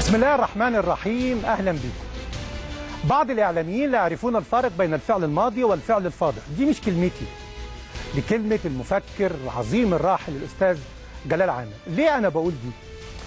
بسم الله الرحمن الرحيم اهلا بكم بعض الاعلاميين لا يعرفون الفارق بين الفعل الماضي والفعل الفاضل دي مش كلمتي دي كلمه المفكر العظيم الراحل الاستاذ جلال عامر ليه انا بقول دي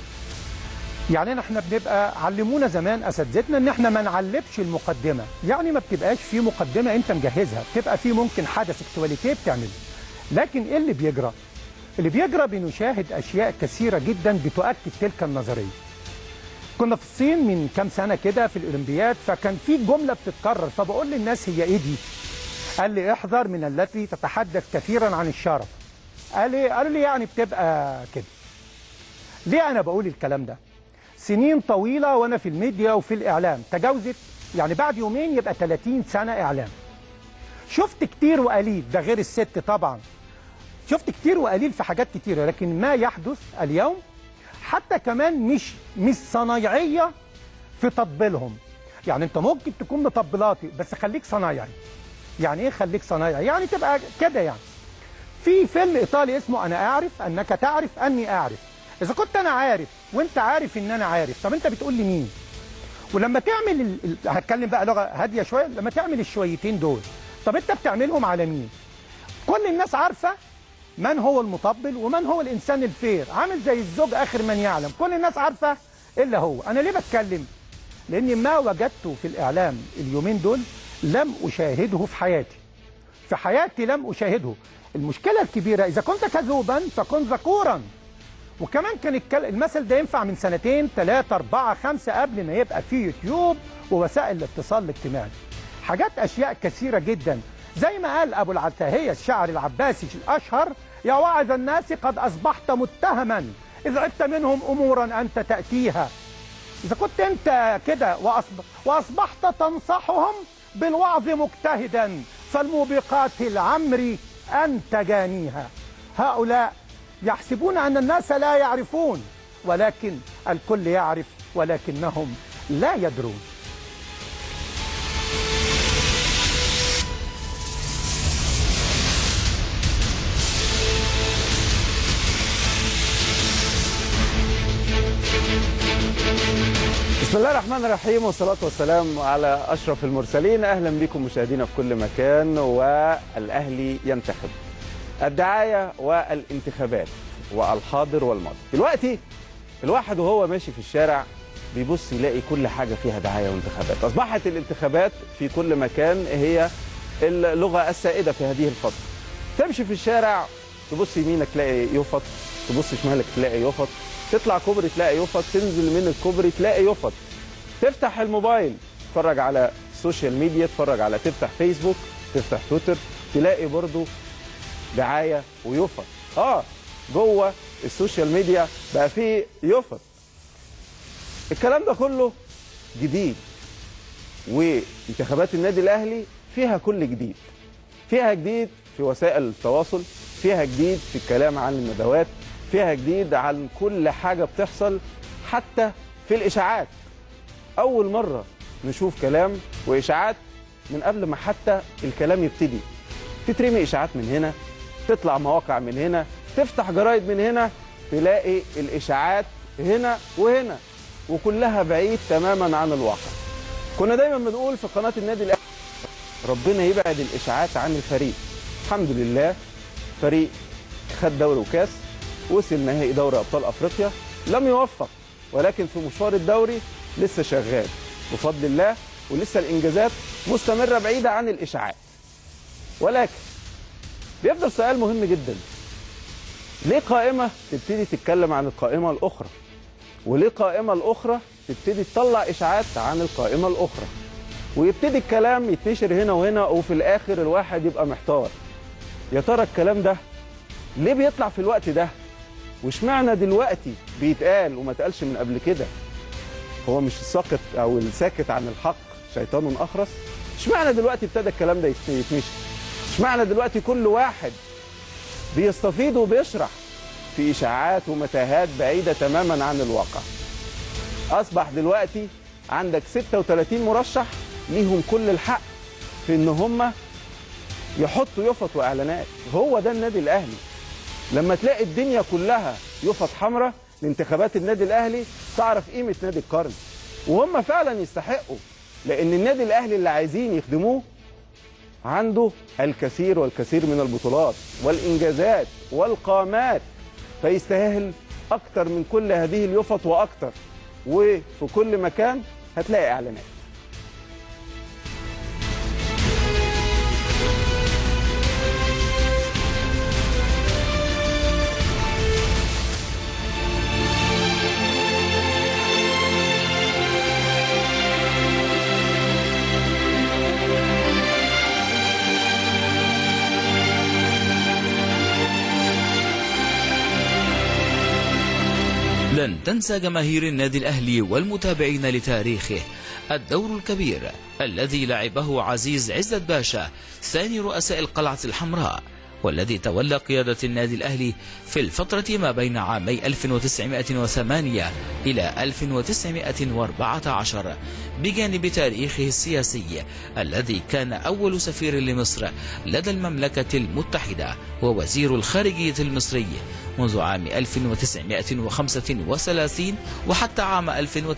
يعني احنا بنبقى علمونا زمان اساتذتنا ان احنا ما نعلبش المقدمه يعني ما بتبقاش في مقدمه انت مجهزها بتبقى في ممكن حدث اكتواليتيه بتعمله لكن ايه اللي بيجرى اللي بيجرى بنشاهد اشياء كثيره جدا بتؤكد تلك النظريه كنا في الصين من كام سنه كده في الاولمبياد فكان في جمله بتتكرر فبقول للناس هي ايه دي قال لي احذر من التي تتحدث كثيرا عن الشرف قال لي قالوا لي يعني بتبقى كده ليه انا بقول الكلام ده سنين طويله وانا في الميديا وفي الاعلام تجاوزت يعني بعد يومين يبقى 30 سنه اعلام شفت كتير وقليل ده غير الست طبعا شفت كتير وقليل في حاجات كتيره لكن ما يحدث اليوم حتى كمان مش مش صنايعيه في تطبيلهم يعني انت ممكن تكون مطبلاتي بس خليك صنايعي يعني ايه خليك صنايعي يعني تبقى كده يعني في فيلم ايطالي اسمه انا اعرف انك تعرف اني اعرف اذا كنت انا عارف وانت عارف ان انا عارف طب انت بتقول لي مين ولما تعمل ال... ال- هتكلم بقى لغه هاديه شويه لما تعمل الشويتين دول طب انت بتعملهم على مين كل الناس عارفه من هو المطبل ومن هو الانسان الفير عامل زي الزوج اخر من يعلم كل الناس عارفه الا هو انا ليه بتكلم لاني ما وجدته في الاعلام اليومين دول لم اشاهده في حياتي في حياتي لم اشاهده المشكله الكبيره اذا كنت كذوبا فكن ذكورا وكمان كان الكل- المثل ده ينفع من سنتين ثلاثة أربعة خمسة قبل ما يبقى فيه يوتيوب ووسائل الاتصال الاجتماعي حاجات أشياء كثيرة جدا زي ما قال أبو العتاهية الشاعر العباسي الأشهر يا واعظ الناس قد أصبحت متهما إذ عدت منهم أمورا أنت تأتيها إذا كنت أنت كده وأصبح وأصبحت تنصحهم بالوعظ مجتهدا فالموبقات العمر أنت جانيها هؤلاء يحسبون أن الناس لا يعرفون ولكن الكل يعرف ولكنهم لا يدرون بسم الله الرحمن الرحيم والصلاة والسلام على أشرف المرسلين أهلا بكم مشاهدينا في كل مكان والأهلي ينتخب الدعاية والانتخابات والحاضر والماضي دلوقتي الواحد وهو ماشي في الشارع بيبص يلاقي كل حاجة فيها دعاية وانتخابات أصبحت الانتخابات في كل مكان هي اللغة السائدة في هذه الفترة تمشي في الشارع تبص يمينك تلاقي يفط تبص شمالك تلاقي يفط تطلع كوبري تلاقي يفط تنزل من الكوبري تلاقي يفط تفتح الموبايل تتفرج على السوشيال ميديا تتفرج على تفتح فيسبوك تفتح تويتر تلاقي برضو دعايه ويفط اه جوه السوشيال ميديا بقى فيه يفط الكلام ده كله جديد وانتخابات النادي الاهلي فيها كل جديد فيها جديد في وسائل التواصل فيها جديد في الكلام عن الندوات فيها جديد عن كل حاجه بتحصل حتى في الاشاعات اول مره نشوف كلام واشاعات من قبل ما حتى الكلام يبتدي تترمي اشاعات من هنا تطلع مواقع من هنا تفتح جرايد من هنا تلاقي الاشاعات هنا وهنا وكلها بعيد تماما عن الواقع كنا دايما بنقول في قناه النادي الاهلي ربنا يبعد الاشاعات عن الفريق الحمد لله فريق خد دوري وكاس وصل نهائي دوري ابطال افريقيا لم يوفق ولكن في مشوار الدوري لسه شغال بفضل الله ولسه الانجازات مستمره بعيده عن الاشاعات ولكن بيفضل سؤال مهم جدا ليه قائمه تبتدي تتكلم عن القائمه الاخرى وليه قائمه الاخرى تبتدي تطلع اشاعات عن القائمه الاخرى ويبتدي الكلام يتنشر هنا وهنا وفي الاخر الواحد يبقى محتار يا ترى الكلام ده ليه بيطلع في الوقت ده واشمعنى دلوقتي بيتقال وما اتقالش من قبل كده هو مش الساقط او الساكت عن الحق شيطان اخرس اشمعنى دلوقتي ابتدى الكلام ده يت- يتنشر اشمعنى دلوقتي كل واحد بيستفيض وبيشرح في اشاعات ومتاهات بعيده تماما عن الواقع اصبح دلوقتي عندك 36 مرشح ليهم كل الحق في ان هم يحطوا يفط واعلانات هو ده النادي الاهلي لما تلاقي الدنيا كلها يفط حمراء لانتخابات النادي الاهلي تعرف قيمه نادي القرن وهم فعلا يستحقوا لان النادي الاهلي اللي عايزين يخدموه عنده الكثير والكثير من البطولات والانجازات والقامات فيستاهل اكتر من كل هذه اليفط واكتر وفي كل مكان هتلاقي اعلانات لن تنسى جماهير النادي الأهلي والمتابعين لتاريخه الدور الكبير الذي لعبه عزيز عزت باشا ثاني رؤساء القلعة الحمراء والذي تولى قيادة النادي الأهلي في الفترة ما بين عامي 1908 إلى 1914 بجانب تاريخه السياسي الذي كان أول سفير لمصر لدى المملكة المتحدة ووزير الخارجية المصري منذ عام 1935 وحتى عام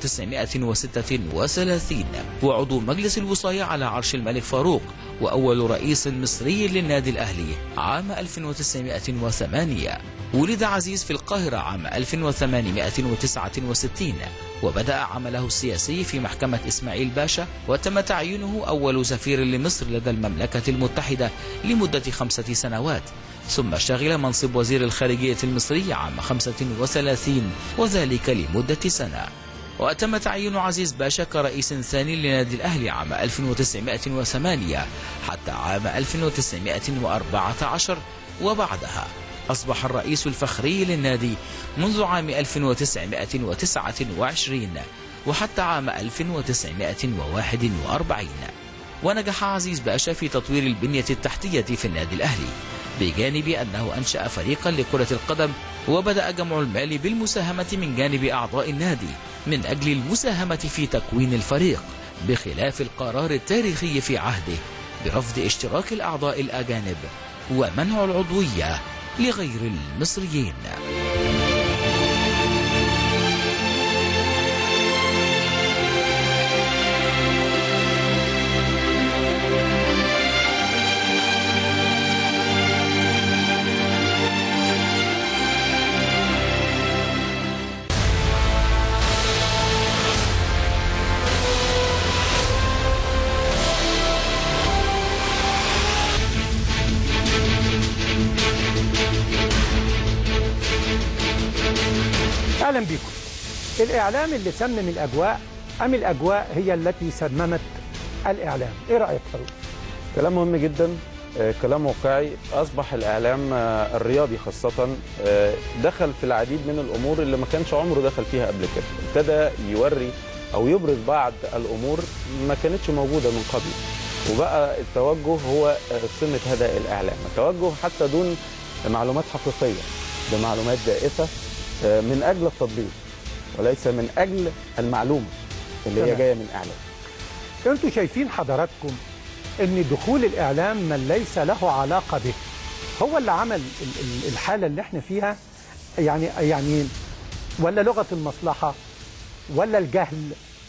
1936 وعضو مجلس الوصاية على عرش الملك فاروق وأول رئيس مصري للنادي الأهلي عام 1908 ولد عزيز في القاهرة عام 1869 وبدأ عمله السياسي في محكمة إسماعيل باشا وتم تعيينه أول سفير لمصر لدى المملكة المتحدة لمدة خمسة سنوات ثم شغل منصب وزير الخارجية المصري عام 35 وذلك لمدة سنة وتم تعيين عزيز باشا كرئيس ثاني لنادي الأهلي عام 1908 حتى عام 1914 وبعدها أصبح الرئيس الفخري للنادي منذ عام 1929 وحتى عام 1941 ونجح عزيز باشا في تطوير البنية التحتية في النادي الأهلي بجانب أنه أنشأ فريقا لكرة القدم وبدأ جمع المال بالمساهمة من جانب أعضاء النادي من أجل المساهمة في تكوين الفريق بخلاف القرار التاريخي في عهده برفض اشتراك الأعضاء الأجانب ومنع العضوية لغير المصريين اهلا بكم الاعلام اللي سمم الاجواء ام الاجواء هي التي سممت الاعلام ايه رايك فاروق كلام مهم جدا آه، كلام واقعي اصبح الاعلام آه، الرياضي خاصه آه، دخل في العديد من الامور اللي ما كانش عمره دخل فيها قبل كده ابتدى يوري او يبرز بعض الامور ما كانتش موجوده من قبل وبقى التوجه هو آه، سمه هذا الاعلام التوجه حتى دون معلومات حقيقيه بمعلومات زائفه آه، من اجل التطبيق وليس من اجل المعلومه اللي هي تمام. جايه من اعلام انتوا شايفين حضراتكم ان دخول الاعلام من ليس له علاقه به هو اللي عمل ال- ال- الحاله اللي احنا فيها يعني يعني ولا لغه المصلحه ولا الجهل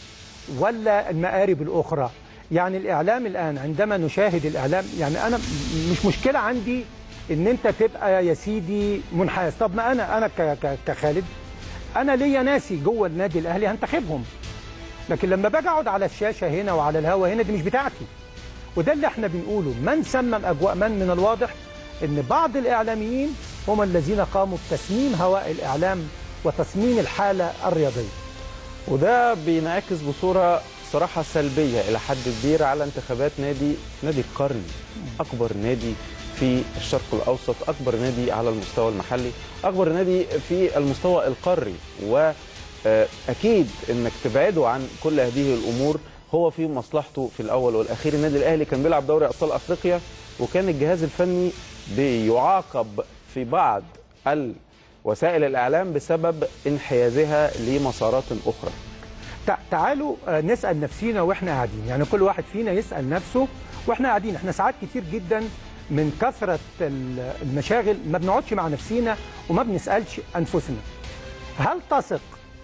ولا المآرب الاخرى يعني الاعلام الان عندما نشاهد الاعلام يعني انا م- مش مشكله عندي ان انت تبقى يا سيدي منحاز طب ما انا انا ك- ك- كخالد انا ليا ناسي جوه النادي الاهلي هنتخبهم لكن لما باجي اقعد على الشاشه هنا وعلى الهوا هنا دي مش بتاعتي وده اللي احنا بنقوله من سمم اجواء من من الواضح ان بعض الاعلاميين هم الذين قاموا بتسميم هواء الاعلام وتسميم الحاله الرياضيه وده بينعكس بصوره صراحه سلبيه الى حد كبير على انتخابات نادي نادي القرن اكبر نادي في الشرق الاوسط اكبر نادي على المستوى المحلي اكبر نادي في المستوى القاري واكيد انك تبعده عن كل هذه الامور هو في مصلحته في الاول والاخير النادي الاهلي كان بيلعب دوري ابطال افريقيا وكان الجهاز الفني بيعاقب في بعض وسائل الاعلام بسبب انحيازها لمسارات اخرى تع- تعالوا آه، نسال نفسينا واحنا قاعدين يعني كل واحد فينا يسال نفسه واحنا قاعدين احنا ساعات كتير جدا من كثره ال- المشاغل ما بنقعدش مع نفسينا وما بنسالش انفسنا هل تثق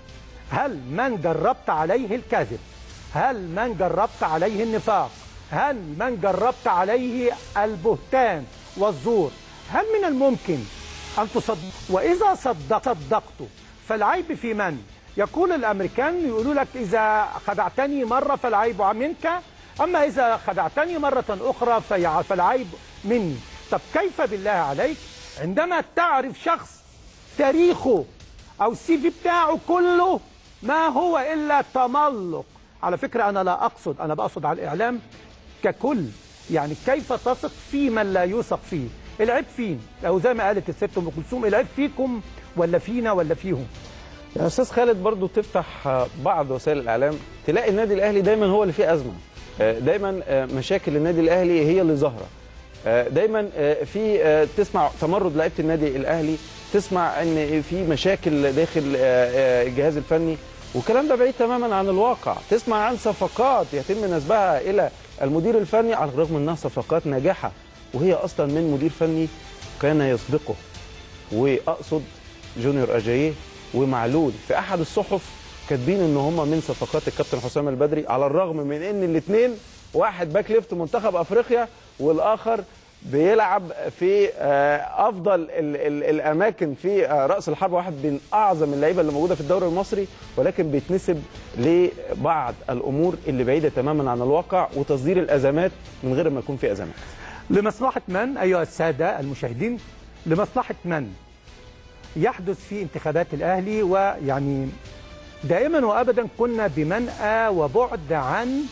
هل من جربت عليه الكذب هل من جربت عليه النفاق هل من جربت عليه البهتان والزور هل من الممكن أن تصدق وإذا صدق صدقت فالعيب في من يقول الأمريكان يقولوا لك إذا خدعتني مرة فالعيب منك أما إذا خدعتني مرة أخرى في- فالعيب مني طب كيف بالله عليك عندما تعرف شخص تاريخه او السي في بتاعه كله ما هو الا تملق على فكره انا لا اقصد انا بقصد على الاعلام ككل يعني كيف تثق في من لا يوثق فيه العيب فين او زي ما قالت الست ام كلثوم العيب فيكم ولا فينا ولا فيهم يا استاذ خالد برضو تفتح آه، بعض وسائل الاعلام تلاقي النادي الاهلي دايما هو اللي فيه ازمه آه، دايما آه، مشاكل النادي الاهلي هي اللي ظاهره آه، دايما آه، في آه، تسمع تمرد لعيبه النادي الاهلي تسمع ان في مشاكل داخل آه، آه، الجهاز الفني والكلام ده بعيد تماما عن الواقع تسمع عن صفقات يتم نسبها الى المدير الفني على الرغم انها صفقات ناجحه وهي اصلا من مدير فني كان يسبقه واقصد جونيور اجاييه ومعلول في احد الصحف كاتبين ان هم من صفقات الكابتن حسام البدري على الرغم من ان الاثنين واحد باك ليفت منتخب افريقيا والاخر بيلعب في آه، افضل ال ال الاماكن في آه، راس الحربه واحد من اعظم اللعيبه اللي موجوده في الدوري المصري ولكن بيتنسب لبعض الامور اللي بعيده تماما عن الواقع وتصدير الازمات من غير ما يكون في ازمات لمصلحة من أيها السادة المشاهدين لمصلحة من يحدث في انتخابات الأهلي ويعني دائما وأبدا كنا بمنأى وبعد عن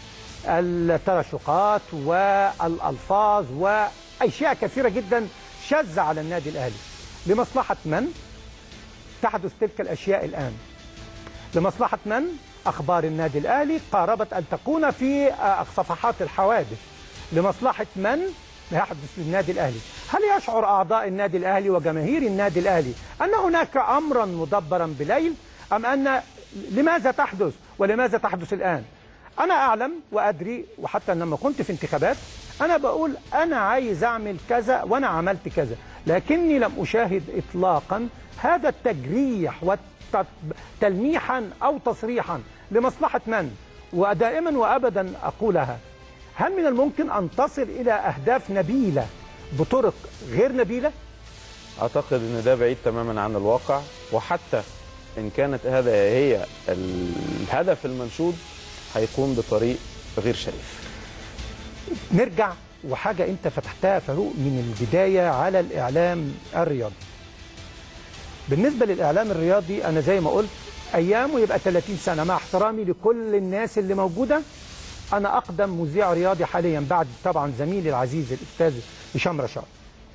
الترشقات والألفاظ وأشياء كثيرة جدا شاذة على النادي الأهلي لمصلحة من تحدث تلك الأشياء الآن لمصلحة من أخبار النادي الأهلي قاربت أن تكون في آه، صفحات الحوادث لمصلحة من يحدث للنادي الأهلي هل يشعر أعضاء النادي الأهلي وجماهير النادي الأهلي أن هناك أمرا مدبرا بليل أم أن لماذا تحدث ولماذا تحدث الآن أنا أعلم وأدري وحتى لما كنت في انتخابات أنا بقول أنا عايز أعمل كذا وأنا عملت كذا لكني لم أشاهد إطلاقا هذا التجريح وتلميحا أو تصريحا لمصلحة من ودائما وأبدا أقولها هل من الممكن أن تصل إلى أهداف نبيلة بطرق غير نبيلة؟ اعتقد ان ده بعيد تماما عن الواقع وحتى ان كانت هذا هي الهدف المنشود هيكون بطريق غير شريف نرجع وحاجة أنت فتحتها فاروق من البداية على الإعلام الرياضي بالنسبة للإعلام الرياضي أنا زي ما قلت أيامه يبقى 30 سنة مع احترامي لكل الناس اللي موجودة أنا أقدم مذيع رياضي حاليا بعد طبعا زميلي العزيز الأستاذ هشام رشاد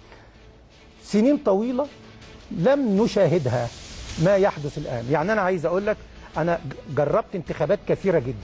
سنين طويلة لم نشاهدها ما يحدث الآن يعني أنا عايز أقول لك أنا جربت انتخابات كثيرة جدا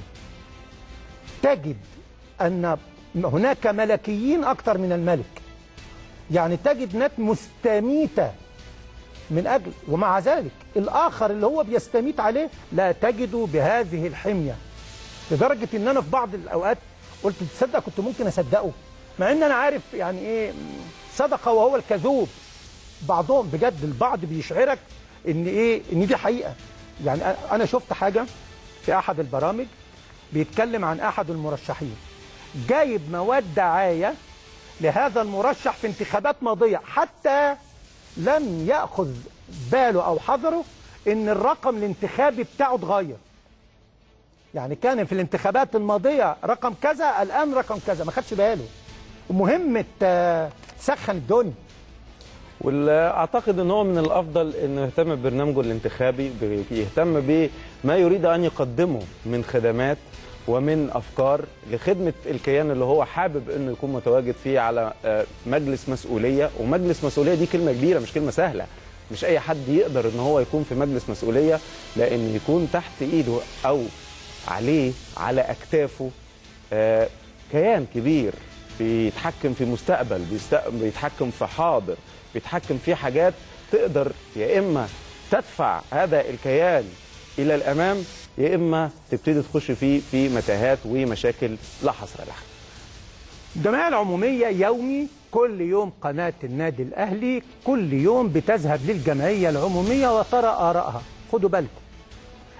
تجد أن هناك ملكيين أكثر من الملك يعني تجد ناس مستميتة من أجل ومع ذلك الآخر اللي هو بيستميت عليه لا تجده بهذه الحمية لدرجة إن أنا في بعض الأوقات قلت تصدق كنت ممكن أصدقه مع إن أنا عارف يعني إيه صدق وهو الكذوب بعضهم بجد البعض بيشعرك إن إيه إن دي حقيقة يعني أنا شفت حاجة في أحد البرامج بيتكلم عن أحد المرشحين جايب مواد دعاية لهذا المرشح في انتخابات ماضية حتى لم يأخذ باله أو حذره إن الرقم الانتخابي بتاعه اتغير يعني كان في الانتخابات الماضية رقم كذا الآن رقم كذا ما خدش باله ومهمة آه، تسخن الدنيا واعتقد ان هو من الافضل انه يهتم ببرنامجه الانتخابي يهتم بما يريد ان يقدمه من خدمات ومن افكار لخدمه الكيان اللي هو حابب انه يكون متواجد فيه على آه، مجلس مسؤوليه ومجلس مسؤوليه دي كلمه كبيره مش كلمه سهله مش اي حد يقدر ان هو يكون في مجلس مسؤوليه لان يكون تحت ايده او عليه على اكتافه آه، كيان كبير بيتحكم في مستقبل بيست- بيتحكم في حاضر بيتحكم في حاجات تقدر يا اما تدفع هذا الكيان الى الامام يا اما تبتدي تخش فيه في متاهات ومشاكل لا حصر لها الجمعية العمومية يومي كل يوم قناة النادي الأهلي كل يوم بتذهب للجمعية العمومية وترى آرائها خدوا بالكم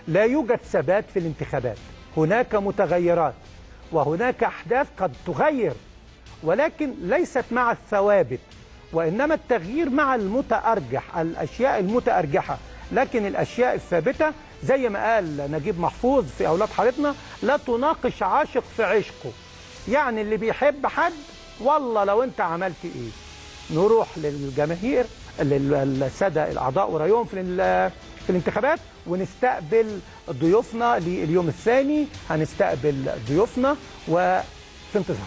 لا يوجد ثبات في الانتخابات هناك متغيرات وهناك أحداث قد تغير ولكن ليست مع الثوابت وإنما التغيير مع المتأرجح الأشياء المتأرجحة لكن الأشياء الثابتة زي ما قال نجيب محفوظ في أولاد حارتنا لا تناقش عاشق في عشقه يعني اللي بيحب حد والله لو انت عملت ايه نروح للجماهير للساده الاعضاء ورايهم في ال- في الانتخابات ونستقبل ضيوفنا لليوم الثاني هنستقبل ضيوفنا وفي انتظار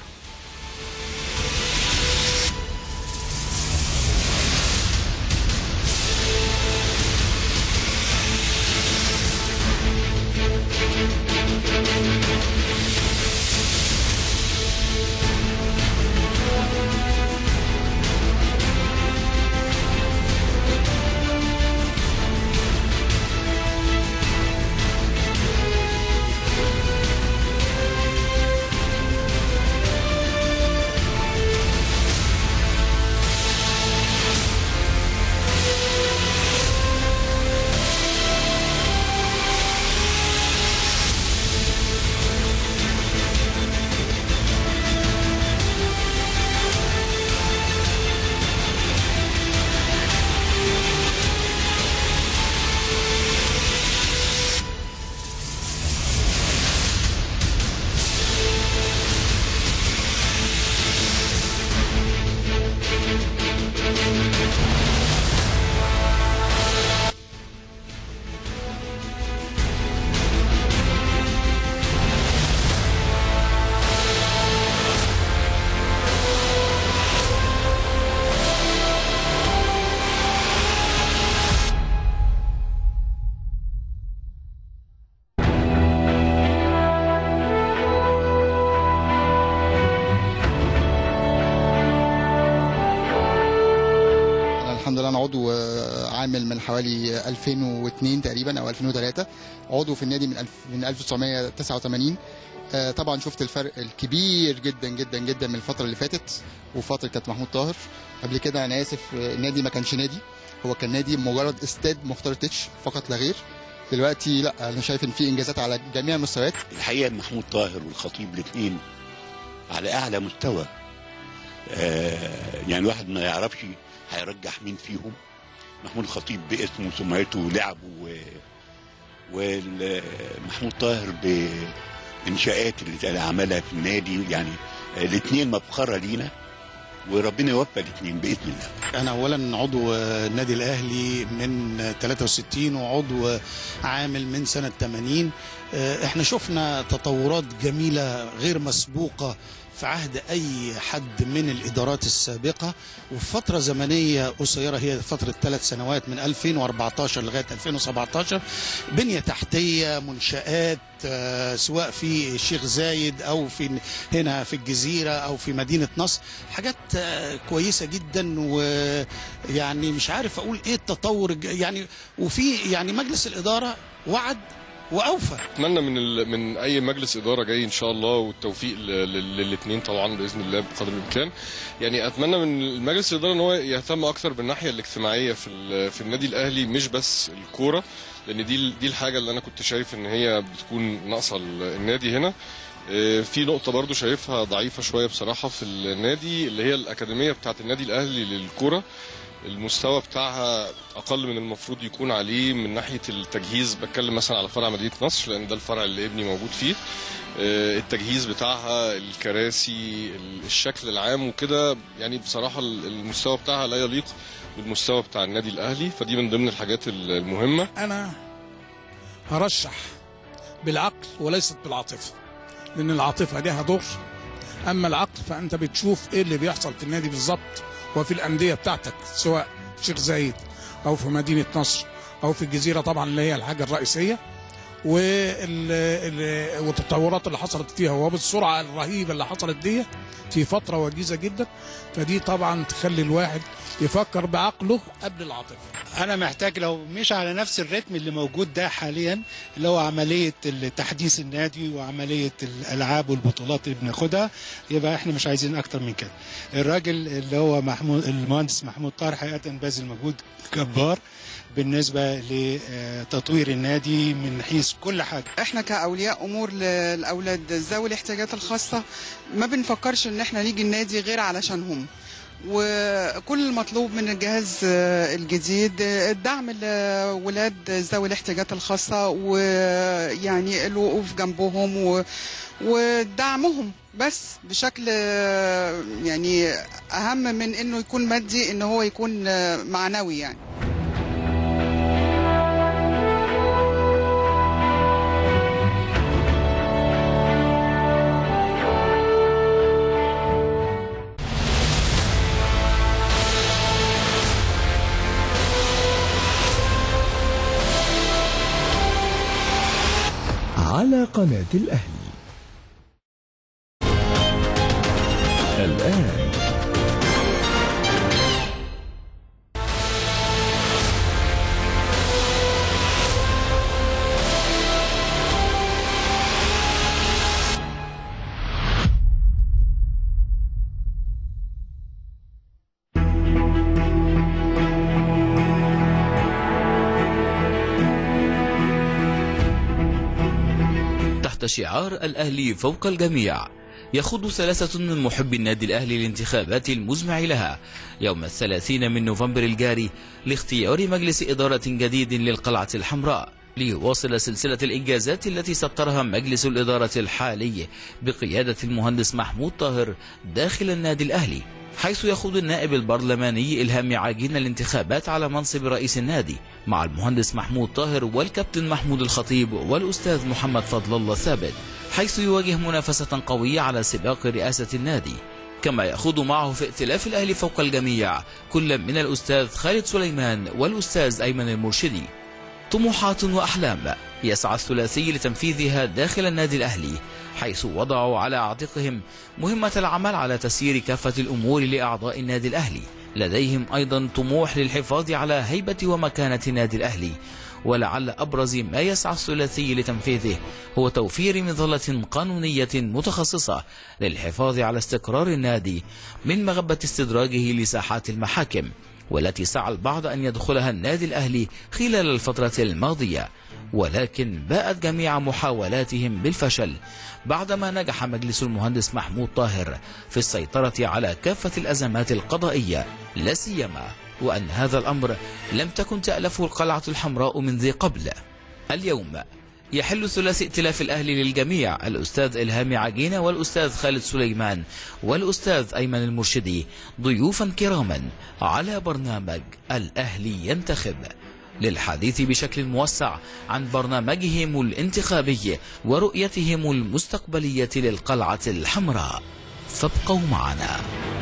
أنا الحمد لله انا عضو آه، عامل من حوالي 2002 تقريبا او 2003 عضو في النادي من الف- من 1989 آه، طبعا شفت الفرق الكبير جدا جدا جدا من الفتره اللي فاتت وفتره كانت محمود طاهر قبل كده انا اسف آه، النادي ما كانش نادي هو كان نادي مجرد استاد مختار تتش فقط لا غير دلوقتي لا انا شايف ان في انجازات على جميع المستويات الحقيقه محمود طاهر والخطيب الاثنين على اعلى مستوى آه يعني الواحد ما يعرفش هيرجح مين فيهم محمود الخطيب باسمه وسمعته ولعبه و... ومحمود طاهر بانشاءات اللي عملها في النادي يعني الاثنين مفخره لينا وربنا يوفق الاثنين باذن الله انا اولا عضو آه، النادي الاهلي من آه، 63 وعضو آه، عامل من سنه 80 آه، احنا شفنا تطورات جميله غير مسبوقه في عهد اي حد من الادارات السابقه وفي فتره زمنيه قصيره هي فتره ثلاث سنوات من 2014 لغايه 2017 بنيه تحتيه منشات آه، سواء في الشيخ زايد او في هنا في الجزيره او في مدينه نصر حاجات آه، كويسه جدا ويعني مش عارف اقول ايه التطور الج- يعني وفي يعني مجلس الاداره وعد واوفى اتمنى من ال... من اي مجلس اداره جاي ان شاء الله والتوفيق للاثنين طبعا باذن الله بقدر الامكان يعني اتمنى من المجلس الاداره ان هو يهتم اكثر بالناحيه الاجتماعيه في ال... في النادي الاهلي مش بس الكوره لان دي ال- دي الحاجه اللي انا كنت شايف ان هي بتكون ناقصه ال- النادي هنا آه، في نقطة برضو شايفها ضعيفة شوية بصراحة في النادي اللي هي الأكاديمية بتاعة النادي الأهلي للكرة المستوى بتاعها اقل من المفروض يكون عليه من ناحيه التجهيز بتكلم مثلا على فرع مدينه نصر لان ده الفرع اللي ابني موجود فيه آه، التجهيز بتاعها الكراسي ال- الشكل العام وكده يعني بصراحه ال- المستوى بتاعها لا يليق بالمستوى بتاع النادي الاهلي فدي من ضمن الحاجات ال- المهمه انا هرشح بالعقل وليست بالعاطفه لان العاطفه لها دور اما العقل فانت بتشوف ايه اللي بيحصل في النادي بالظبط وفي الانديه بتاعتك سواء شيخ زايد او في مدينه نصر او في الجزيره طبعا اللي هي الحاجه الرئيسيه وال- ال- والتطورات اللي حصلت فيها وبالسرعه الرهيبه اللي حصلت دي في فتره وجيزه جدا فدي طبعا تخلي الواحد يفكر بعقله قبل العاطفه انا محتاج لو مش على نفس الريتم اللي موجود ده حاليا اللي هو عمليه تحديث النادي وعمليه الالعاب والبطولات اللي بناخدها يبقى احنا مش عايزين اكتر من كده الراجل اللي هو محمود المهندس محمود طاهر حقيقه باذل مجهود جبار بالنسبه لتطوير النادي من حيث كل حاجه احنا كاولياء امور للاولاد ذوي الاحتياجات الخاصه ما بنفكرش ان احنا نيجي النادي غير علشانهم وكل المطلوب من الجهاز الجديد الدعم لولاد ذوي الاحتياجات الخاصه ويعني الوقوف جنبهم و ودعمهم بس بشكل يعني اهم من انه يكون مادي ان هو يكون معنوي يعني على قناة الأهلي الآن تحت شعار الأهلي فوق الجميع يخوض ثلاثة من محبي النادي الأهلي الانتخابات المزمع لها يوم الثلاثين من نوفمبر الجاري لاختيار مجلس إدارة جديد للقلعة الحمراء ليواصل سلسلة الإنجازات التي سطرها مجلس الإدارة الحالي بقيادة المهندس محمود طاهر داخل النادي الأهلي حيث يخوض النائب البرلماني إلهام عاجين الانتخابات على منصب رئيس النادي مع المهندس محمود طاهر والكابتن محمود الخطيب والأستاذ محمد فضل الله ثابت حيث يواجه منافسة قوية على سباق رئاسة النادي كما يخوض معه في ائتلاف الأهلي فوق الجميع كل من الأستاذ خالد سليمان والأستاذ أيمن المرشدي طموحات وأحلام يسعى الثلاثي لتنفيذها داخل النادي الأهلي حيث وضعوا على عاتقهم مهمة العمل على تسيير كافة الأمور لأعضاء النادي الأهلي لديهم أيضا طموح للحفاظ على هيبة ومكانة النادي الأهلي ولعل أبرز ما يسعى الثلاثي لتنفيذه هو توفير مظلة قانونية متخصصة للحفاظ على استقرار النادي من مغبة استدراجه لساحات المحاكم والتي سعى البعض أن يدخلها النادي الأهلي خلال الفترة الماضية ولكن باءت جميع محاولاتهم بالفشل بعدما نجح مجلس المهندس محمود طاهر في السيطرة على كافة الأزمات القضائية لا سيما وأن هذا الأمر لم تكن تألفه القلعة الحمراء من ذي قبل اليوم يحل ثلاثي ائتلاف الأهلي للجميع الأستاذ إلهام عجينة والأستاذ خالد سليمان والأستاذ أيمن المرشدي ضيوفا كراما على برنامج الأهلي ينتخب للحديث بشكل موسع عن برنامجهم الانتخابي ورؤيتهم المستقبلية للقلعة الحمراء فابقوا معنا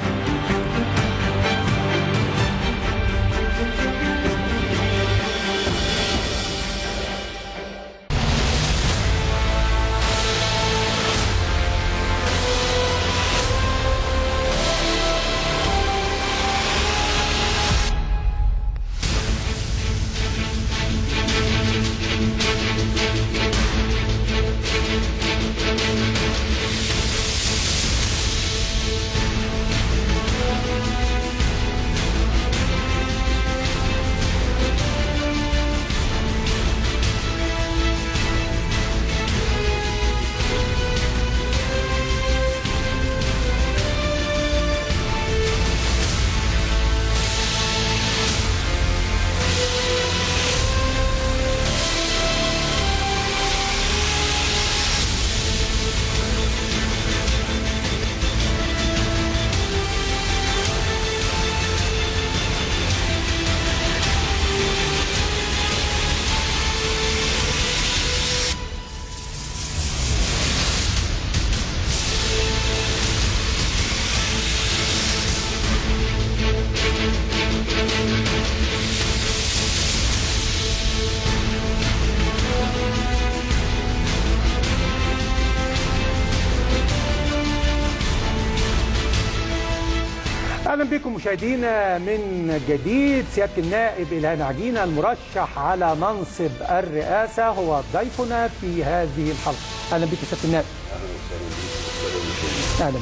اهلا بكم مشاهدينا من جديد سياده النائب الهام عجينه المرشح على منصب الرئاسه هو ضيفنا في هذه الحلقه اهلا بك سياده النائب اهلا بك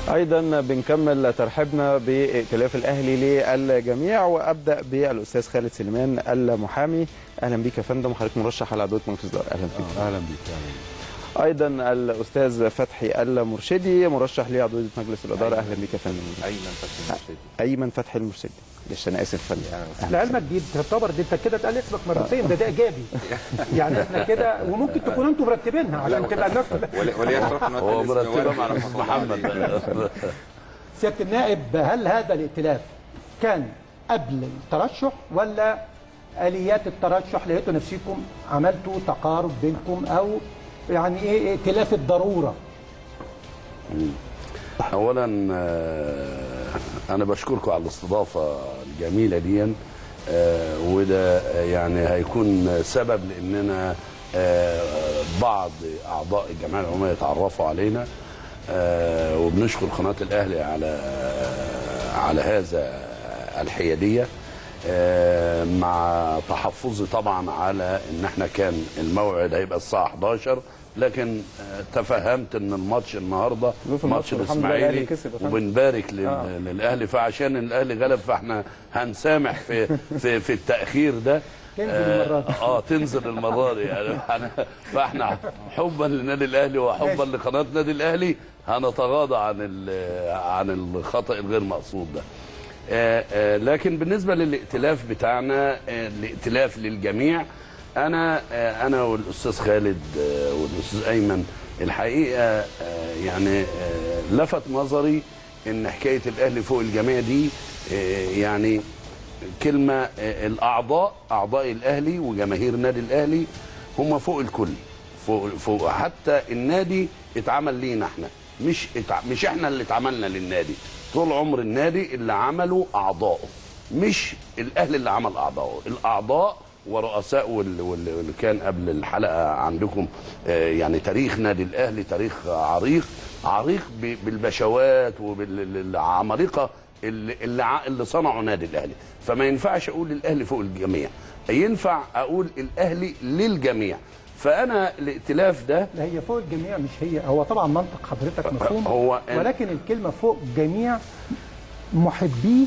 ايضا بنكمل ترحيبنا بائتلاف الاهلي للجميع وابدا بالاستاذ خالد سليمان المحامي اهلا بيك يا فندم حضرتك مرشح على عضويه مجلس الاداره اهلا بيك اهلا بيك ايضا الاستاذ فتحي المرشدي مرشح لعضويه مجلس الاداره اهلا بيك يا فندم ايمن فتحي المرشدي ايمن فتحي المرشدي معلش انا اسف فندم لعلمك دي تعتبر دي انت كده اتقال اسمك مرتين ده ده ايجابي يعني احنا كده وممكن تكونوا انتوا مرتبينها عشان تبقى الناس كلها وليه يشرف ان هو مرتبه مع الاستاذ محمد سياده النائب هل هذا الائتلاف كان قبل الترشح ولا اليات الترشح لقيتوا نفسكم عملتوا تقارب بينكم او يعني ايه ائتلاف الضروره اولا آه، انا بشكركم على الاستضافه الجميله دي آه، وده آه، يعني هيكون سبب لاننا آه، بعض اعضاء الجمعيه العموميه يتعرفوا علينا آه، وبنشكر قناه الاهلي على على هذا الحياديه آه، مع تحفظي طبعا على ان احنا كان الموعد هيبقى الساعه 11 لكن آه، تفهمت ان الماتش النهارده ظروف ماتش الماتش والحمد لله الأهلي الاسماعيلي كسب يا فندم. وبنبارك لل- آه. للاهلي فعشان الاهلي غلب فاحنا هنسامح في في في التاخير ده تنزل آه، المرة دي. اه تنزل المره دي يعني إحنا- فاحنا حبا للنادي الاهلي وحبا لقناه النادي الاهلي هنتغاضى عن ال- عن الخطا الغير مقصود ده آه، آه، لكن بالنسبه للائتلاف بتاعنا آه، الائتلاف للجميع انا آه، انا والاستاذ خالد آه، والاستاذ ايمن الحقيقه آه، يعني آه، لفت نظري ان حكايه الاهلي فوق الجميع دي آه، يعني كلمه آه، الاعضاء اعضاء الاهلي وجماهير النادي الاهلي هم فوق الكل فوق, فوق حتى النادي اتعمل لينا احنا مش اتع... مش احنا اللي اتعملنا للنادي طول عمر النادي اللي عمله اعضائه مش الاهلي اللي عمل اعضائه الاعضاء ورؤساء واللي وال... واللي كان قبل الحلقه عندكم آه، يعني تاريخ نادي الاهلي تاريخ عريق عريق ب... بالبشوات وبالعمالقه اللي اللي, ع... اللي صنعوا نادي الاهلي فما ينفعش اقول الاهلي فوق الجميع ينفع اقول الاهلي للجميع فانا الائتلاف ده لا هي فوق الجميع مش هي هو طبعا منطق حضرتك مفهوم هو- ولكن الكلمه فوق جميع محبيه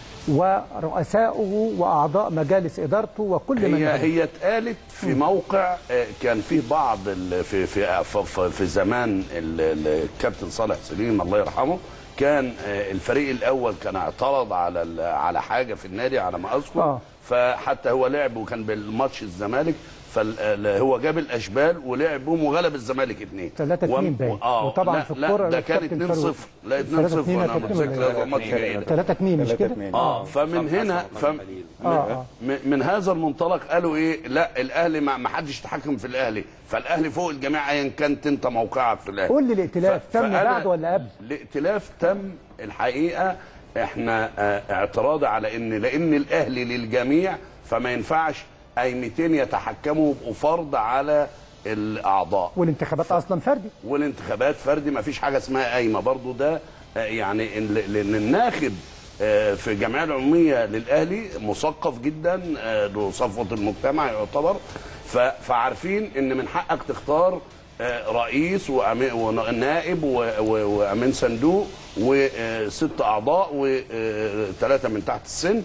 ورؤسائه واعضاء مجالس ادارته وكل من هي يعرف. هي اتقالت في موقع آه، كان فيه بعض ال- في في في, في, في زمان ال- ال- الكابتن صالح سليم الله يرحمه كان آه، الفريق الاول كان اعترض على ال- على حاجه في النادي على ما اذكر آه. فحتى هو لعب وكان بالماتش الزمالك فهو جاب الاشبال ولعب بهم وغلب الزمالك اثنين 3-2 باين. اه وطبعا لا في لا الكرة ده كان الكابتن 2 فاروق. 0 لا 2 0 3-2 انا كابتن متذكر ولا هذا الماتش جيدا 3 2 مش كده؟ اه فمن هنا فم آه، آه. من, من هذا المنطلق قالوا ايه لا الاهلي ما ما حدش يتحكم في الاهلي فالاهلي فوق الجميع ايا كانت انت موقعك في الاهلي قول لي الائتلاف ف- تم فأنا- بعد ولا قبل؟ الائتلاف تم الحقيقه احنا آه، اعتراض على ان لان الاهلي للجميع فما ينفعش قايمتين يتحكموا يبقوا فرض على الاعضاء والانتخابات اصلا فردي والانتخابات فردي ما فيش حاجه اسمها قايمه برضو ده آه، يعني إن- لان الناخب آه، في الجمعيه العموميه للاهلي مثقف جدا آه، له صفوه المجتمع يعتبر ف- فعارفين ان من حقك تختار آه، رئيس وأمي- ونائب و- و- وامين صندوق وست اعضاء وثلاثه من تحت السن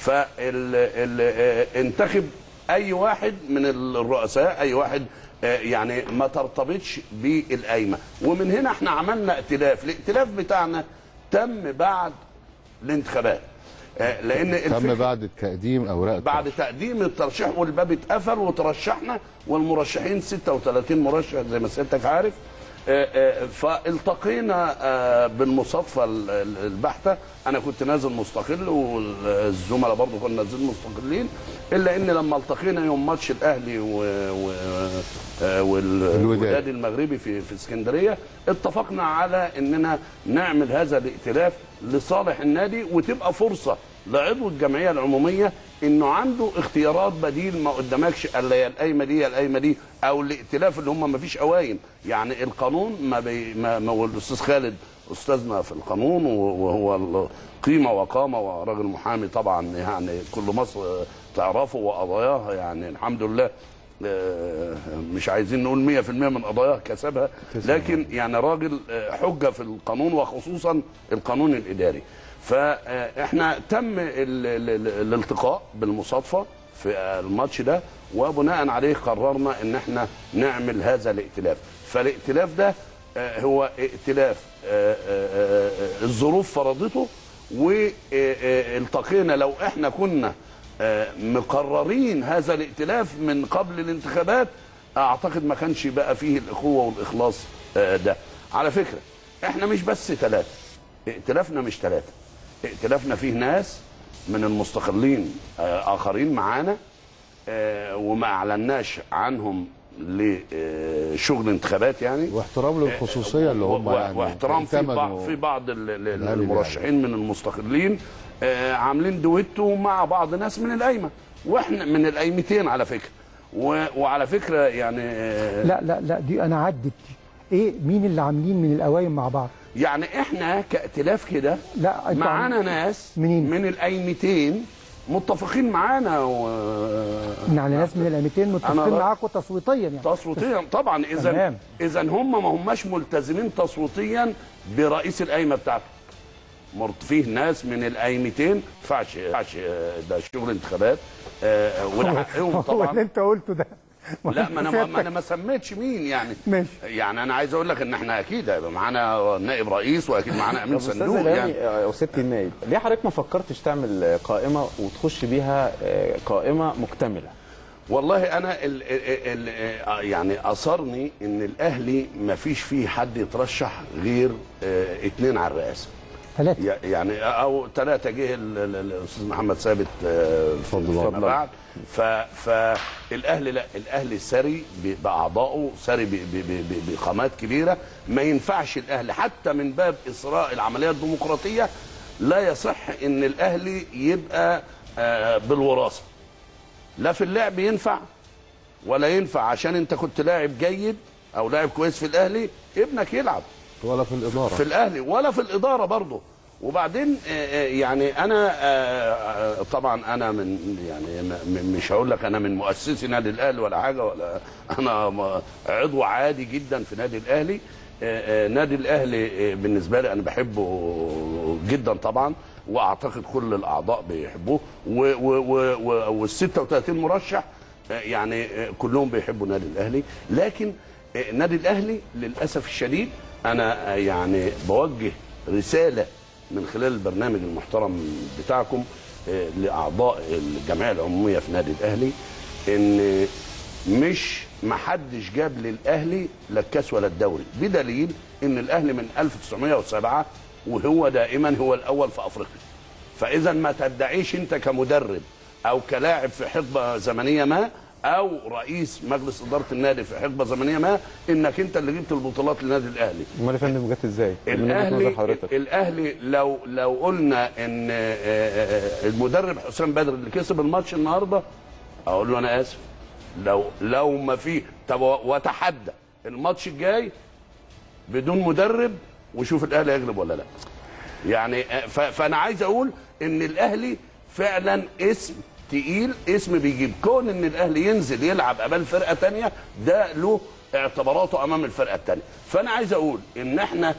فانتخب اي واحد من الرؤساء اي واحد آه، يعني ما ترتبطش بالقايمه ومن هنا احنا عملنا ائتلاف الائتلاف بتاعنا تم بعد الانتخابات آه، لان تم الفكرة- بعد تقديم اوراق بعد تقديم الترشيح والباب اتقفل وترشحنا والمرشحين 36 مرشح زي ما سيادتك عارف آه، آه، فالتقينا آه، بالمصادفه ال- ال- البحته انا كنت نازل مستقل والزملاء برضه كنا نازلين مستقلين الا ان لما التقينا يوم ماتش الاهلي و... و... آه، والوداد المغربي في في اسكندريه اتفقنا على اننا نعمل هذا الائتلاف لصالح النادي وتبقى فرصه لعضو الجمعيه العموميه انه عنده اختيارات بديل ما قدامكش الا يا القايمه دي يا القايمه دي او الائتلاف اللي هم ما فيش قوايم يعني القانون ما, بي ما, ما هو الاستاذ خالد استاذنا في القانون وهو قيمه وقامه وراجل محامي طبعا يعني كل مصر تعرفه وقضاياها يعني الحمد لله آه، مش عايزين نقول 100% من قضاياه كسبها لكن يعني راجل آه، حجه في القانون وخصوصا القانون الاداري فاحنا تم ال- ال- ال- الالتقاء بالمصادفه في الماتش ده وبناء عليه قررنا ان احنا نعمل هذا الائتلاف فالائتلاف ده آه، هو ائتلاف آه، آه، آه، الظروف فرضته والتقينا لو احنا كنا آه، مقررين هذا الائتلاف من قبل الانتخابات اعتقد ما كانش بقى فيه الاخوه والاخلاص آه، ده على فكره احنا مش بس ثلاثه ائتلافنا مش ثلاثه ائتلافنا فيه ناس من المستقلين آه، اخرين معانا آه، وما اعلناش عنهم لشغل انتخابات يعني واحترام للخصوصيه اللي هم و- يعني واحترام في اعتمدوا بعض في بعض ال- ال- ال- الأهلي المرشحين من المستقلين آه، عاملين دويتو مع بعض ناس من القايمه واحنا من القايمتين على فكره و- وعلى فكره يعني آه، لا لا لا دي انا عدت ايه مين اللي عاملين من الاوايم مع بعض يعني احنا كائتلاف كده لا أنتوا معانا عم- ناس منين؟ من القايمتين متفقين معانا و... يعني ناس من الامتين متفقين أنا- معاكم تصويتيا يعني تصويتيا طبعا اذا تمام. اذا هم ما هماش ملتزمين تصويتيا برئيس القايمه بتاعته مرت فيه ناس من القايمتين ما ينفعش ما ينفعش، آه، ده شغل انتخابات آه، وده حقهم هو اللي طبعا انت قلته ده لا ما انا ما انا ما سميتش مين يعني ماشي يعني انا عايز اقول لك ان احنا اكيد هيبقى معانا نائب رئيس واكيد معانا امين طب استاذ صندوق إلهامي، يعني آه، وست النائب ليه حضرتك ما فكرتش تعمل قائمه وتخش بيها آه، قائمه مكتمله والله انا ال ال ال يعني اثرني ان الاهلي ما فيش فيه حد يترشح غير آه، اتنين على الرئاسه ثلاثة يعني او ثلاثه جه ال- ال- الاستاذ محمد ثابت آه، فيما بعد ف فالاهلي لا الاهلي سري ب- باعضائه سري ب- ب- ب- ب- بقامات كبيره ما ينفعش الاهلي حتى من باب اسراء العمليه الديمقراطيه لا يصح ان الاهلي يبقى آه، بالوراثه لا في اللعب ينفع ولا ينفع عشان انت كنت لاعب جيد او لاعب كويس في الاهلي ابنك يلعب ولا في الاداره في الاهلي ولا في الاداره برضه وبعدين آه، آه، يعني انا آه، آه، طبعا انا من يعني م- م- مش هقول لك انا من مؤسسي نادي الاهلي ولا حاجه ولا انا م- عضو عادي جدا في نادي الاهلي آه، آه، نادي الاهلي آه، بالنسبه لي انا بحبه جدا طبعا واعتقد كل الاعضاء بيحبوه وال 36 مرشح آه، يعني آه، كلهم بيحبوا نادي الاهلي لكن آه، نادي الاهلي للاسف الشديد انا آه، يعني بوجه رساله من خلال البرنامج المحترم بتاعكم آه، لاعضاء الجمعيه العموميه في نادي الاهلي ان مش محدش جاب للاهلي لا الكاس ولا الدوري بدليل ان الاهلي من 1907 وهو دائما هو الاول في افريقيا فاذا ما تدعيش انت كمدرب او كلاعب في حقبه زمنيه ما او رئيس مجلس اداره النادي في حقبه زمنيه ما انك انت اللي جبت البطولات للنادي الاهلي امال يا فندم جت ازاي؟ من وجهة نظر الاهلي حضرتك الاهلي لو لو قلنا ان آه، آه، المدرب حسام بدر اللي كسب الماتش النهارده اقول له انا اسف لو لو ما في طب واتحدى الماتش الجاي بدون مدرب وشوف الاهلي هيغلب ولا لا يعني آه، ف- فانا عايز اقول ان الاهلي فعلا اسم تقيل اسم بيجيب كون ان الاهلي ينزل يلعب قبل فرقه تانية ده له اعتباراته امام الفرقه التانية فانا عايز اقول ان احنا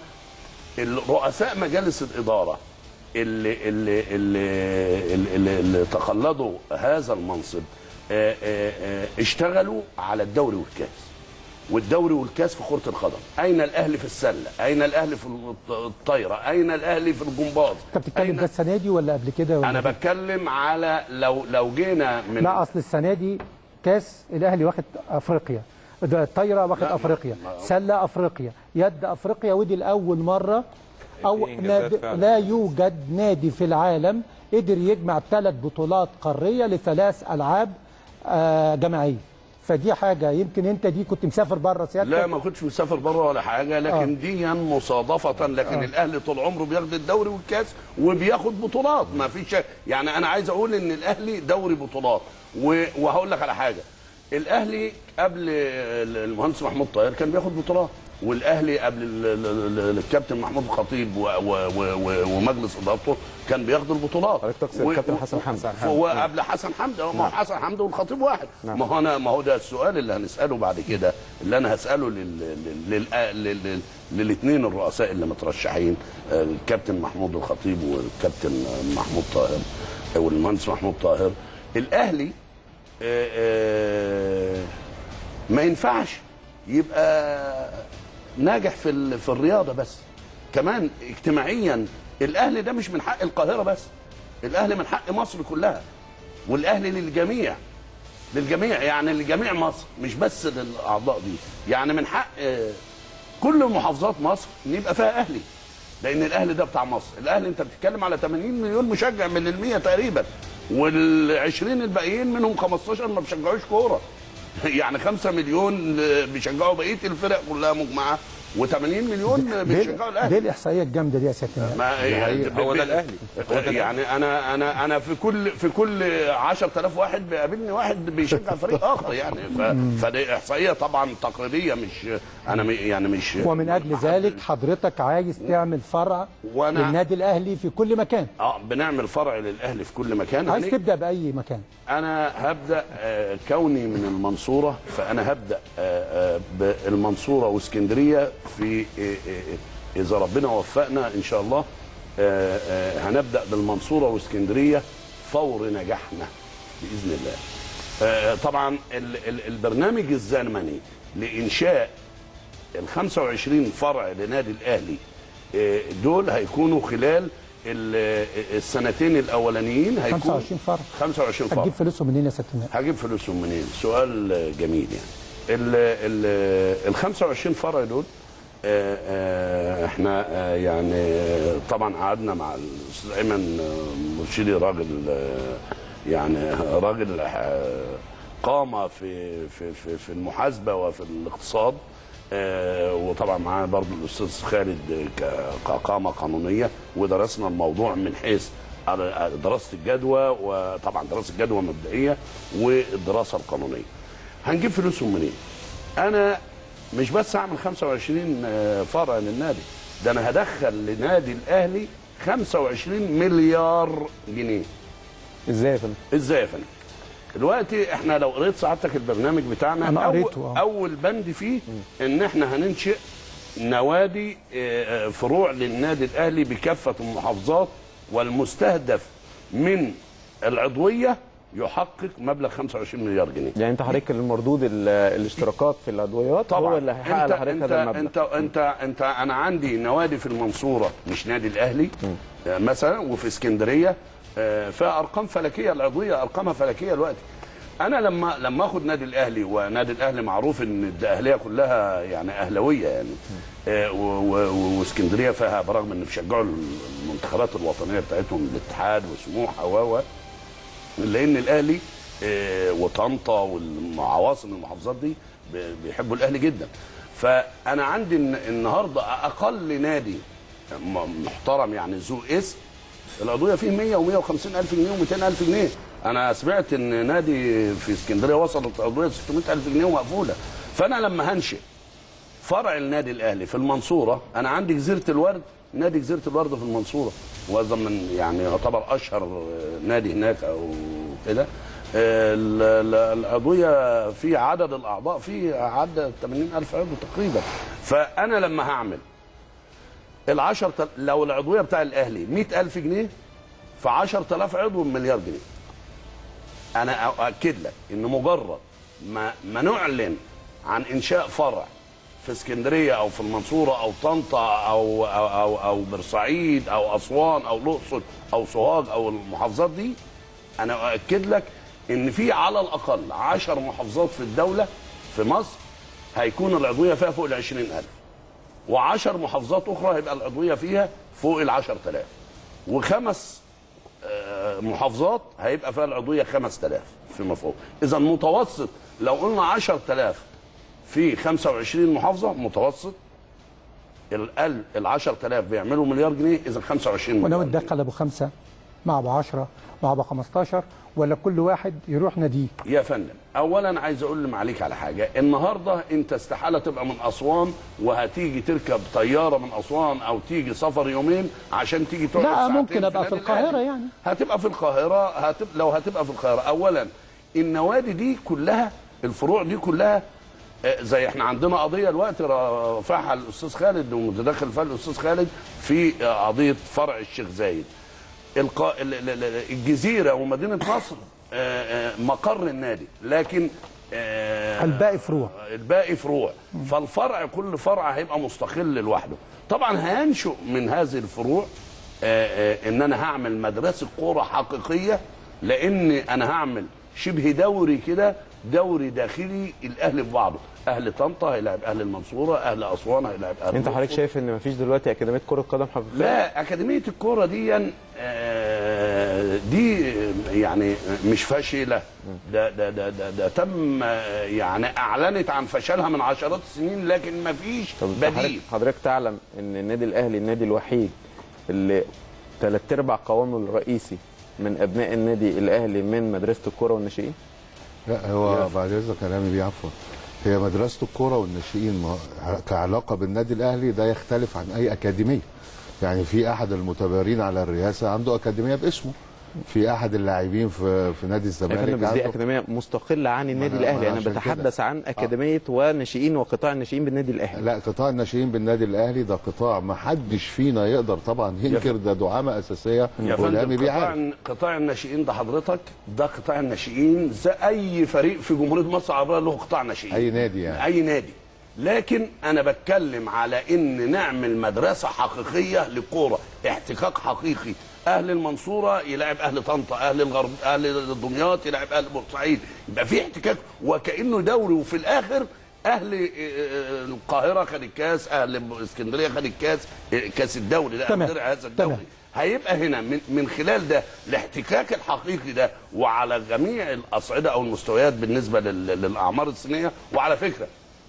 رؤساء مجالس الاداره اللي اللي اللي, اللي, اللي تقلدوا هذا المنصب آه، آه، آه، اشتغلوا على الدوري والكاس والدوري والكاس في كره القدم اين الاهلي في السله اين الاهلي في الط- الطايره اين الاهلي في الجمباز انت بتتكلم ده السنه دي ولا قبل كده ولا انا إيه؟ بتكلم على لو لو جينا من لا اصل السنه دي كاس الاهلي واخد افريقيا ده الطايره واخد لا، افريقيا ما- سله افريقيا يد افريقيا ودي لاول مره او إنجازات ناد... فعلا. لا يوجد نادي في العالم قدر يجمع ثلاث بطولات قاريه لثلاث العاب آه جماعيه فدي حاجه يمكن انت دي كنت مسافر بره سيادتك لا ما كنتش مسافر بره ولا حاجه لكن آه. دي مصادفه لكن آه. الاهلي طول عمره بياخد الدوري والكاس وبياخد بطولات ما فيش شك. يعني انا عايز اقول ان الاهلي دوري بطولات و- وهقول لك على حاجه الاهلي قبل المهندس محمود طاهر كان بياخد بطولات والاهلي قبل ال- ال- ال- الكابتن محمود الخطيب و- و- و- و- ومجلس ادارته كان بياخد البطولات حضرتك تقصد و- الكابتن و- حسن حمدي. هو قبل حسن حمدي ما هو نعم. حسن حمدي والخطيب واحد نعم. ما هو انا ما هو ده السؤال اللي هنساله بعد كده اللي انا هساله لل لل لل لل للاثنين الرؤساء اللي مترشحين آه، الكابتن محمود الخطيب والكابتن آه، محمود طاهر آه، والمهندس محمود طاهر الاهلي آه، آه، ما ينفعش يبقى ناجح في ال- في الرياضه بس كمان اجتماعيا الاهلي ده مش من حق القاهره بس الاهلي من حق مصر كلها والاهلي للجميع للجميع يعني لجميع مصر مش بس للاعضاء دي يعني من حق آه، كل محافظات مصر ان يبقى فيها اهلي لان الاهلي ده بتاع مصر الاهلي انت بتتكلم على 80 مليون مشجع من ال100 تقريبا وال20 الباقيين منهم 15 ما بيشجعوش كوره يعني 5 مليون بيشجعوا بقيه الفرق كلها مجمعه و80 مليون بيشجعوا دي الاهلي الاحصائيه الجامده دي يا سياده النائب. ما يعني هو ده الأهلي. هو ده يعني انا انا انا في كل في كل 10000 واحد بيقابلني واحد بيشجع فريق اخر يعني ف- فدي احصائيه طبعا تقريبيه مش انا م- يعني مش ومن اجل ذلك حضرتك عايز تعمل فرع وأنا- للنادي الاهلي في كل مكان اه بنعمل فرع للاهلي في كل مكان عايز هنيجي- تبدا باي مكان انا هبدا آه، كوني من المنصوره فانا هبدا آه، آه، بالمنصوره واسكندريه في آه، آه، اذا ربنا وفقنا ان شاء الله آه، آه، هنبدا بالمنصوره واسكندريه فور نجاحنا باذن الله آه، طبعا ال- ال- البرنامج الزمني لانشاء ال 25 فرع لنادي الاهلي آه، دول هيكونوا خلال ال- السنتين الاولانيين هيكون 25 فرع 25 فرع هتجيب فلوسهم منين يا سياده النائب؟ هجيب فلوسهم منين؟ سؤال جميل يعني. ال ال ال 25 فرع دول آه، آه، احنا آه، يعني آه، طبعا قعدنا مع الاستاذ ايمن آه، مرشدي راجل آه، يعني راجل آه، قامه في في في في المحاسبه وفي الاقتصاد آه، وطبعا معانا برضه الاستاذ خالد ك- كقامه قانونيه ودرسنا الموضوع من حيث على دراسه الجدوى وطبعا دراسه الجدوى مبدئيه والدراسه القانونيه. هنجيب فلوسهم منين؟ انا مش بس هعمل 25 آه، فرع للنادي ده انا هدخل لنادي الاهلي 25 مليار جنيه ازاي يا فندم؟ ازاي يا فندم؟ دلوقتي احنا لو قريت سعادتك البرنامج بتاعنا أنا أول- قريته، آه. اول بند فيه ان احنا هننشئ نوادي آه، آه، فروع للنادي الاهلي بكافه المحافظات والمستهدف من العضويه يحقق مبلغ 25 مليار جنيه يعني انت حضرتك المردود ال- الاشتراكات في العضويات طبعا هو اللي هيحقق انت لحضرتك انت هذا المبلغ انت انت انت انا عندي نوادي في المنصوره مش نادي الاهلي آه، مثلا وفي اسكندريه آه، فيها ارقام فلكيه العضويه ارقامها فلكيه دلوقتي انا لما لما اخد نادي الاهلي ونادي الاهلي معروف ان الاهليه كلها يعني اهلاويه يعني آه، و- و- واسكندريه فيها برغم ان بيشجعوا المنتخبات الوطنيه بتاعتهم الاتحاد وسموحه و و لان الاهلي آه، وطنطا والعواصم المحافظات دي ب- بيحبوا الاهلي جدا فانا عندي الن- النهارده اقل نادي م- محترم يعني ذو اسم العضويه فيه 100 و150 الف جنيه و200 الف جنيه انا سمعت ان نادي في اسكندريه وصلت عضويه 600 الف جنيه ومقفوله فانا لما هنشئ فرع النادي الاهلي في المنصوره انا عندي جزيره الورد نادي جزيره الورد في المنصوره وهذا من يعني يعتبر اشهر نادي هناك او كده ال- ال- العضويه في عدد الاعضاء فيه عدى 80 الف عضو تقريبا فانا لما هعمل العشر تل... لو العضويه بتاع الاهلي 100 الف جنيه ف 10000 عضو بمليار جنيه انا اؤكد لك ان مجرد ما ما نعلن عن انشاء فرع في اسكندريه او في المنصوره او طنطا او او او, أو بورسعيد او اسوان او الاقصر او سوهاج او المحافظات دي انا اؤكد لك ان في على الاقل 10 محافظات في الدوله في مصر هيكون العضويه فيها فوق ال 20000 و10 محافظات اخرى هيبقى العضويه فيها فوق ال 10000 وخمس آه، محافظات هيبقى فيها العضويه 5000 فيما فوق اذا متوسط لو قلنا 10000 في 25 محافظه متوسط ال ال 10000 بيعملوا مليار جنيه اذا 25 وناوي مليار تدخل ابو خمسه مع ابو 10 مع ابو 15 ولا كل واحد يروح ناديه يا فندم اولا عايز اقول لمعاليك على حاجه النهارده انت استحاله تبقى من اسوان وهتيجي تركب طياره من اسوان او تيجي سفر يومين عشان تيجي تقعد لا ساعتين ممكن ابقى في نادي القاهره الأهلي. يعني هتبقى في القاهره هتب... لو هتبقى في القاهره اولا النوادي دي كلها الفروع دي كلها آه، زي احنا عندنا قضيه الوقت رفعها الاستاذ خالد ومتدخل فيها الاستاذ خالد في آه، قضيه فرع الشيخ زايد القا... ال- ال- ال- الجزيره ومدينه نصر آه، آه، مقر النادي لكن آه، الباقي فروع الباقي فروع فالفرع كل فرع هيبقى مستقل لوحده طبعا هينشئ من هذه الفروع آه، آه، ان انا هعمل مدرسه كوره حقيقيه لان انا هعمل شبه دوري كده دوري داخلي الاهلي في بعضه اهل طنطا هيلاعب اهل المنصوره اهل اسوان هيلاعب اهل انت حضرتك الأقصر. شايف ان مفيش دلوقتي اكاديميه كره قدم حقيقيه لا اكاديميه الكوره دي آه، دي يعني مش فاشله ده ده ده ده, ده تم آه، يعني اعلنت عن فشلها من عشرات السنين لكن ما فيش طب انت حضرتك, بديل حضرتك تعلم ان النادي الاهلي النادي الوحيد اللي ثلاث ارباع قوامه الرئيسي من ابناء النادي الاهلي من مدرسه الكره والناشئين لا هو بعد اذنك كلامي بيه عفوا هي مدرسه الكوره والناشئين ما- كعلاقه بالنادي الاهلي ده يختلف عن اي اكاديميه يعني في احد المتبارين على الرئاسه عنده اكاديميه باسمه في احد اللاعبين في في نادي يا الزمالك فندم بس دي عنده اكاديميه مستقله عن النادي ما- الاهلي ما انا عشان بتحدث عن اكاديميه وناشئين وقطاع الناشئين بالنادي الاهلي لا قطاع الناشئين بالنادي الاهلي ده قطاع ما حدش فينا يقدر طبعا ينكر ده دعامه اساسيه يا والهامي فندم بيه قطاع عارف قطاع الناشئين ده حضرتك ده قطاع الناشئين زي اي فريق في جمهوريه مصر العربيه له قطاع ناشئين اي نادي يعني اي نادي لكن انا بتكلم على ان نعمل مدرسه حقيقيه للكوره احتكاك حقيقي اهل المنصوره يلعب اهل طنطا اهل الغرب اهل دمياط يلعب اهل بورسعيد يبقى في احتكاك وكانه دوري وفي الاخر اهل آه، القاهره خد الكاس اهل اسكندريه خد الكاس آه، كاس الدوري ده تمام. درع هذا الدوري تمام. هيبقى هنا من, من خلال ده الاحتكاك الحقيقي ده وعلى جميع الاصعده او المستويات بالنسبه لل- للاعمار السنيه وعلى فكره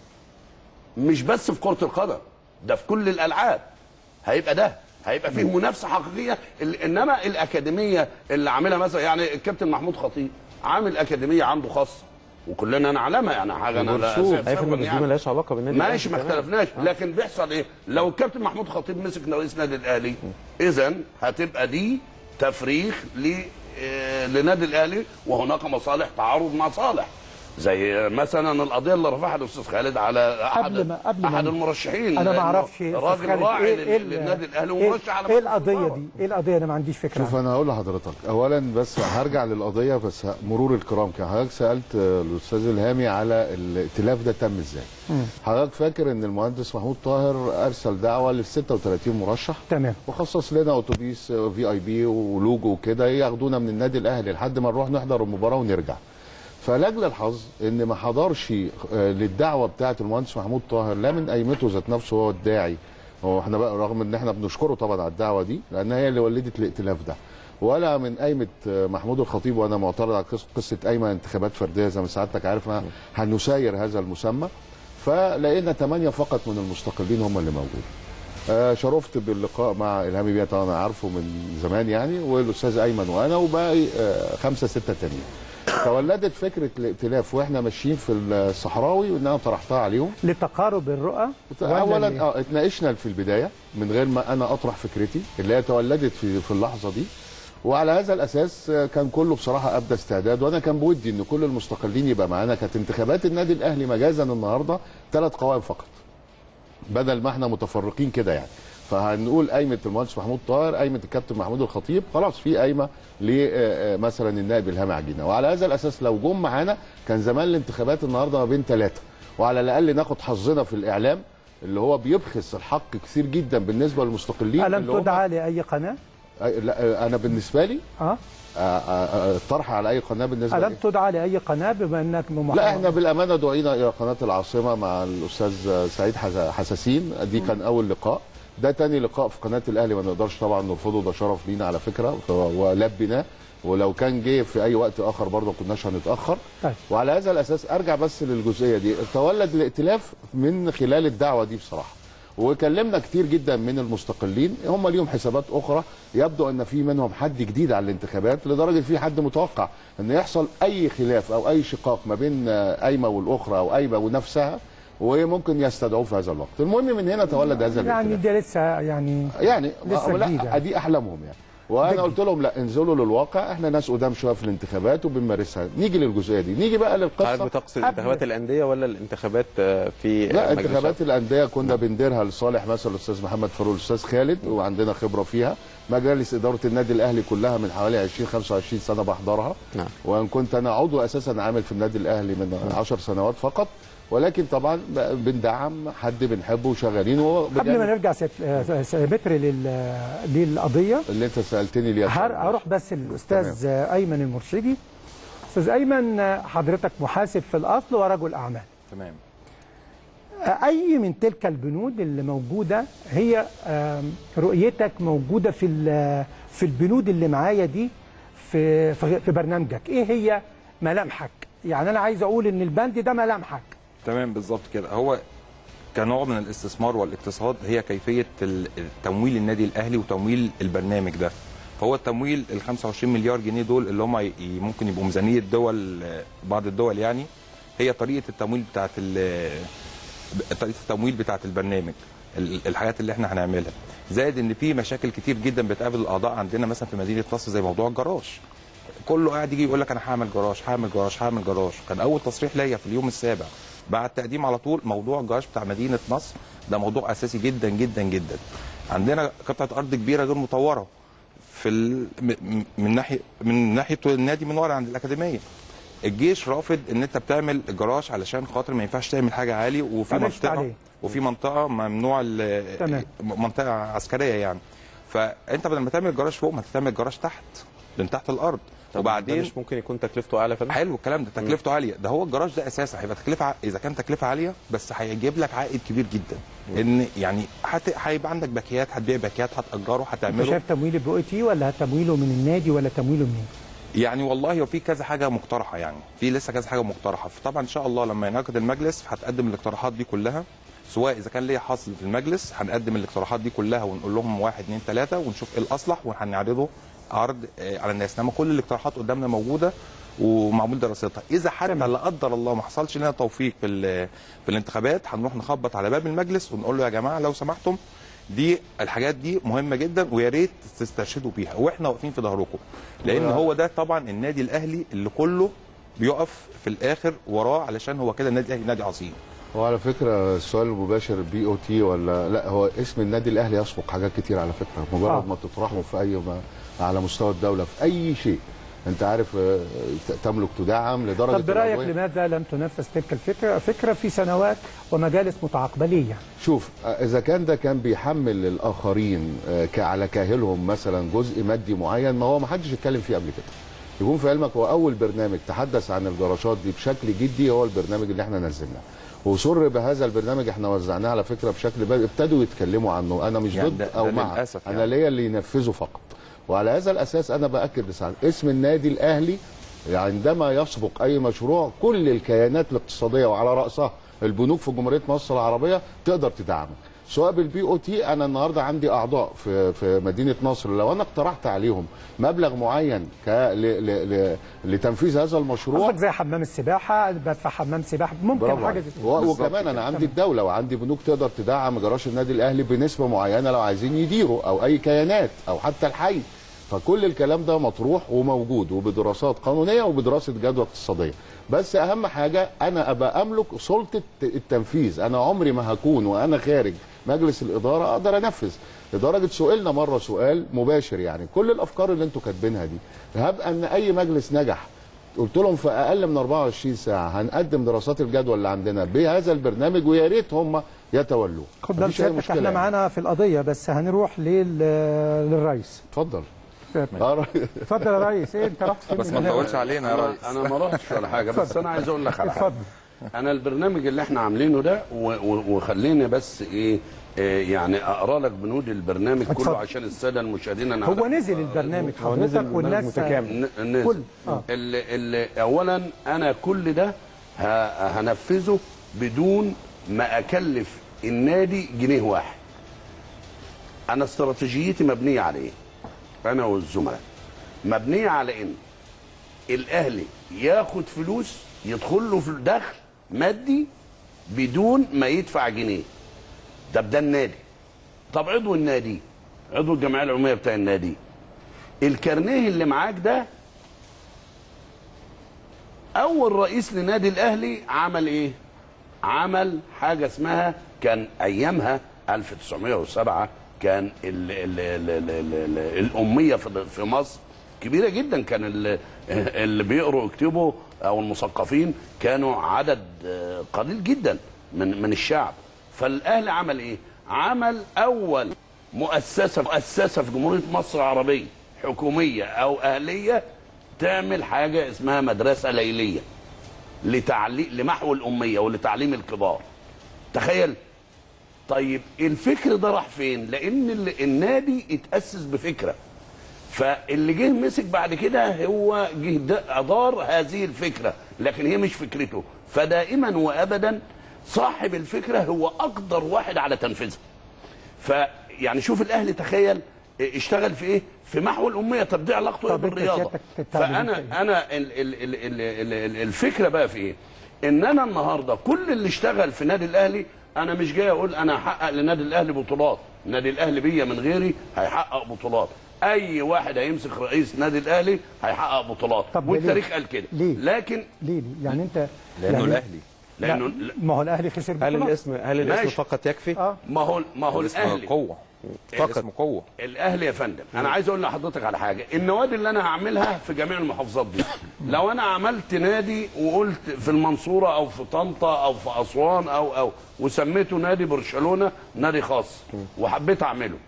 مش بس في كره القدم ده في كل الالعاب هيبقى ده هيبقى فيه منافسه حقيقيه ال- انما الاكاديميه اللي عاملها مثلا يعني الكابتن محمود خطيب عامل اكاديميه عنده خاصه وكلنا نعلمها يعني حاجه انا لا مرسوم أسف اي فندم سبباً بس دي يعني. مالهاش علاقه بالنادي ماشي ما الأهلي كمان. اختلفناش لكن بيحصل ايه لو الكابتن محمود خطيب مسك رئيس نادي الاهلي اذا هتبقى دي تفريخ ل آه، لنادي الاهلي وهناك مصالح تعارض مع صالح زي مثلا القضيه اللي رفعها الاستاذ خالد على احد قبل ما- قبل ما- احد المرشحين انا ما لأنه اعرفش أستاذ راجل خالد، راعي إيه- إيه لل- ال- للنادي الاهلي ايه ومرشح على ايه مجلس القضيه الإدارة. دي ايه القضيه انا ما عنديش فكره شوف عنها. انا هقول لحضرتك اولا بس هرجع للقضيه بس مرور الكرام كان حضرتك سالت الاستاذ الهامي على الائتلاف ده تم ازاي مم. حضرتك فاكر ان المهندس محمود طاهر ارسل دعوه لل 36 مرشح تمام وخصص لنا اتوبيس في اي بي ولوجو وكده ياخدونا من النادي الاهلي لحد ما نروح نحضر المباراه ونرجع فلاجل الحظ ان ما حضرش آه، للدعوه بتاعه المهندس محمود طاهر لا من قيمته ذات نفسه هو الداعي هو احنا بقى رغم ان احنا بنشكره طبعا على الدعوه دي لان هي اللي ولدت الائتلاف ده ولا من قايمه آه، محمود الخطيب وانا معترض على قص- قصه قايمه انتخابات فرديه زي ما سعادتك عارف ما هنساير هذا المسمى فلقينا ثمانيه فقط من المستقلين هم اللي موجودين آه، شرفت باللقاء مع الهامي بيه طبعا أنا عارفه من زمان يعني والاستاذ ايمن وانا وباقي آه، خمسه سته تانيين تولدت فكره الائتلاف واحنا ماشيين في الصحراوي وان انا طرحتها عليهم لتقارب الرؤى ولا اولا ليه؟ اه اتناقشنا في البدايه من غير ما انا اطرح فكرتي اللي هي تولدت في في اللحظه دي وعلى هذا الاساس آه، كان كله بصراحه ابدى استعداد وانا كان بودي ان كل المستقلين يبقى معانا كانت انتخابات النادي الاهلي مجازا النهارده ثلاث قوائم فقط بدل ما احنا متفرقين كده يعني فهنقول قايمه المهندس محمود طاهر قايمه الكابتن محمود الخطيب خلاص في قايمه لمثلا النائب الهام عجينه وعلى هذا الاساس لو جم معانا كان زمان الانتخابات النهارده ما بين ثلاثه وعلى الاقل ناخد حظنا في الاعلام اللي هو بيبخس الحق كثير جدا بالنسبه للمستقلين اللي الم هم- تدعى لاي قناه أي- لا آه، انا بالنسبه لي اه آه، آه، آه، الطرح على اي قناه بالنسبه الم لي تدعى لاي قناه بما انك ممحور لا احنا بالامانه دعينا الى قناه العاصمه مع الاستاذ سعيد حس- حساسين دي كان اول لقاء ده تاني لقاء في قناه الاهلي ما نقدرش طبعا نرفضه ده شرف لينا على فكره ف- ولبناه ولو كان جه في اي وقت اخر برضه ما كناش هنتاخر طيب. وعلى هذا الاساس ارجع بس للجزئيه دي تولد الائتلاف من خلال الدعوه دي بصراحه وكلمنا كتير جدا من المستقلين هم ليهم حسابات اخرى يبدو ان في منهم حد جديد على الانتخابات لدرجه في حد متوقع ان يحصل اي خلاف او اي شقاق ما بين آه، قايمه والاخرى او قايمه ونفسها وممكن يستدعوه في هذا الوقت المهم من هنا تولد هذا يعني الاختلاف ده لسه يعني يعني لسه لا جديد يعني. دي احلامهم يعني وانا قلت لهم لا انزلوا للواقع احنا ناس قدام شويه في الانتخابات وبنمارسها نيجي للجزئيه دي نيجي بقى للقصه حضرتك بتقصد قبل- انتخابات الانديه ولا الانتخابات آه، في لا مجلس انتخابات الانديه كنا بنديرها لصالح مثلا الاستاذ محمد فاروق الاستاذ خالد وعندنا خبره فيها مجالس اداره النادي الاهلي كلها من حوالي 20 25 سنه بحضرها نعم. وان كنت انا عضو اساسا عامل في النادي الاهلي من 10 سنوات فقط ولكن طبعا ب- بندعم حد بنحبه وشغالين وهو قبل ما بجانب نرجع ست- آه، س- متر لل- للقضيه اللي انت سالتني ليه هر- هروح بس الاستاذ ايمن المرشدي استاذ ايمن آه، حضرتك محاسب في الاصل ورجل اعمال تمام اي من تلك البنود اللي موجوده هي آم، رؤيتك موجوده في ال- في البنود اللي معايا دي في في في برنامجك ايه هي ملامحك يعني انا عايز اقول ان البند ده ملامحك تمام بالظبط كده هو كنوع من الاستثمار والاقتصاد هي كيفيه ال- تمويل النادي الاهلي وتمويل البرنامج ده فهو التمويل ال 25 مليار جنيه دول اللي هم ي- ممكن يبقوا ميزانيه دول بعض الدول يعني هي طريقه التمويل بتاعت ال- طريقه التمويل بتاعت البرنامج ال- الحاجات اللي احنا هنعملها زائد ان في مشاكل كتير جدا بتقابل الاعضاء عندنا مثلا في مدينه نصر زي موضوع الجراج كله قاعد يجي يقول لك انا هعمل جراج هعمل جراج هعمل جراج كان اول تصريح ليا في اليوم السابع بعد التقديم على طول موضوع الجراج بتاع مدينه نصر ده موضوع اساسي جدا جدا جدا عندنا قطعه ارض كبيره غير مطوره في ال... م- م- من ناحيه من ناحيه النادي من ورا عند الاكاديميه الجيش رافض ان انت بتعمل جراج علشان خاطر ما ينفعش تعمل حاجه عالي وفي تعملش منطقه عليه. وفي منطقه ممنوع ال- تمام. منطقه عسكريه يعني فانت بدل ما تعمل جراج فوق ما تعمل جراج تحت من تحت الارض طب وبعدين ده مش ممكن يكون تكلفته اعلى يا فندم حلو الكلام ده تكلفته عاليه ده هو الجراج ده اساسا هيبقى تكلفه ع- اذا كان تكلفه عاليه بس هيجيب لك عائد كبير جدا ان يعني هت... هيبقى عندك باكيات هتبيع باكيات هتاجره انت هتعمله شايف تمويل البي تي ولا تمويله من النادي ولا تمويله منين؟ يعني والله هو في كذا حاجه مقترحه يعني في لسه كذا حاجه مقترحه فطبعا ان شاء الله لما ينعقد المجلس هتقدم الاقتراحات دي كلها سواء اذا كان ليا حصل في المجلس هنقدم الاقتراحات دي كلها ونقول لهم واحد اثنين ثلاثه ونشوف ايه الاصلح وهنعرضه عرض آه، على الناس انما كل الاقتراحات قدامنا موجوده ومعمول دراستها اذا حتى لا قدر الله ما حصلش لنا توفيق في ال- في الانتخابات هنروح نخبط على باب المجلس ونقول له يا جماعه لو سمحتم دي الحاجات دي مهمه جدا ويا ريت تسترشدوا بيها واحنا واقفين في ظهركم لان هو ده طبعا النادي الاهلي اللي كله بيقف في الاخر وراه علشان هو كده النادي الاهلي نادي عظيم هو على فكره السؤال المباشر بي او تي ولا لا هو اسم النادي الاهلي يسبق حاجات كتير على فكره مجرد آه. ما تطرحه في اي ما على مستوى الدوله في اي شيء انت عارف آه، تملك تدعم لدرجه طب برايك العضوية. لماذا لم تنفذ تلك الفكره؟ فكره في سنوات ومجالس متعاقبه ليه يعني؟ شوف آه، اذا كان ده كان بيحمل الاخرين آه، ك- على كاهلهم مثلا جزء مادي معين ما هو ما حدش اتكلم فيه قبل كده يكون في علمك هو اول برنامج تحدث عن الجراشات دي بشكل جدي هو البرنامج اللي احنا نزلناه وسر بهذا البرنامج احنا وزعناه على فكره بشكل بل... ابتدوا يتكلموا عنه انا مش يعني ضد ده- او ده مع للأسف انا يعني. ليا اللي ينفذه فقط وعلى هذا الاساس انا باكد لسعد اسم النادي الاهلي عندما يسبق اي مشروع كل الكيانات الاقتصاديه وعلى راسها البنوك في جمهوريه مصر العربيه تقدر تدعمك سواء بالبي او تي انا النهارده عندي اعضاء في في مدينه نصر لو انا اقترحت عليهم مبلغ معين ك ل ل ل لتنفيذ هذا المشروع قصدك زي حمام السباحه بدفع حمام سباحه ممكن برافو حاجه عليك. زي و- كده. وكمان انا عندي الدوله وعندي بنوك تقدر تدعم جراج النادي الاهلي بنسبه معينه لو عايزين يديروا او اي كيانات او حتى الحي فكل الكلام ده مطروح وموجود وبدراسات قانونيه وبدراسه جدوى اقتصاديه بس اهم حاجه انا ابقى املك سلطه التنفيذ انا عمري ما هكون وانا خارج مجلس الاداره اقدر انفذ لدرجه سئلنا مره سؤال مباشر يعني كل الافكار اللي انتوا كاتبينها دي هب ان اي مجلس نجح قلت لهم في اقل من 24 ساعه هنقدم دراسات الجدوى اللي عندنا بهذا البرنامج ويا ريت هم يتولوه خد بال مفيش أي سيادتك مشكلة احنا يعني. معانا في القضيه بس هنروح لل... للرئيس اتفضل اتفضل يا ريس ايه انت رحت فين بس من ما هنا؟ تطولش علينا يا أنا- ريس انا ما رحتش ولا حاجه بس اتفضل. انا عايز اقول لك على حاجه اتفضل انا البرنامج اللي احنا عاملينه ده و- و- وخليني بس ايه إيه يعني اقرا لك بنود البرنامج اتفضل. كله عشان الساده المشاهدين انا هو عارف- نزل البرنامج هو نزل حضرتك البرنامج والناس متكامل. ن- نزل كل اه اللي اللي اولا انا كل ده ه- هنفذه بدون ما اكلف النادي جنيه واحد انا استراتيجيتي مبنيه على ايه انا والزملاء مبنيه على ان الاهلي ياخد فلوس يدخل له في دخل مادي بدون ما يدفع جنيه ده ده النادي طب عضو النادي عضو الجمعيه العموميه بتاع النادي الكارنيه اللي معاك ده اول رئيس لنادي الاهلي عمل ايه عمل حاجه اسمها كان ايامها 1907 كان ال ال ال ال ال ال الاميه في في مصر كبيره جدا كان ال- اللي بيقروا يكتبوا او المثقفين كانوا عدد آه، قليل جدا من من الشعب فالاهلي عمل ايه عمل اول مؤسسه مؤسسه في جمهوريه مصر العربيه حكوميه او اهليه تعمل حاجه اسمها مدرسه ليليه لتعليم لمحو الاميه ولتعليم الكبار تخيل طيب الفكر ده راح فين لان ال- النادي اتاسس بفكره فاللي جه مسك بعد كده هو جه د- ادار هذه الفكره لكن هي مش فكرته فدائما وابدا صاحب الفكره هو اقدر واحد على تنفيذها فيعني شوف الاهلي تخيل اشتغل في ايه في محو الاميه طب دي علاقته ايه طب انت بالرياضه سيادتك تتعب فانا انا ال ال ال ال ال ال الفكره بقى في ايه ان انا النهارده كل اللي اشتغل في نادي الاهلي انا مش جاي اقول انا هحقق لنادي الاهلي بطولات نادي الاهلي بيا من غيري هيحقق بطولات اي واحد هيمسك رئيس نادي الاهلي هيحقق بطولات طب والتاريخ ليه؟ قال كده ليه؟ لكن ليه ليه يعني انت لانه يعني الاهلي لانه لا، ما هو الاهلي خسر هل بطولات. الاسم هل الاسم ماشي. فقط يكفي؟ اه ما هو ما هو الاسم الاهلي قوه فقط. الاسم قوه الاهلي يا فندم انا عايز اقول لحضرتك على حاجه النوادي اللي انا هعملها في جميع المحافظات دي لو انا عملت نادي وقلت في المنصوره او في طنطا او في اسوان او او وسميته نادي برشلونه نادي خاص وحبيت اعمله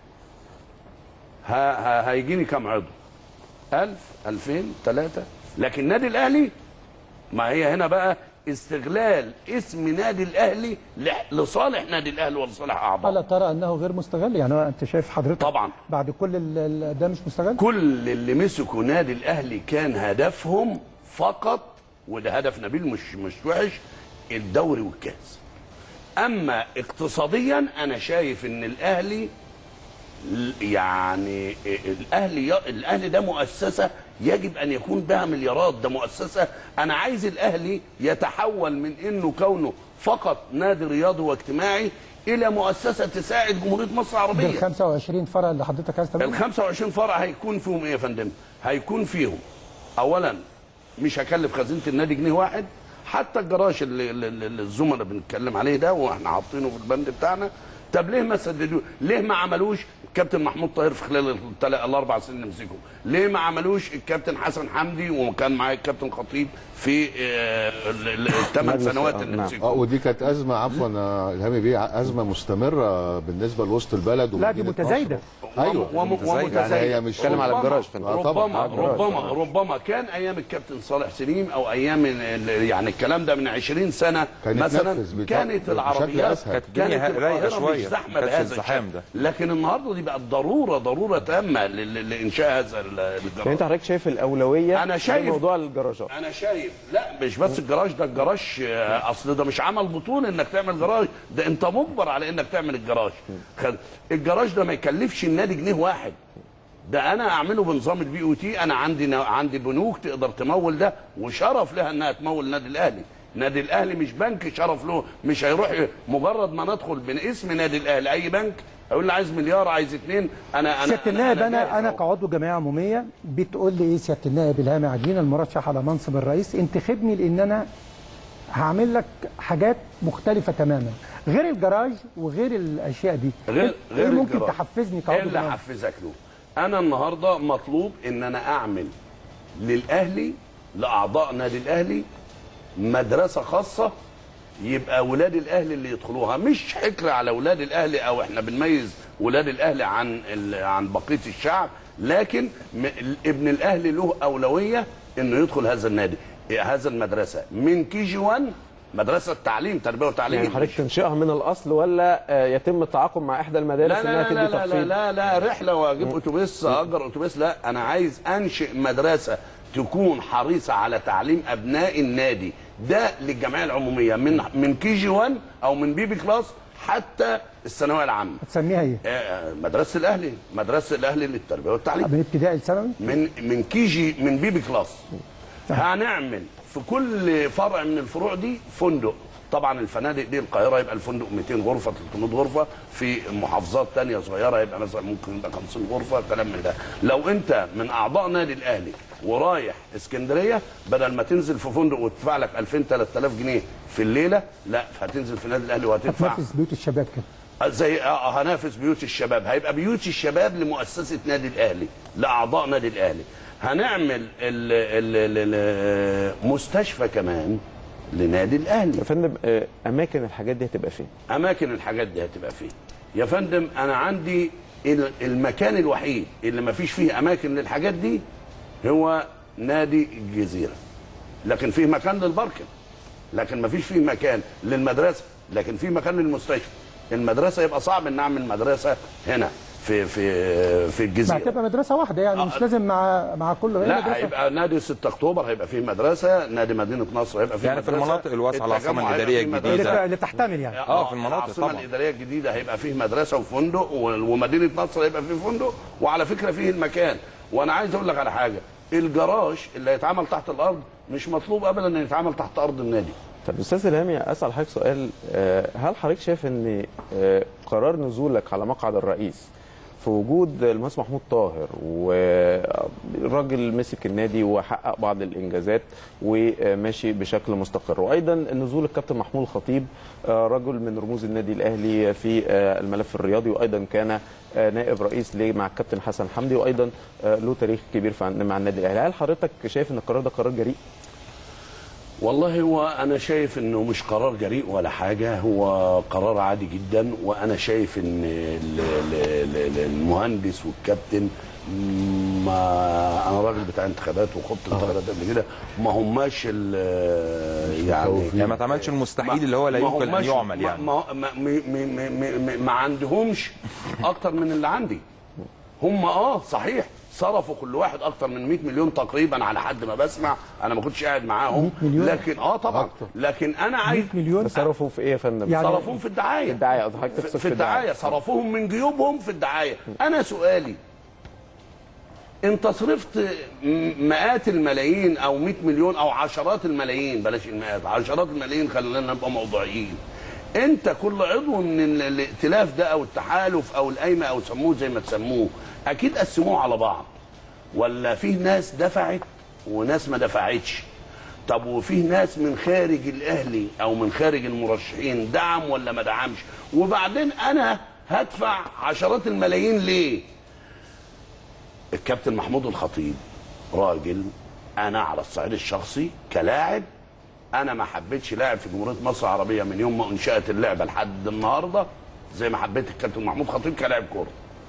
ه- ه- هيجيني كام عضو 1000 2000 3 لكن النادي الاهلي ما هي هنا بقى استغلال اسم نادي الاهلي لح- لصالح نادي الاهلي ولصالح اعضائه الا ترى انه غير مستغل يعني هو انت شايف حضرتك طبعا بعد كل ال- ال- ده مش مستغل كل اللي مسكوا نادي الاهلي كان هدفهم فقط وده هدف نبيل مش مش وحش الدوري والكاس اما اقتصاديا انا شايف ان الاهلي ل- يعني الاهلي الاهلي ده مؤسسه يجب ان يكون بها مليارات ده مؤسسه انا عايز الاهلي يتحول من انه كونه فقط نادي رياضي واجتماعي الى مؤسسه تساعد جمهوريه مصر العربيه بال 25 فرع اللي حضرتك عايز ال تعمله 25 فرع هيكون فيهم ايه يا فندم؟ هيكون فيهم اولا مش هكلف خزينه النادي جنيه واحد حتى الجراج اللي, اللي اللي الزملاء بنتكلم عليه ده واحنا حاطينه في البند بتاعنا طب ليه ما سددوه؟ ليه ما عملوش الكابتن محمود طاهر في خلال التل- الاربع سنين اللي مسكهم؟ ليه ما عملوش الكابتن حسن حمدي وكان معاه الكابتن خطيب في الثمان مجلس- سنوات آه، اللي نعم. اه مسكهم؟ ودي كانت ازمه عفوا يا الهامي بيه ازمه مستمره بالنسبه لوسط البلد لا دي ومدينة متزايده نصر. ايوه وم- ومتزايدة. يعني هي مش بتكلم على ربما- الجراج فندم. آه، طبعا. ربما على الجراج. ربما ربما كان ايام الكابتن صالح سليم او ايام ال- ال- يعني الكلام ده من 20 سنه كان مثلا يتنفذ بتا- كانت بشكل العربيات أسهل. كانت الدنيا كانت رايقة القاهره شوية. مش زحمه ما كانش بهذا الزحام الشكل ده. لكن النهارده دي بقت ضروره ضروره تامه ل- ل- لانشاء هذا ال- يعني انت الجراج حضرتك شايف الاولويه أنا شايف- موضوع الجراجات انا شايف لا مش بس الجراج ده الجراج آه، اصل ده مش عمل بطوله انك تعمل جراج ده انت مجبر على انك تعمل الجراج خد- الجراج ده ما يكلفش النادي جنيه واحد ده انا اعمله بنظام البي او تي انا عندي نا- عندي بنوك تقدر تمول ده وشرف لها انها تمول النادي الاهلي نادي الاهلي مش بنك شرف له مش هيروح ي- مجرد ما ندخل من اسم نادي الاهلي اي بنك هيقول لي عايز مليار عايز اتنين انا انا سياده النائب انا جاهز انا أهو. كعضو جمعيه عموميه بتقول لي ايه سياده النائب الهامي عجين المرشح على منصب الرئيس انتخبني لان انا هعمل لك حاجات مختلفه تماما غير الجراج وغير الاشياء دي غير غير ايه ممكن الجراج. تحفزني ايه كعضو اللي جمعيه حفزك له انا النهارده مطلوب ان انا اعمل للاهلي لاعضاء نادي الاهلي مدرسه خاصه يبقى ولاد الاهلي اللي يدخلوها مش حكر على ولاد الاهلي او احنا بنميز ولاد الاهلي عن ال- عن بقيه الشعب لكن م- ابن الاهلي له اولويه انه يدخل هذا النادي هذا المدرسه من كي جي 1 مدرسه تعليم تربيه وتعليم يعني حضرتك تنشئها من الاصل ولا آه، يتم التعاقد مع احدى المدارس لا انها لا تدي لا لا, لا تخفيض لا لا رحله واجيب اتوبيس اجر اتوبيس لا انا عايز انشئ مدرسه تكون حريصه على تعليم ابناء النادي ده للجمعيه العموميه من من كي جي 1 او من بيبي كلاس حتى الثانويه العامه هتسميها ايه؟ آه، مدرسه الاهلي مدرسه الاهلي للتربيه والتعليم من ابتدائي لثانوي؟ من من كي جي من بيبي كلاس هنعمل في كل فرع من الفروع دي فندق طبعا الفنادق دي القاهره يبقى الفندق 200 غرفه 300 غرفه في محافظات تانية صغيره يبقى مثلا ممكن يبقى 50 غرفه كلام من ده لو انت من اعضاء نادي الاهلي ورايح اسكندريه بدل ما تنزل في فندق وتدفع لك 2000 3000 جنيه في الليله لا هتنزل في نادي الاهلي وهتدفع هتنافس بيوت الشباب كده زي آه، هنافس بيوت الشباب هيبقى بيوت الشباب لمؤسسه نادي الاهلي لاعضاء نادي الاهلي هنعمل ال ال ال ال مستشفى كمان لنادي الاهلي يا فندم آه، اماكن الحاجات دي هتبقى فين؟ اماكن الحاجات دي هتبقى فين يا فندم انا عندي ال- المكان الوحيد اللي ما فيش فيه اماكن للحاجات دي هو نادي الجزيره لكن فيه مكان للباركن لكن ما فيش فيه مكان للمدرسه لكن فيه مكان للمستشفى المدرسه يبقى صعب ان اعمل مدرسه هنا في في في ما الجزيره هتبقى مدرسه واحده يعني مش لازم مع مع كل غير لا مدرسة. هيبقى نادي 6 اكتوبر هيبقى فيه مدرسه نادي مدينه نصر هيبقى فيه يعني في مدرسة. المناطق الواسعة، العاصمة التجمع هيبقى الإدارية فيه الجديدة. مدرسة. اللي تحتمل يعني اه في المناطق العاصمه طبعا الاداريه الجديده هيبقى فيه مدرسه وفندق و- ومدينه نصر هيبقى فيه فندق وعلى فكره فيه المكان وانا عايز اقول لك على حاجه الجراج اللي هيتعمل تحت الارض مش مطلوب ابدا انه يتعمل تحت ارض النادي طب استاذ الهامي اسال حضرتك سؤال آه، هل حضرتك شايف ان آه، قرار نزولك على مقعد الرئيس في وجود المهندس محمود طاهر والراجل مسك النادي وحقق بعض الانجازات وماشي بشكل مستقر وايضا نزول الكابتن محمود الخطيب آه، رجل من رموز النادي الاهلي في آه، الملف الرياضي وايضا كان آه، نائب رئيس ليه مع الكابتن حسن حمدي وايضا آه، له تاريخ كبير في- مع النادي الاهلي هل حضرتك شايف ان القرار ده قرار جريء؟ والله هو انا شايف انه مش قرار جريء ولا حاجه هو قرار عادي جدا وانا شايف ان ال- ال- ال- المهندس والكابتن ما انا راجل بتاع انتخابات وخدت انتخابات قبل كده ما هماش ال- يعني يعني ما تعملش المستحيل اللي هو لا ما يمكن ان هماش- يعمل ما- يعني ما ما ما- ما- ما- ما- ما عندهمش اكتر من اللي عندي هم اه صحيح صرفوا كل واحد اكتر من 100 مليون تقريبا على حد ما بسمع انا ما كنتش قاعد معاهم 100 مليون؟ لكن اه طبعا لكن انا عايز مليون صرفوا في ايه يا فندم؟ يعني صرفوهم في الدعايه في الدعايه قصدك حضرتك في, تقصد في الدعايه صرفوهم من جيوبهم في الدعايه انا سؤالي انت صرفت م- مئات الملايين او 100 مليون او عشرات الملايين بلاش المئات عشرات الملايين خلينا نبقى موضوعيين انت كل عضو من ال- الائتلاف ده او التحالف او القايمه او سموه زي ما تسموه اكيد قسموه على بعض ولا فيه ناس دفعت وناس ما دفعتش طب وفيه ناس من خارج الاهلي او من خارج المرشحين دعم ولا ما دعمش وبعدين انا هدفع عشرات الملايين ليه الكابتن محمود الخطيب راجل انا على الصعيد الشخصي كلاعب انا ما حبيتش لاعب في جمهوريه مصر العربيه من يوم ما انشات اللعبه لحد النهارده زي ما حبيت الكابتن محمود خطيب كلاعب كوره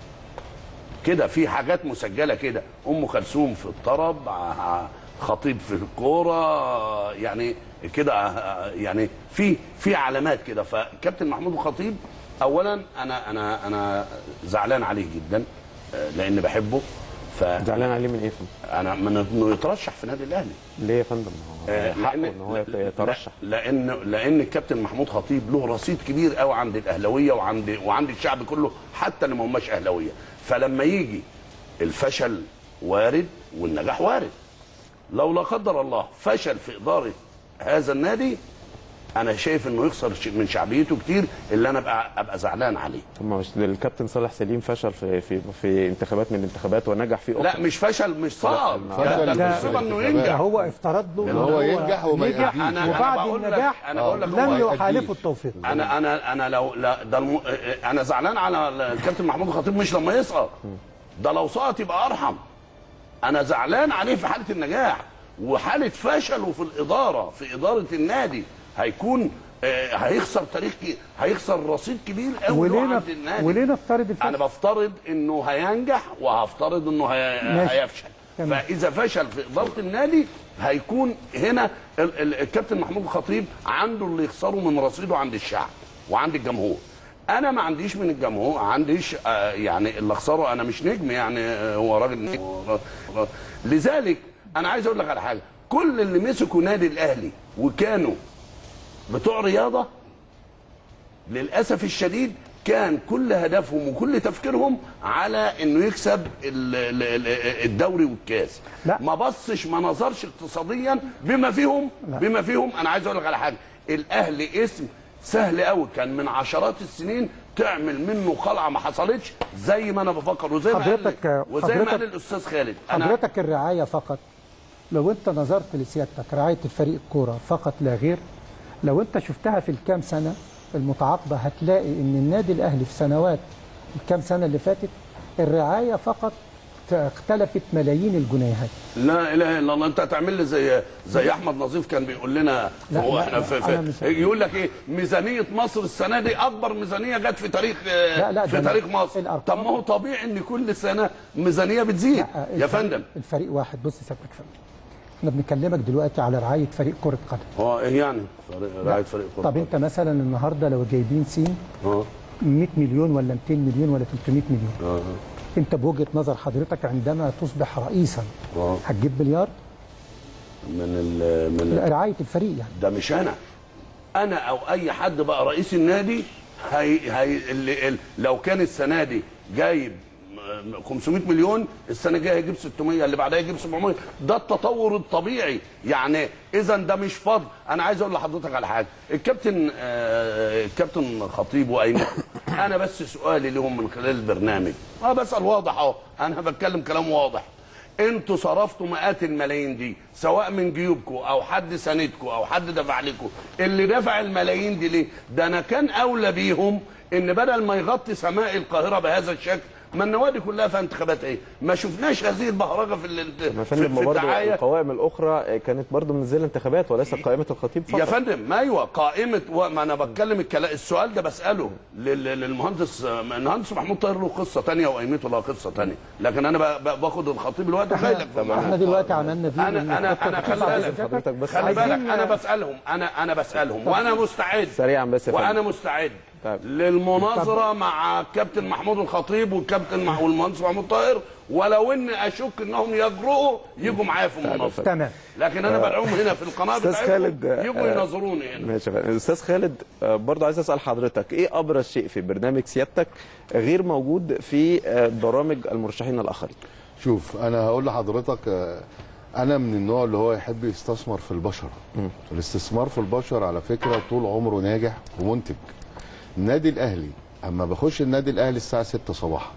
كده في حاجات مسجله كده ام كلثوم في الطرب ع- خطيب في الكوره يعني كده يعني في في علامات كده فكابتن محمود الخطيب اولا انا انا انا زعلان عليه جدا آه، لان بحبه ف زعلان عليه من ايه يا فندم؟ انا من انه يترشح في نادي الاهلي ليه يا فندم؟ هو آه، حقه لأن- ان هو يت- يترشح لا- لان لان الكابتن محمود خطيب له رصيد كبير قوي عند الاهلاويه وعند وعند الشعب كله حتى اللي ما هماش اهلاويه فلما يجي الفشل وارد والنجاح وارد لو لا قدر الله فشل في اداره هذا النادي انا شايف انه يخسر ش- من شعبيته كتير اللي انا ابقى ابقى زعلان عليه طب ما مش الكابتن صالح سليم فشل في في في انتخابات من الانتخابات ونجح في لا أخرى. مش فشل مش صعب فشل ده- ده في المصيبه انه الانتخابات. ينجح هو افترض له إن إن هو ينجح وما نجح يأديش. أنا- أنا وبعد بقول لك- النجاح أنا بقول لك لم هو يحالفه التوفيق انا انا انا لو لا ده الم... انا زعلان على الكابتن محمود الخطيب مش لما يسقط ده لو سقط يبقى ارحم انا زعلان عليه في حاله النجاح وحاله فشله في الاداره في اداره النادي هيكون آه، هيخسر تاريخ ك- هيخسر رصيد كبير قوي له وليه عند نف- النادي وليه نفترض الفشل؟ انا بفترض انه هينجح وهفترض انه هي... ماشي. هيفشل تمام. فاذا فشل في اداره النادي هيكون هنا ال... ال... الكابتن محمود الخطيب عنده اللي يخسره من رصيده عند الشعب وعند الجمهور انا ما عنديش من الجمهور عنديش آه يعني اللي اخسره انا مش نجم يعني آه هو راجل نجم. لذلك انا عايز اقول لك على حاجه كل اللي مسكوا نادي الاهلي وكانوا بتوع رياضه للاسف الشديد كان كل هدفهم وكل تفكيرهم على انه يكسب ال- ال- ال- الدوري والكاس لا. ما بصش ما نظرش اقتصاديا بما فيهم لا. بما فيهم انا عايز اقول لك على حاجه الاهلي اسم سهل قوي كان من عشرات السنين تعمل منه قلعه ما حصلتش زي ما انا بفكر وزي ما حضرتك- قال وزي ما حضرتك- قال الاستاذ خالد انا حضرتك الرعاية فقط لو انت نظرت لسيادتك رعاية الفريق الكورة فقط لا غير لو انت شفتها في الكام سنة المتعاقبة هتلاقي ان النادي الاهلي في سنوات الكام سنة اللي فاتت الرعاية فقط اختلفت ملايين الجنيهات لا اله الا الله انت هتعمل لي زي زي احمد نظيف كان بيقول لنا لا، هو لا، احنا في, أنا مش- في يقول لك ايه ميزانيه مصر السنه دي اكبر ميزانيه جت في تاريخ لا، لا، في ده تاريخ أنا- مصر طب ما هو طبيعي ان كل سنه ميزانيه بتزيد يا الفريق- فندم الفريق واحد بص سيادتك فندم احنا بنكلمك دلوقتي على رعاية فريق كرة قدم هو ايه يعني فريق- رعايه فريق كرة طب انت مثلا النهارده لو جايبين سين اه 100 مليون ولا 200 مليون ولا 300 مليون اه انت بوجهه نظر حضرتك عندما تصبح رئيسا اه هتجيب مليار من ال من لا، رعايه الفريق يعني ده مش انا انا او اي حد بقى رئيس النادي هي هي اللي ال- لو كان السنه دي جايب م- 500 مليون السنه الجايه هيجيب 600 اللي بعدها يجيب 700 ده التطور الطبيعي يعني اذا ده مش فضل انا عايز اقول لحضرتك على حاجه الكابتن آه الكابتن خطيب وايمن انا بس سؤالي لهم من خلال البرنامج اه بسال واضح اهو انا بتكلم كلام واضح انتوا صرفتوا مئات الملايين دي سواء من جيوبكم او حد ساندكم او حد دفع لكم اللي دفع الملايين دي ليه ده انا كان اولى بيهم ان بدل ما يغطي سماء القاهره بهذا الشكل ما النوادي كلها في انتخابات ايه ما شفناش هذه البهرجه في ال- يا في, فندم في برضه الدعايه القوائم الاخرى كانت برضه من ذي الانتخابات وليس قائمه الخطيب فقط يا فندم ما ايوه قائمه و... ما انا بتكلم الكلام السؤال ده بساله لل... للمهندس المهندس محمود طاهر له قصه ثانيه وقيمته لها قصه ثانيه لكن انا ب... ب... باخد الخطيب الوقت وجاي لك في احنا دلوقتي عملنا دي انا انا انا خلي بالك حضرتك بس خلي بالك عايزين- انا بسالهم انا انا بسالهم وانا مستعد سريعا بس يا فندم وانا مستعد طيب. للمناظره مع الكابتن محمود الخطيب والكابتن مع والمهندس محمود طاهر ولو ان اشك انهم يجرؤوا يجوا معايا في المناظره تمام لكن انا بدعوهم هنا في القناه أستاذ بتاعتهم خالد، يجوا آه، يناظروني هنا ماشي يا فندم. استاذ خالد آه، برضه عايز اسال حضرتك ايه ابرز شيء في برنامج سيادتك غير موجود في آه، برامج المرشحين الاخرين شوف انا هقول لحضرتك آه، انا من النوع اللي هو يحب يستثمر في البشر الاستثمار في البشر على فكره طول عمره ناجح ومنتج النادي الاهلي اما بخش النادي الاهلي الساعه 6 صباحا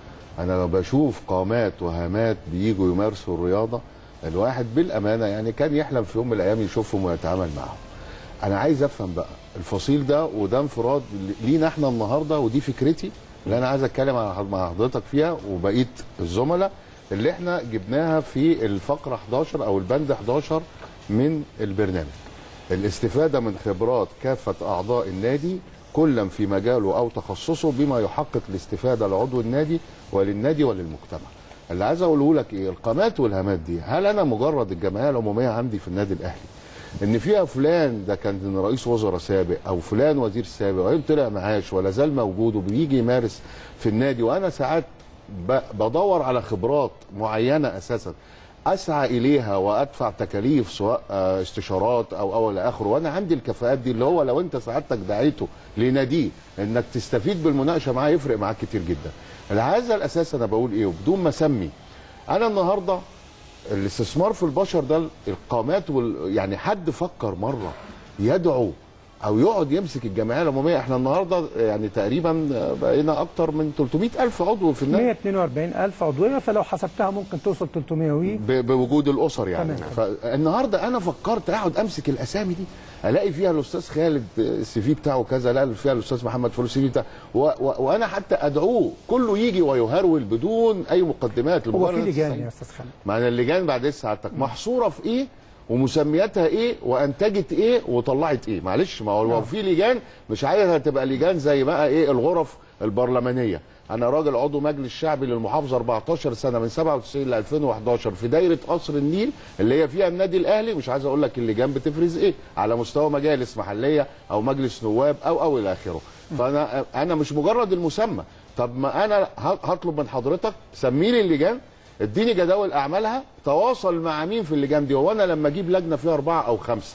انا بشوف قامات وهامات بيجوا يمارسوا الرياضه الواحد بالامانه يعني كان يحلم في يوم من الايام يشوفهم ويتعامل معهم انا عايز افهم بقى الفصيل ده وده انفراد لينا احنا النهارده ودي فكرتي اللي انا عايز اتكلم مع مع حضرتك فيها وبقيه الزملاء اللي احنا جبناها في الفقره 11 او البند 11 من البرنامج الاستفاده من خبرات كافه اعضاء النادي كلا في مجاله او تخصصه بما يحقق الاستفاده لعضو النادي وللنادي وللمجتمع اللي عايز اقوله لك ايه القامات والهامات دي هل انا مجرد الجمعيه العموميه عندي في النادي الاهلي ان فيها فلان ده كان رئيس وزراء سابق او فلان وزير سابق وهي طلع معاش ولا زال موجود وبيجي يمارس في النادي وانا ساعات ب- بدور على خبرات معينه اساسا اسعى اليها وادفع تكاليف سواء آه، استشارات او او الى اخره وانا عندي الكفاءات دي اللي هو لو انت سعادتك دعيته لناديه انك تستفيد بالمناقشه معاه يفرق معاك كتير جدا. على هذا الاساس انا بقول ايه وبدون ما اسمي انا النهارده الاستثمار في البشر ده القامات وال... يعني حد فكر مره يدعو او يقعد يمسك الجمعيه العموميه احنا النهارده يعني تقريبا بقينا اكتر من 300 الف عضو في النادي 142 ألف عضوية فلو حسبتها ممكن توصل 300 وي ب- بوجود الاسر يعني تمام. فالنهارده انا فكرت اقعد امسك الاسامي دي الاقي فيها الاستاذ خالد السي في بتاعه كذا لا فيها الاستاذ محمد فلوس السي في بتاعه و... و... وانا حتى ادعوه كله يجي ويهرول بدون اي مقدمات هو في لمجرد لجان السعي. يا أستاذ خالد معنى اللجان بعد سعادتك محصوره في ايه ومسمياتها ايه وانتجت ايه وطلعت ايه معلش ما هو في لجان مش عايزها تبقى لجان زي بقى ايه الغرف البرلمانيه انا راجل عضو مجلس شعبي للمحافظه 14 سنه من 97 ل 2011 في دايره قصر النيل اللي هي فيها النادي الاهلي مش عايز اقول لك اللجان بتفرز ايه على مستوى مجالس محليه او مجلس نواب او او الى اخره فانا انا مش مجرد المسمى طب ما انا ه- هطلب من حضرتك سمي لي اللجان اديني جداول اعمالها تواصل مع مين في اللجان دي هو انا لما اجيب لجنه فيها اربعه او خمسه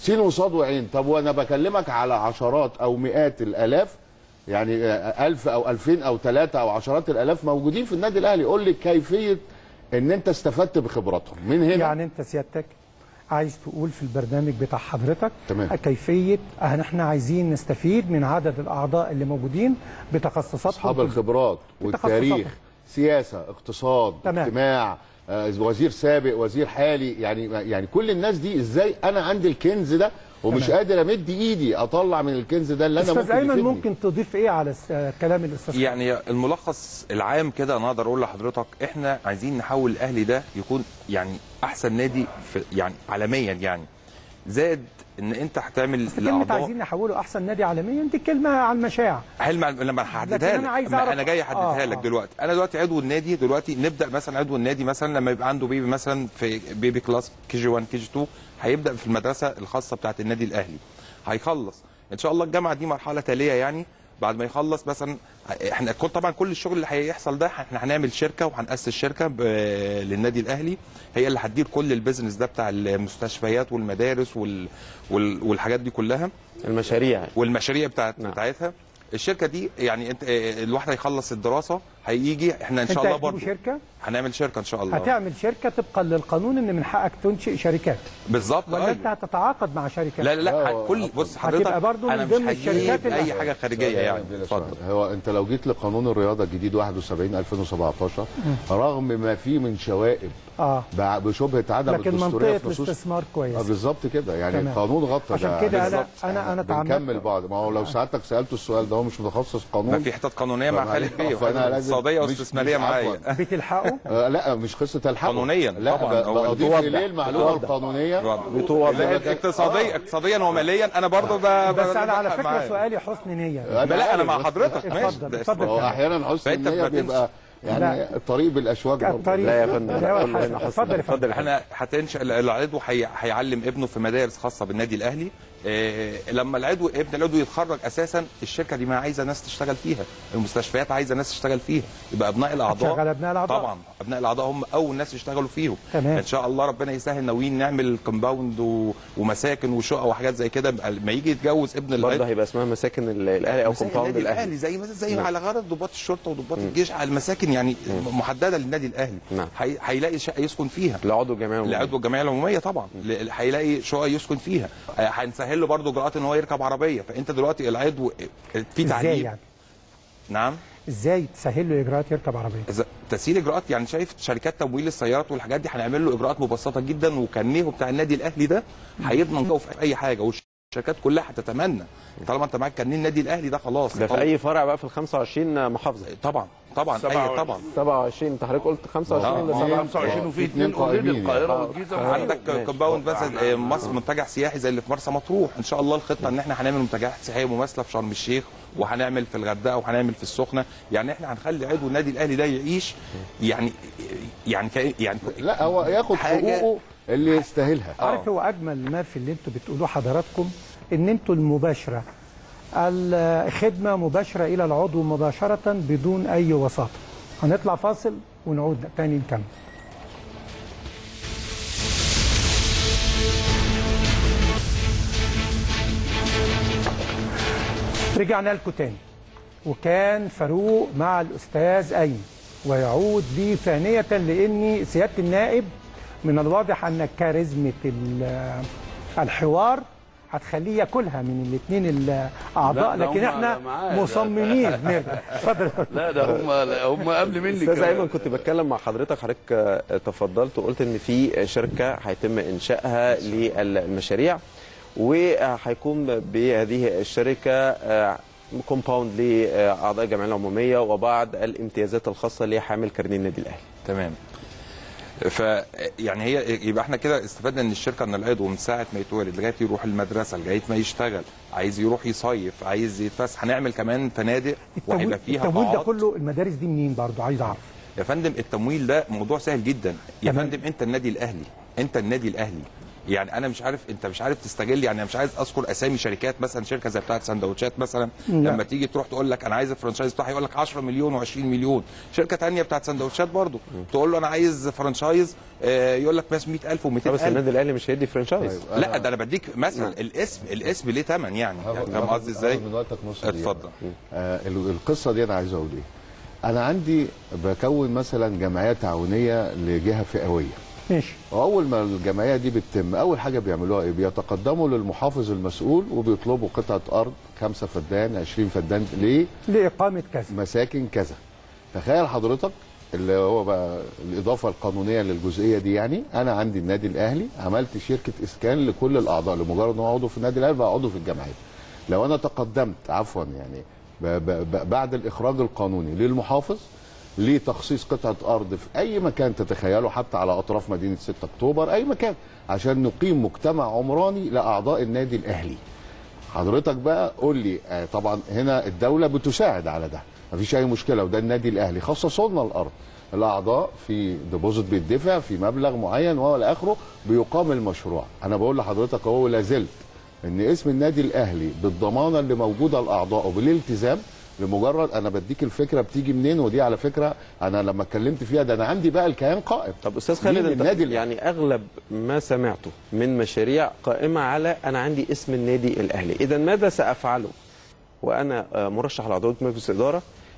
سين وصاد وعين طب وانا بكلمك على عشرات او مئات الالاف يعني آه، ألف أو ألفين أو ثلاثة أو عشرات الآلاف موجودين في النادي الأهلي قول لي كيفية إن أنت استفدت بخبراتهم من هنا يعني انت سيادتك عايز تقول في البرنامج بتاع حضرتك تمام. كيفيه ان احنا عايزين نستفيد من عدد الاعضاء اللي موجودين بتخصصاتهم أصحاب كلها. الخبرات والتاريخ بتخصصاتهم. سياسة اقتصاد تمام. اجتماع آه، وزير سابق وزير حالي يعني يعني كل الناس دي ازاي انا عندي الكنز ده ومش تمام. قادر امد ايدي اطلع من الكنز ده اللي انا استاذ ممكن ايمن يفيدني. ممكن تضيف ايه على س- آه، كلام الاستاذ يعني الملخص العام كده انا اقدر اقول لحضرتك احنا عايزين نحول الاهلي ده يكون يعني احسن نادي في يعني عالميا يعني زائد ان انت هتعمل بس كلمه عايزين نحوله احسن نادي عالميا دي كلمه عن مشاع حلم لما لكن هحددها أنا عايز لك أعرف- انا جاي احددها آه، لك آه. دلوقتي انا دلوقتي عضو النادي دلوقتي نبدا مثلا عضو النادي مثلا لما يبقى عنده بيبي مثلا في بيبي كلاس كي جي 1 كي جي 2 هيبدا في المدرسه الخاصه بتاعه النادي الاهلي هيخلص ان شاء الله الجامعه دي مرحله تاليه يعني بعد ما يخلص مثلا احنا كل طبعا كل الشغل اللي هيحصل ده احنا هنعمل شركه وهنأسس شركه ب- للنادي الاهلي هي اللي هتدير كل البيزنس ده بتاع المستشفيات والمدارس وال وال والحاجات دي كلها المشاريع والمشاريع بتاعت بتاعتها الشركه دي يعني انت اه، الواحد هيخلص الدراسه هيجي احنا ان انت شاء الله هتجيبوا برضه شركه هنعمل شركه ان شاء الله هتعمل شركه طبقا للقانون ان من حقك تنشئ شركات بالظبط ولا أيوة. انت هتتعاقد مع شركه لا لا لا ح- كل بص حضرتك هتبقى برضو انا من مش ضمن الشركات هجيب اللي اي حاجه خارجيه يعني اتفضل هو انت لو جيت لقانون الرياضه الجديد 71 2017 رغم ما فيه من شوائب اه بع- بشبهه عدم لكن الدستوريه منطقه في نصوص الاستثمار كويس اه بالظبط كده يعني تمام. القانون غطى عشان ده كده انا بالظبط. انا انا بنكمل تعمدت بعض ما هو لو سعادتك سالته السؤال ده هو مش متخصص قانون ما في حتت قانونيه مع فمعلش- خالد بيه فأنا وحتت لازم- اقتصاديه مش- واستثماريه مش معايا عفواً. بتلحقوا آه لا مش قصه الحق قانونيا لا طبعاً. ب- هو بضيف بتوضح. اليه المعلومه بتوضح. القانونيه لا، اقتصاديا اقتصاديا وماليا انا برضه ب- بس ب- انا على بلحق فكره معاه. سؤالي حسن نيه أنا لا انا مع عارف. حضرتك ماشي اتفضل ده اتفضل هو كمل. احيانا حسن فأنت النيه بتمشي. بيبقى يعني لا. الطريق بالاشواك برضه. الطريق لا يا فندم. لا، كله هنا حسن. اتفضل يا فندم احنا هتنشا العضو هي- هيعلم ابنه في مدارس خاصه بالنادي الاهلي إيه لما العضو ابن العضو يتخرج اساسا الشركه دي ما عايزه ناس تشتغل فيها المستشفيات عايزه ناس تشتغل فيها يبقى ابناء الاعضاء هتشغل أبناء الأعضاء. طبعا ابناء الاعضاء هم اول ناس يشتغلوا فيهم تمام. ان شاء الله ربنا يسهل ناويين نعمل كومباوند و... ومساكن وشقق وحاجات زي كده بقى لما يجي يتجوز ابن برضه العضو هيبقى اسمها مساكن ال- الاهلي او مساكن كومباوند النادي الاهلي الاهلي زي مثلا زي نعم. على غرض ضباط الشرطه وضباط الجيش على المساكن يعني محدده للنادي الاهلي نعم. هي- هيلاقي شقه يسكن فيها لعضو الجمعيه العمومية. لعضو الجمعيه العموميه طبعا ل- هيلاقي شقق يسكن فيها آه، هنسهل له برضه اجراءات ان هو يركب عربيه فانت دلوقتي العضو في ازاي تعليم يعني نعم ازاي تسهل له اجراءات يركب عربيه إذا- تسهيل اجراءات يعني شايف شركات تمويل السيارات والحاجات دي هنعمل له اجراءات مبسطه جدا وكارنيه بتاع النادي الاهلي ده هيضمن جوه في اي حاجه والشركات كلها هتتمنى طالما انت معاك كارنيه النادي الاهلي ده خلاص ده في اي فرع بقى في ال 25 محافظه طبعا طبعا اي طبعا 27 انت حضرتك قلت 25 ده 25 وفي اثنين اوريدي القاهره والجيزه عندك كومباوند مثلا آه، مصر منتجع سياحي زي اللي في مرسى مطروح ان شاء الله الخطه ان احنا هنعمل منتجعات سياحيه مماثله في شرم الشيخ وهنعمل في الغردقه وهنعمل في السخنه يعني احنا هنخلي عضو النادي الاهلي ده يعيش يعني يعني كأ- يعني لا هو ياخد حاجة- حقوقه اللي يستاهلها عارف هو اجمل ما في اللي انتوا بتقولوه حضراتكم ان انتوا المباشره الخدمه مباشره الى العضو مباشره بدون اي وساطه هنطلع فاصل ونعود تاني نكمل رجعنا لكم تاني وكان فاروق مع الاستاذ ايمن ويعود لي ثانيه لاني سياده النائب من الواضح ان كاريزمه ال- الحوار هتخليه ياكلها من الاثنين الاعضاء لا، ده لكن هم احنا معايا، ده- مصممين نرجع اتفضل لا ده هم هم قبل مني استاذ كمان. ايمن كنت بتكلم مع حضرتك حضرتك آه، تفضلت وقلت ان في شركه هيتم انشائها للمشاريع وهيكون بهذه الشركه كومباوند لاعضاء الجمعيه العموميه وبعض الامتيازات الخاصه لحامل كارنيه النادي الاهلي تمام ف يعني هي يبقى احنا كده استفدنا ان الشركه ان العضو من ساعه ما يتولد لغايه يروح المدرسه لغايه ما يشتغل عايز يروح يصيف عايز يتفسح هنعمل كمان فنادق وهيبقى فيها التمويل ده قاعات كله المدارس دي منين برضو عايز اعرف يا فندم التمويل ده موضوع سهل جدا يا تمام. فندم انت النادي الاهلي انت النادي الاهلي يعني انا مش عارف انت مش عارف تستغل يعني انا مش عايز اذكر اسامي شركات مثلا شركه زي بتاعه سندوتشات مثلا لا. لما تيجي تروح تقول لك انا عايز الفرنشايز بتاعي يقول لك 10 مليون و20 مليون شركه ثانيه بتاعه سندوتشات برضو تقول له انا عايز فرنشايز آه، يقول لك بس 100000 و200000 بس النادي الاهلي مش هيدي فرانشايز لا ده انا بديك مثلا الاسم الاسم ليه ثمن يعني يعني فاهم قصدي ازاي؟ من وقتك نص دقيقة. اتفضل آه ال- القصه دي انا عايز اقول ايه انا عندي بكون مثلا جمعيه تعاونيه لجهه فئويه ماشي واول ما الجمعيه دي بتتم اول حاجه بيعملوها ايه بيتقدموا للمحافظ المسؤول وبيطلبوا قطعه ارض خمسة فدان 20 فدان ليه لاقامه كذا مساكن كذا تخيل حضرتك اللي هو بقى الاضافه القانونيه للجزئيه دي يعني انا عندي النادي الاهلي عملت شركه اسكان لكل الاعضاء لمجرد ان هو عضو في النادي الاهلي بقى عضو في الجمعيه لو انا تقدمت عفوا يعني ب ب ب بعد الاخراج القانوني للمحافظ لتخصيص قطعه ارض في اي مكان تتخيله حتى على اطراف مدينه 6 اكتوبر اي مكان عشان نقيم مجتمع عمراني لاعضاء النادي الاهلي حضرتك بقى قول لي آه، طبعا هنا الدوله بتساعد على ده مفيش اي مشكله وده النادي الاهلي خصصوا لنا الارض الاعضاء في ديبوزيت بيدفع في مبلغ معين وهو الاخره بيقام المشروع انا بقول لحضرتك اهو لا زلت ان اسم النادي الاهلي بالضمانه اللي موجوده لاعضائه بالالتزام لمجرد انا بديك الفكره بتيجي منين ودي على فكره انا لما اتكلمت فيها ده انا عندي بقى الكيان قائم طب استاذ خالد مين انت النادي يعني اغلب ما سمعته من مشاريع قائمه على انا عندي اسم النادي الاهلي اذا ماذا سافعله وانا آه، مرشح لعضويه مجلس اداره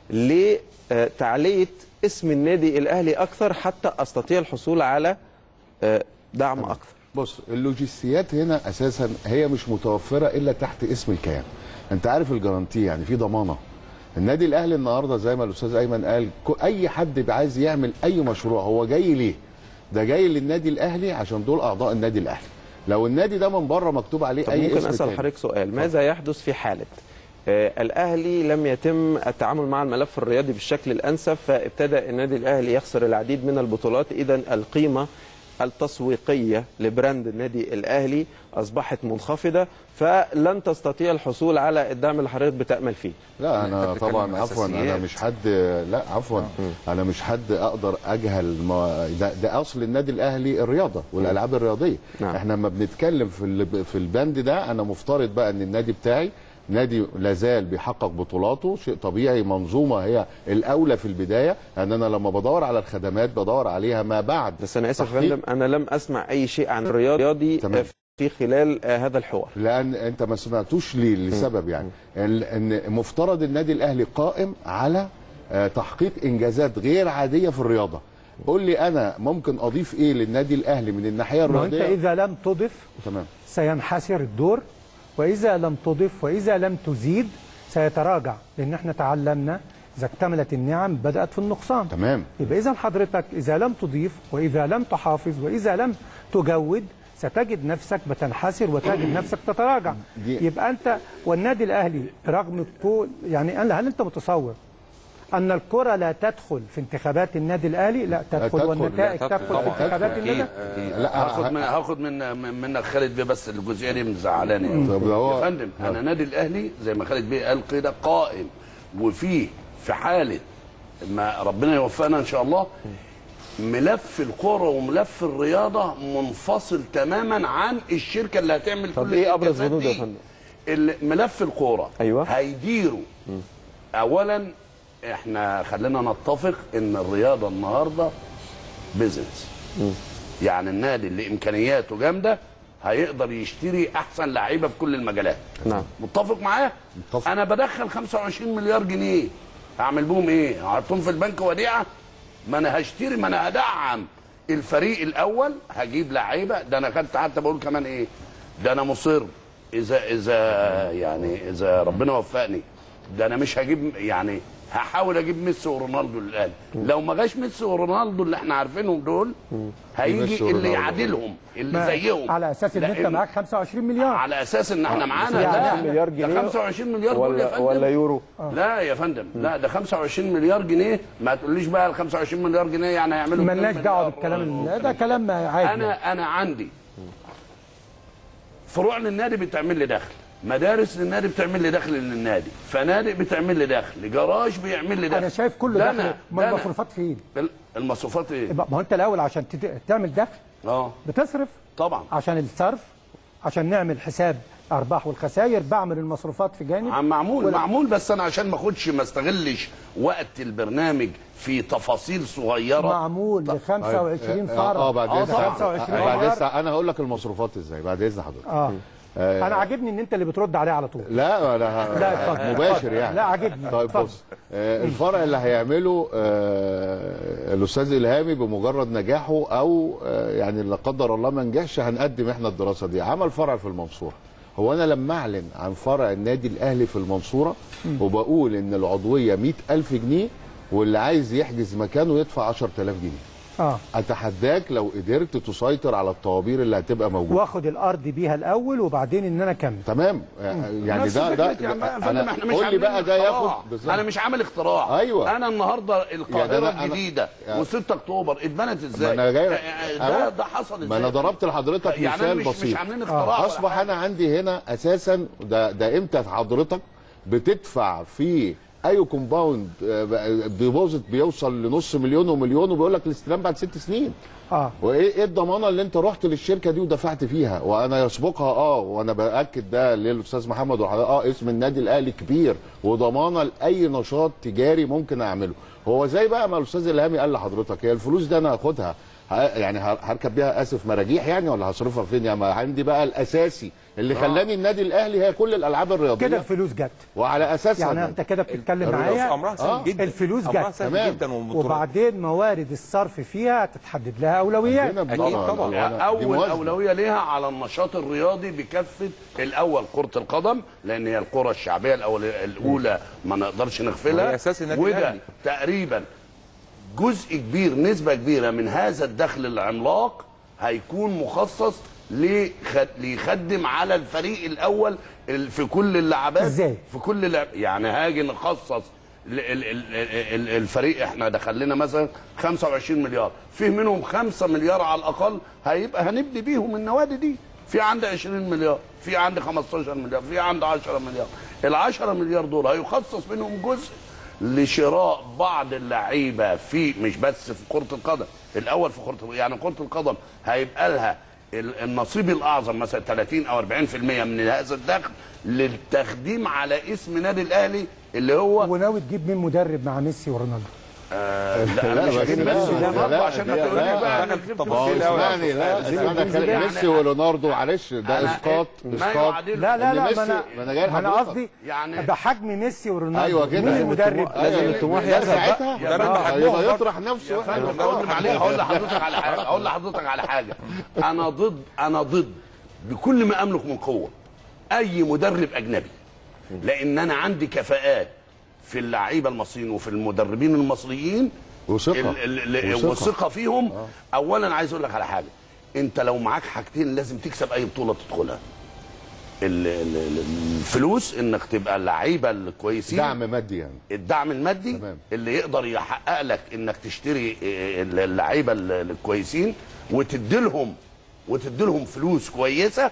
لتعليه اسم النادي الاهلي اكثر حتى استطيع الحصول على آه، دعم اكثر بص اللوجستيات هنا اساسا هي مش متوفره الا تحت اسم الكيان انت عارف الجارانتي يعني في ضمانه النادي الاهلي النهارده زي ما الاستاذ ايمن قال كو- اي حد بيبقى عايز يعمل اي مشروع هو جاي ليه ده جاي للنادي الاهلي عشان دول اعضاء النادي الاهلي لو النادي ده من بره مكتوب عليه طب اي ممكن اسم اسال تاني. حضرتك سؤال ماذا يحدث في حاله آه، الاهلي لم يتم التعامل مع الملف الرياضي بالشكل الانسب فابتدى النادي الاهلي يخسر العديد من البطولات اذا القيمه التسويقيه لبراند النادي الاهلي اصبحت منخفضه فلن تستطيع الحصول على الدعم اللي حضرتك بتامل فيه لا انا بتتكلم طبعا عن عفوا انا أساسيات. مش حد لا عفوا انا مش حد اقدر اجهل ما ده, ده اصل النادي الاهلي الرياضه والالعاب الرياضيه نعم. احنا لما بنتكلم في ال- في البند ده انا مفترض بقى ان النادي بتاعي نادي لازال بيحقق بطولاته شيء طبيعي منظومه هي الاولى في البدايه ان انا لما بدور على الخدمات بدور عليها ما بعد بس انا اسف يا تحقيق- فندم انا لم اسمع اي شيء عن الرياضي تمام. آه، في خلال آه، هذا الحوار لان انت ما سمعتوش ليه لسبب يعني ال- ان مفترض النادي الاهلي قائم على آه، تحقيق انجازات غير عاديه في الرياضه قول لي انا ممكن اضيف ايه للنادي الاهلي من الناحيه ما هو انت الرياضيه اذا لم تضف تمام سينحسر الدور واذا لم تضف واذا لم تزيد سيتراجع لان احنا تعلمنا اذا اكتملت النعم بدات في النقصان تمام يبقى اذا حضرتك اذا لم تضيف واذا لم تحافظ واذا لم تجود ستجد نفسك بتنحسر وتجد نفسك تتراجع دي- يبقى انت والنادي الاهلي رغم كل يعني هل هل انت متصور ان الكره لا تدخل في انتخابات النادي الاهلي لا تدخل, تدخل، لا والنتائج تدخل تدخل, طبعاً. في انتخابات النادي أكيد. لا، هاخد من هاخد من منك خالد بيه بس الجزئيه دي مزعلاني طب هو- يا فندم انا نادي الاهلي زي ما خالد بيه قال كده قائم وفيه في حاله ما ربنا يوفقنا ان شاء الله ملف الكرة وملف الرياضة منفصل تماما عن الشركة اللي هتعمل طب كل ايه ابرز الإنجازات بنود يا دي. فندم ال- ملف الكوره أيوة. هيديروا اولا احنا خلينا نتفق ان الرياضه النهارده بيزنس يعني النادي اللي امكانياته جامده هيقدر يشتري احسن لعيبه في كل المجالات نعم متفق معايا متفق. انا بدخل 25 مليار جنيه هعمل بهم ايه هحطهم في البنك وديعه ما انا هشتري ما انا هدعم الفريق الاول هجيب لعيبه ده انا كنت حتى بقول كمان ايه ده انا مصر اذا اذا يعني اذا ربنا وفقني ده انا مش هجيب يعني هحاول اجيب ميسي ورونالدو للاهلي لو ما جاش ميسي ورونالدو اللي احنا عارفينهم دول ميسي هيجي اللي ورونالدو. يعادلهم اللي ما- زيهم على اساس ان انت لأن- معاك 25 مليار على اساس ان احنا معانا يعني لا مليار ده جنيه 25 مليار دول يا ولا فندم ولا يورو لا يا فندم لا ده 25 مليار جنيه ما تقوليش بقى ال 25 مليار جنيه يعني هيعملوا ملناش 2 دعوه مليار بالكلام و- ال- ده كلام عادي انا انا عندي فروع للنادي بتعمل لي دخل مدارس للنادي بتعمل لي دخل للنادي فنادق بتعمل لي دخل جراج بيعمل لي دخل انا شايف كل ده دخل أنا- ما ده أنا. المصروفات فين ال- المصروفات ايه ما هو انت الاول عشان تد- تعمل دخل اه بتصرف طبعا عشان الصرف عشان نعمل حساب ارباح والخسائر بعمل المصروفات في جانب عم معمول ولا- معمول بس انا عشان ما اخدش ما استغلش وقت البرنامج في تفاصيل صغيره معمول ل 25 فرع اه بعد اذن 25 بعد فرع اذن انا هقول لك المصروفات ازاي بعد اذن حضرتك اه آه، انا عاجبني ان انت اللي بترد عليه على طول لا انا لا، اتفضل. مباشر اتفضل. يعني لا، عاجبني. طيب اتفضل. بص آه، الفرع اللي هيعمله آه، الاستاذ الهامي بمجرد نجاحه او آه، يعني لا قدر الله ما نجحش هنقدم احنا الدراسه دي عمل فرع في المنصوره هو انا لما اعلن عن فرع النادي الاهلي في المنصوره مم. وبقول ان العضويه 100000 جنيه واللي عايز يحجز مكانه يدفع 10000 جنيه اه اتحداك لو قدرت تسيطر على الطوابير اللي هتبقى موجوده واخد الارض بيها الاول وبعدين ان انا اكمل تمام يعني نفس ده ده فكرة يا عم- يا فندم انا احنا مش قول لي عاملين بقى ده اختراع. ياخد بالظبط. انا مش عامل اختراع أيوة. انا النهارده القاهره يعني أنا- أنا- الجديده يعني- و6 اكتوبر اتبنت ما ازاي انا جاي ده أهو. ده حصل ازاي ما انا ضربت لحضرتك يعني أنا مثال مش- مش بسيط عاملين اختراع ولا اصبح انا عندي هنا اساسا ده ده امتى حضرتك بتدفع في اي كومباوند ديبوزيت بيوصل لنص مليون ومليون وبيقول لك الاستلام بعد ست سنين اه وايه ايه الضمانه اللي انت رحت للشركه دي ودفعت فيها وانا يسبقها اه وانا باكد ده للاستاذ محمد وحضرتك اه اسم النادي الاهلي كبير وضمانه لاي نشاط تجاري ممكن اعمله هو زي بقى ما الاستاذ الهامي قال لحضرتك هي الفلوس دي انا هاخدها ه- يعني ه- هركب بيها اسف مراجيح يعني ولا هصرفها فين يعني ما عندي بقى الاساسي اللي آه. خلاني النادي الاهلي هي كل الالعاب الرياضيه كده الفلوس جت وعلى اساسها يعني انت كده بتتكلم الرياضة معايا أمرها سهل جدا. الفلوس أمرها جت سهل تمام. جدا والبطولات. وبعدين موارد الصرف فيها تتحدد لها اولويات اول اولويه ليها على النشاط الرياضي بكافه الاول كره القدم لان هي الكره الشعبيه الأول الاولى ما نقدرش نغفلها وهي أساس النادي وده الأهلي. تقريبا جزء كبير نسبه كبيره من هذا الدخل العملاق هيكون مخصص لخد- ليخدم على الفريق الاول ال- في كل اللعبات ازاي في كل لعب يعني هاجي نخصص ال- ال- ال- ال- الفريق احنا دخل لنا مثلا 25 مليار فيه منهم 5 مليار على الاقل هيبقى هنبني بيهم النوادي دي في عندي 20 مليار في عندي 15 مليار في عندي 10 مليار ال 10 مليار دول هيخصص منهم جزء لشراء بعض اللعيبه في مش بس في كره القدم الاول في كره يعني كره القدم هيبقى لها ال- النصيب الاعظم مثلا 30 او 40% من هذا الدخل للتخديم على اسم نادي الاهلي اللي هو وناوي تجيب مين مدرب مع ميسي ورونالدو آه لا لا، انا مش بس هجيب لا، ميسي لا، ورونالدو لا، عشان لا، تقول لي لا، بقى لا، انا جبت ما هو فلوس. اسمعني لا اسمعني خلي ميسي ورونالدو معلش ده أنا اسقاط إيه؟ ما اسقاط يعادل- لا لا إن لا ميسي- ما انا ما انا جاي ما انا لحضرتك. قصدي يعني بحجم ميسي ورونالدو ايوه كده مين المدرب لازم الطموح يرجع ساعتها يا فندم، آه، يبقى يطرح نفسه يا واحنا فندم اقول معلش اقول لحضرتك على حاجه اقول لحضرتك على حاجه انا ضد انا ضد بكل ما املك من قوه اي مدرب اجنبي لان انا عندي كفاءات في اللعيبه المصريين وفي المدربين المصريين وثقة. ال- ال- ال- وثقة. والثقه فيهم اولا عايز اقول لك على حاجه انت لو معاك حاجتين لازم تكسب اي بطوله تدخلها ال- ال- ال- الفلوس انك تبقى اللعيبه الكويسين دعم مادي يعني الدعم المادي تمام. اللي يقدر يحقق لك انك تشتري اللعيبه ال- الكويسين وتديلهم وتديلهم فلوس كويسه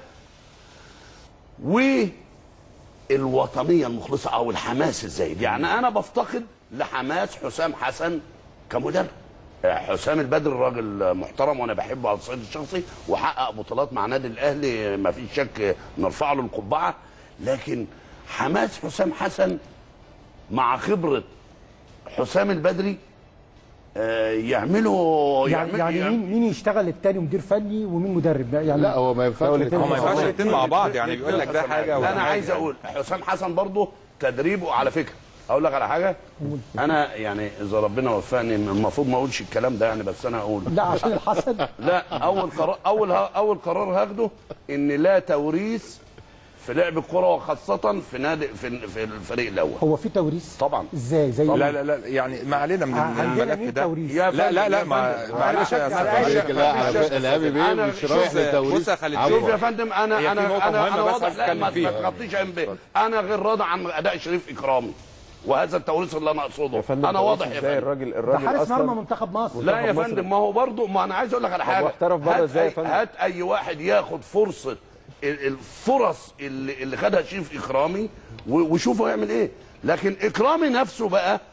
والوطنيه المخلصه او الحماس الزايد يعني انا بفتقد لحماس حسام حسن كمدرب حسام البدر راجل محترم وانا بحبه على الصعيد الشخصي وحقق بطولات مع نادي الاهلي ما فيش شك نرفع له القبعه لكن حماس حسام حسن مع خبره حسام البدري آه، يعملوا يعني يعمل- يعني مين مين يشتغل التاني مدير فني ومين مدرب يعني لا هو ما ينفعش دولتين هو ما ينفعش مع بعض. الاتنين مع بعض يعني بيقول لك ده حاجه وده انا حاجة. عايز اقول حسام حسن برضه تدريبه على فكره اقول لك على حاجه انا يعني اذا ربنا وفقني المفروض ما اقولش الكلام ده يعني بس انا اقوله لا عشان الحسد لا اول قرار اول اول قرار هاخده ان لا توريث في لعب الكره وخاصه في نادي في, في الفريق الاول هو في توريث طبعا ازاي زي لا لا لا يعني ما علينا من عندنا الملف مين ده توريث؟ يا لا لا لا فندم، ما يا فندم. معلش يا أنا أستاذ بشجع علي. لا على فكره الهامي بيه أنا مش شوف- رايح للتوريث بص يا خالد عفواً. شوف يا فندم انا هي في انا نقطة انا مهمة انا بس واضح عايز لا أتكلم ما فيها. ما تغطيش عين بيه انا غير راضي عن اداء شريف اكرامي وهذا التوريث اللي انا اقصده يا فندم انا توريث واضح يا ازاي فندم الراجل ده الراجل حارس مرمى اصلا منتخب مصر لا يا منتخب مصر. فندم ما هو برضه ما انا عايز اقول لك على حاجه واحترف بره هات ازاي يا أي- فندم؟ هات اي واحد ياخد فرصه ال- الفرص اللي, اللي خدها شريف اكرامي و- وشوفه يعمل ايه لكن اكرامي نفسه بقى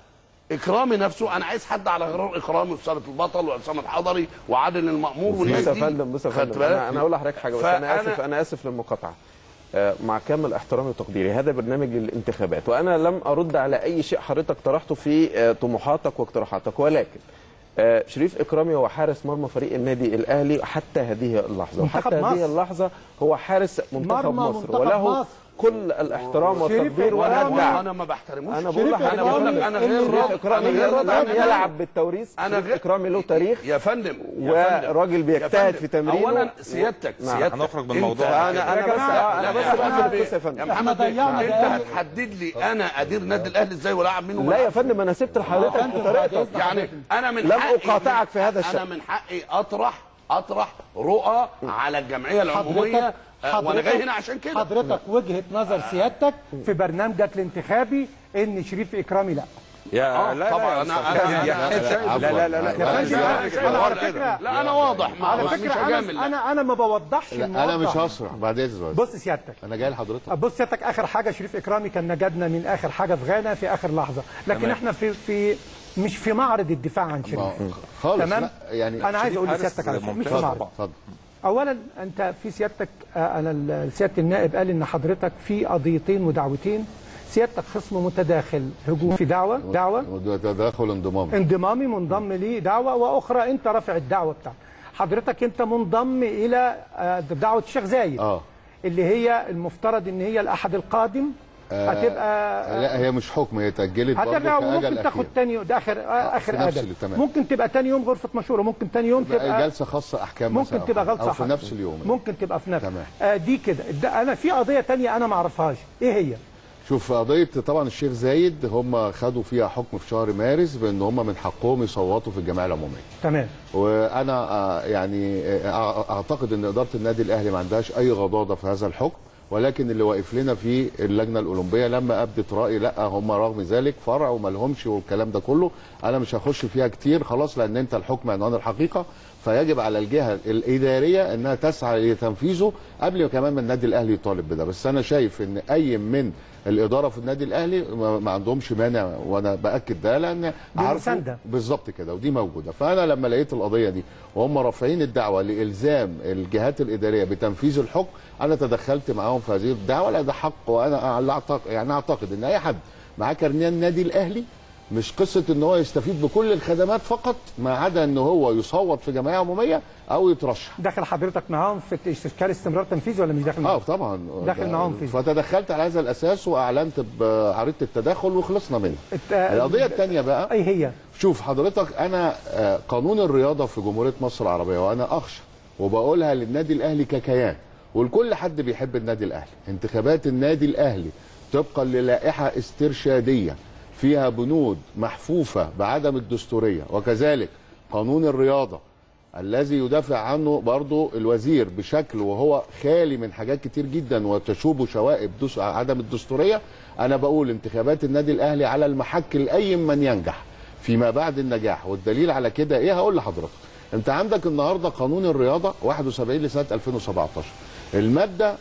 اكرامي نفسه انا عايز حد على غرار اكرامي وساره البطل وعصام الحضري وعادل المامور بص والناس يا دي فندم بص يا خدت فندم بالك؟ انا انا هقول لحضرتك حاجه بس انا فأنا- اسف انا اسف للمقاطعه آه، مع كامل احترامي وتقديري هذا برنامج للانتخابات وانا لم ارد على اي شيء حضرتك طرحته في آه، طموحاتك واقتراحاتك ولكن آه، شريف اكرامي هو حارس مرمى فريق النادي الاهلي حتى هذه اللحظه منتخب وحتى هذه مصر. اللحظه هو حارس منتخب مرمى مصر منتخب وله مصر. كل الاحترام شريف والتقدير ولا إكرامي. الدعم انا ما بحترموش انا بقول شريف لحضرتك إكرامي انا أنا غير شريف راضي- اكرامي أنا غير غير راضي عن راضي. يلعب بالتوريث أنا شريف غير- اكرامي له تاريخ يا فندم يا فندم. وراجل يا بيجتهد فندم. في تمرينه اولا سيادتك نعم. سيادتك هنخرج من أنت- الموضوع ده. أنا- أنا يا بس- جماعة، أنا لا، بس يا بقفل محمد القصة يا بيه، فندم. يا محمد بيه، ضيعنا انت دقايق. هتحدد لي انا ادير النادي الاهلي ازاي والعب مين لا يا وملعب فندم انا سبت لحضرتك بطريقتك يعني انا من لم حقي أقاطعك في هذا انا الشأن. من حقي اطرح اطرح رؤى على الجمعيه العموميه آه، وانا جاي هنا عشان كده حضرتك وجهه نظر سيادتك في برنامجك الانتخابي ان شريف اكرامي لا يا آه، لا طبعا لا انا يا انا أستاذ. أنا شايف- لا لا لا لا يا فندم، لا، أنا- لا، أنا على لا، فكره لا انا واضح ما على مش فكره هجامل انا لا. انا انا ما بوضحش لا انا مش الموضوع. هسرع بعد اذنك بص سيادتك انا جاي لحضرتك بص سيادتك اخر حاجه شريف اكرامي كان نجدنا من اخر حاجه في غانا في اخر لحظه لكن تمام. احنا في في مش في معرض الدفاع عن شريف خالص تمام لا يعني انا عايز شريف اقول حارس لسيادتك على شيء، مش في ممتاز معرض طبعا. اتفضل اولا انت في سيادتك آه، انا ال- سياده النائب قال ان حضرتك في قضيتين ودعوتين سيادتك خصم متداخل هجوم في دعوه دعوه وده تداخل انضمامي انضمامي منضم لي دعوه واخرى انت رافع الدعوه بتاعتك حضرتك انت منضم الى آه، دعوه الشيخ زايد اه اللي هي المفترض ان هي الاحد القادم آه، هتبقى لا هي مش حكم هي اتاجلت برضه هترجع كاجل وممكن تاخد اخير تاني يوم ده اخر آه، اخر في نفس اجل ال- تمام. ممكن تبقى تاني يوم غرفه مشوره ممكن تاني يوم تبقى تبقى جلسه خاصه احكام ممكن مثلا تبقى أو غلطه او في نفس اليوم ممكن تبقى في نفس تمام. آه دي كده ده انا في قضيه تانية انا ما اعرفهاش ايه هي شوف قضيه طبعا الشيخ زايد هم خدوا فيها حكم في شهر مارس بان هم من حقهم يصوتوا في الجمعيه العموميه تمام وانا آه، يعني آه، اعتقد ان اداره النادي الاهلي ما عندهاش اي غضاضه في هذا الحكم ولكن اللي واقف لنا في اللجنه الاولمبيه لما ابدت راي لا هم رغم ذلك فرع وما لهمش والكلام ده كله انا مش هخش فيها كتير خلاص لان انت الحكم عنوان الحقيقه فيجب على الجهه الاداريه انها تسعى لتنفيذه قبل كمان ما النادي الاهلي يطالب بده بس انا شايف ان اي من الاداره في النادي الاهلي ما ما عندهمش مانع وانا باكد ده لان عارفوا- مساندة. بالظبط كده ودي موجوده فانا لما لقيت القضيه دي وهم رافعين الدعوه لالزام الجهات الاداريه بتنفيذ الحكم انا تدخلت معاهم في هذه الدعوه لا ده حق وانا لا اعتقد يعني اعتقد ان اي حد معاه كارنيه النادي الاهلي مش قصه ان هو يستفيد بكل الخدمات فقط ما عدا ان هو يصوت في جمعيه عموميه او يترشح داخل حضرتك معاهم في استشكال استمرار تنفيذي ولا مش داخل اه معاهم؟ طبعا داخل معاهم فيه فتدخلت على هذا الاساس واعلنت بعريضه التدخل وخلصنا منها الت- القضيه الثانيه بقى اي هي شوف حضرتك انا آه، قانون الرياضه في جمهوريه مصر العربيه وانا اخشى وبقولها للنادي الاهلي ككيان ولكل حد بيحب النادي الاهلي انتخابات النادي الاهلي طبقا للائحه استرشاديه فيها بنود محفوفه بعدم الدستوريه وكذلك قانون الرياضه الذي يدافع عنه برضو الوزير بشكل وهو خالي من حاجات كتير جدا وتشوب شوائب دس عدم الدستوريه انا بقول انتخابات النادي الاهلي على المحك لاي من ينجح فيما بعد النجاح والدليل على كده ايه هقول لحضرتك انت عندك النهارده قانون الرياضه 71 لسنه 2017 الماده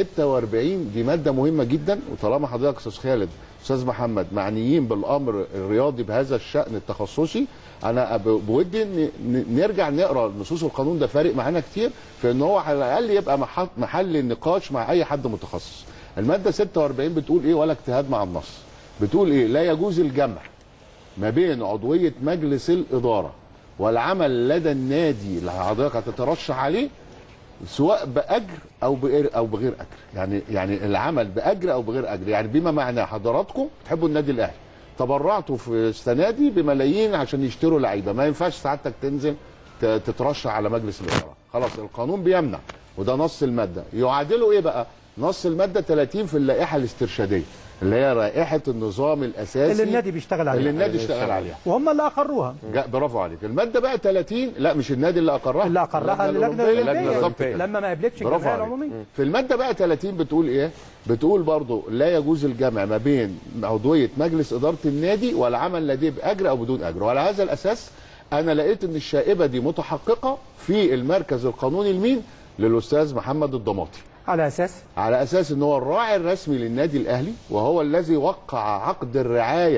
46 دي ماده مهمه جدا وطالما حضرتك استاذ خالد استاذ محمد معنيين بالامر الرياضي بهذا الشان التخصصي انا ب- بودي ان ن- نرجع نقرا نصوص القانون ده فارق معانا كتير في ان هو على الاقل يبقى محط- محل النقاش مع اي حد متخصص الماده 46 بتقول ايه ولا اجتهاد مع النص بتقول ايه لا يجوز الجمع ما بين عضويه مجلس الاداره والعمل لدى النادي اللي حضرتك هتترشح عليه سواء باجر او بغير او بغير اجر يعني يعني العمل باجر او بغير اجر يعني بما معناه حضراتكم تحبوا النادي الاهلي تبرعتوا في السنه دي بملايين عشان يشتروا لعيبه ما ينفعش سعادتك تنزل ت- تترشح على مجلس الاداره خلاص القانون بيمنع وده نص الماده يعادله ايه بقى نص الماده 30 في اللائحه الاسترشاديه اللي هي لائحه النظام الاساسي اللي النادي بيشتغل عليها اللي النادي اشتغل عليها وهم اللي اقروها جا- برافو عليك الماده بقى 30 لا مش النادي اللي اقرها اللي اقرها اللجنه الأولمبية. الاولمبيه بالظبط كده. لما ما قبلتش برافو الجمعيه عليك. العموميه في الماده بقى 30 بتقول ايه بتقول برضو لا يجوز الجمع ما بين عضويه مجلس اداره النادي والعمل لديه باجر او بدون اجر وعلى هذا الاساس انا لقيت ان الشائبه دي متحققه في المركز القانوني المين للاستاذ محمد الضماطي على اساس على اساس ان هو الراعي الرسمي للنادي الاهلي وهو الذي وقع عقد الرعايه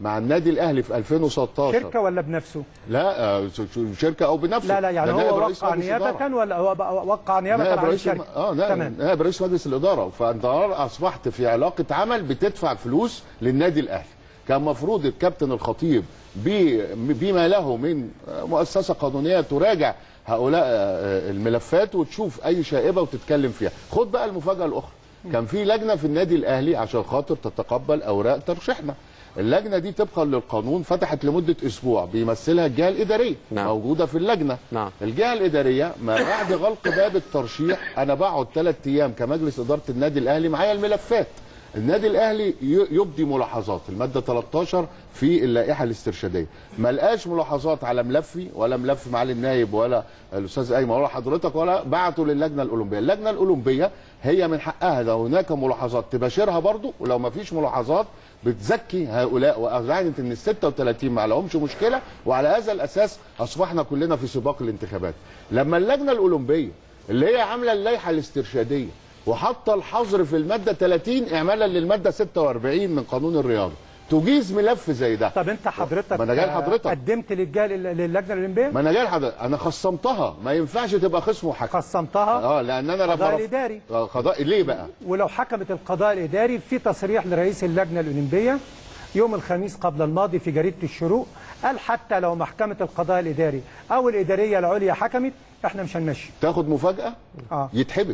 مع النادي الاهلي في 2016 شركه ولا بنفسه؟ لا آه، ش- ش- شركه او بنفسه لا لا يعني ده نائب هو رئيس وقع مجلس إدارة. نيابه ولا هو بقى وقع نيابه نائب عن رئيس الشركه؟ اه نائب, تمام نائب رئيس مجلس الاداره فانت اصبحت في علاقه عمل بتدفع فلوس للنادي الاهلي كان مفروض الكابتن الخطيب ب- بما له من مؤسسه قانونيه تراجع هؤلاء آه، الملفات وتشوف اي شائبه وتتكلم فيها خد بقى المفاجاه الاخرى كان في لجنه في النادي الاهلي عشان خاطر تتقبل اوراق ترشيحنا اللجنه دي طبقا للقانون فتحت لمده اسبوع بيمثلها الجهه الاداريه نعم. موجوده في اللجنه نعم. الجهه الاداريه ما بعد غلق باب الترشيح انا بقعد ثلاث ايام كمجلس اداره النادي الاهلي معايا الملفات النادي الاهلي ي- يبدي ملاحظات الماده 13 في اللائحه الاسترشاديه ما لقاش ملاحظات على ملفي ولا ملف معالي النايب ولا الاستاذ ايمن ولا حضرتك ولا بعتوا للجنه الاولمبيه اللجنه الاولمبيه هي من حقها لو هناك ملاحظات تباشرها برضو ولو ما فيش ملاحظات بتزكي هؤلاء واعلنت ان ال 36 ما لهمش مشكله وعلى هذا الاساس اصبحنا كلنا في سباق الانتخابات لما اللجنه الاولمبيه اللي هي عامله اللائحه الاسترشاديه وحاطه الحظر في الماده 30 اعمالا للماده 46 من قانون الرياضه تجيز ملف زي ده طب انت حضرتك ما انا جاي آه، لحضرتك قدمت للجهه للجنه الاولمبيه؟ ما انا جاي لحضرتك انا خصمتها ما ينفعش تبقى خصم وحكم خصمتها اه لان انا لما قضاء رف- الاداري آه، قضاء ليه بقى ولو حكمت القضاء الاداري في تصريح لرئيس اللجنه الاولمبيه يوم الخميس قبل الماضي في جريده الشروق قال حتى لو محكمه القضاء الاداري او الاداريه العليا حكمت احنا مش هنمشي تاخد مفاجاه اه يتحبس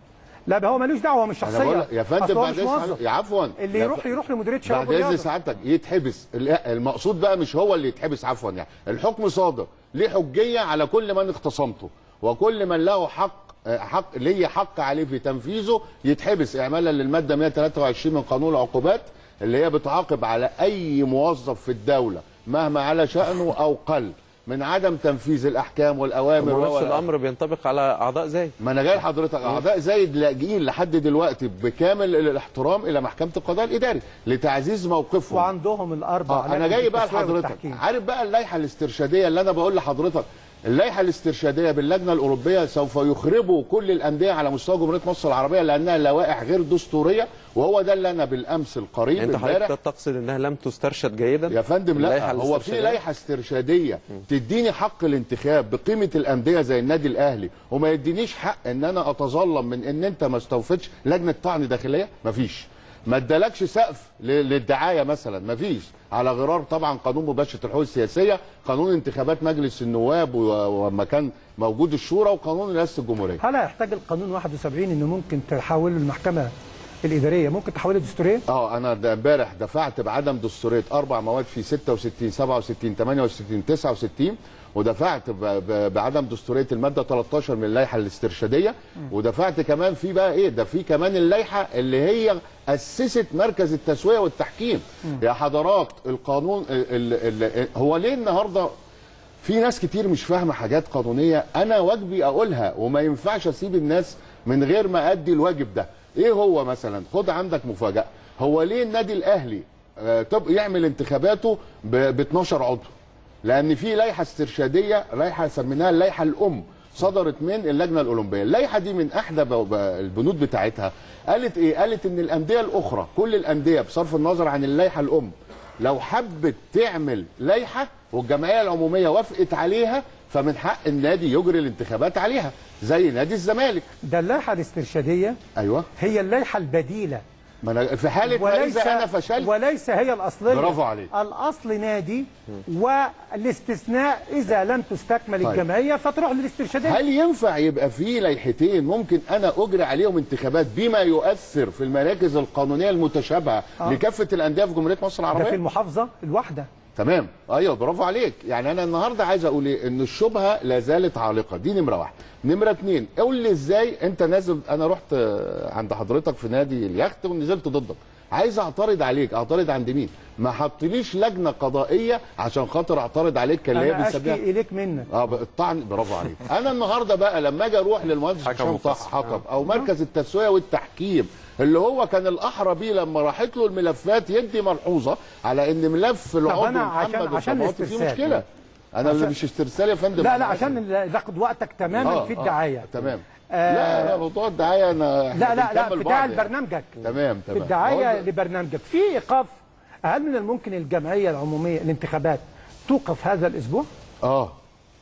لا هو ملوش دعوه مش انا بقول شخصيه لك يا أصل فندم هو بعد مش إذن موظف. سعادتك- يا عفوا اللي لا، يروح يروح لمديريه شباب بعد اذن الرياضه سعادتك يتحبس لا، المقصود بقى مش هو اللي يتحبس عفوا يعني الحكم صادر ليه حجيه على كل من اختصمته وكل من له حق آه، حق ليه حق عليه في تنفيذه يتحبس اعمالا للماده 123 من قانون العقوبات اللي هي بتعاقب على اي موظف في الدوله مهما على شانه او قل من عدم تنفيذ الاحكام والاوامر ونفس و- الامر بينطبق على اعضاء زي ما انا جاي لحضرتك اعضاء زايد لاجئين لحد دلوقتي بكامل الاحترام الى محكمه القضاء الاداري لتعزيز موقفهم وعندهم الاربع آه انا لجنة جاي بقى التسوية لحضرتك والتحكيم. عارف بقى اللائحه الاسترشاديه اللي انا بقول لحضرتك اللائحه الاسترشاديه باللجنه الاوروبيه سوف يخربوا كل الانديه على مستوى جمهوريه مصر العربيه لانها لوائح غير دستوريه وهو ده اللي انا بالامس القريب انت امبارح حضرتك تقصد انها لم تسترشد جيدا يا فندم لا اللائحة هو في الاسترشادية؟ لائحه استرشاديه تديني حق الانتخاب بقيمه الانديه زي النادي الاهلي وما يدينيش حق ان انا اتظلم من ان انت ما استوفيتش لجنه طعن داخليه مفيش ما ادالكش سقف ل- للدعايه مثلا مفيش على غرار طبعا قانون مباشره الحقوق السياسيه قانون انتخابات مجلس النواب و- وما كان موجود الشورى وقانون رئاسه الجمهوريه هل هيحتاج القانون 71 انه ممكن تحوله المحكمه الاداريه ممكن تحولها دستوريه؟ اه انا ده امبارح دفعت بعدم دستوريه اربع مواد في 66 67 68 69 ودفعت ب- ب- بعدم دستوريه الماده 13 من اللائحه الاسترشاديه ودفعت كمان في بقى ايه ده في كمان اللائحه اللي هي اسست مركز التسويه والتحكيم يا حضرات القانون ال ال ال هو ليه النهارده في ناس كتير مش فاهمه حاجات قانونيه انا واجبي اقولها وما ينفعش اسيب الناس من غير ما ادي الواجب ده ايه هو مثلا خد عندك مفاجاه هو ليه النادي الاهلي آه، طب يعمل انتخاباته ب 12 عضو لان في لائحه استرشاديه لائحه سميناها اللائحه الام صدرت من اللجنه الاولمبيه اللائحه دي من احدى ب- ب- البنود بتاعتها قالت ايه قالت ان الانديه الاخرى كل الانديه بصرف النظر عن اللائحه الام لو حبت تعمل لائحه والجمعيه العموميه وافقت عليها فمن حق النادي يجري الانتخابات عليها زي نادي الزمالك ده اللائحه الاسترشاديه ايوه هي اللائحه البديله ما أنا في حاله ما وليس اذا انا فشلت وليس هي الاصليه برافو عليك. الاصل نادي والاستثناء اذا لم تستكمل طيب. الجمعيه فتروح للاسترشاديه هل ينفع يبقى في لائحتين ممكن انا اجري عليهم انتخابات بما يؤثر في المراكز القانونيه المتشابهه آه. لكافه الانديه في جمهوريه مصر ده في العربيه المحافظه الواحده تمام ايوه برافو عليك يعني انا النهارده عايز اقول ايه ان الشبهه لا زالت عالقه دي نمره واحد نمره اتنين قول لي ازاي انت نازل انا رحت آه، عند حضرتك في نادي اليخت ونزلت ضدك عايز اعترض عليك اعترض عند مين ما حطليش لجنه قضائيه عشان خاطر اعترض عليك كان اللي هي انا اشكي بنسميها اليك منك اه بقى الطعن برافو عليك انا النهارده بقى لما اجي اروح للمهندس هشام طه حطب او مركز التسويه والتحكيم اللي هو كان الاحرى بيه لما راحت له الملفات يدي ملحوظه على ان ملف العضو أنا عشان- محمد عشان الصماطي فيه الاسترسال. مشكله انا اللي عشان- مش استرسال يا فندم لا أنا لا آسف. عشان ناخد وقتك تماما آه، في آه، الدعايه تمام آه، لا لا موضوع الدعايه انا إحنا لا لا لا بنكمل في بعض دعايه يعني. لبرنامجك تمام في تمام الدعايه بقول- لبرنامجك في ايقاف هل من الممكن الجمعيه العموميه الانتخابات توقف هذا الاسبوع؟ اه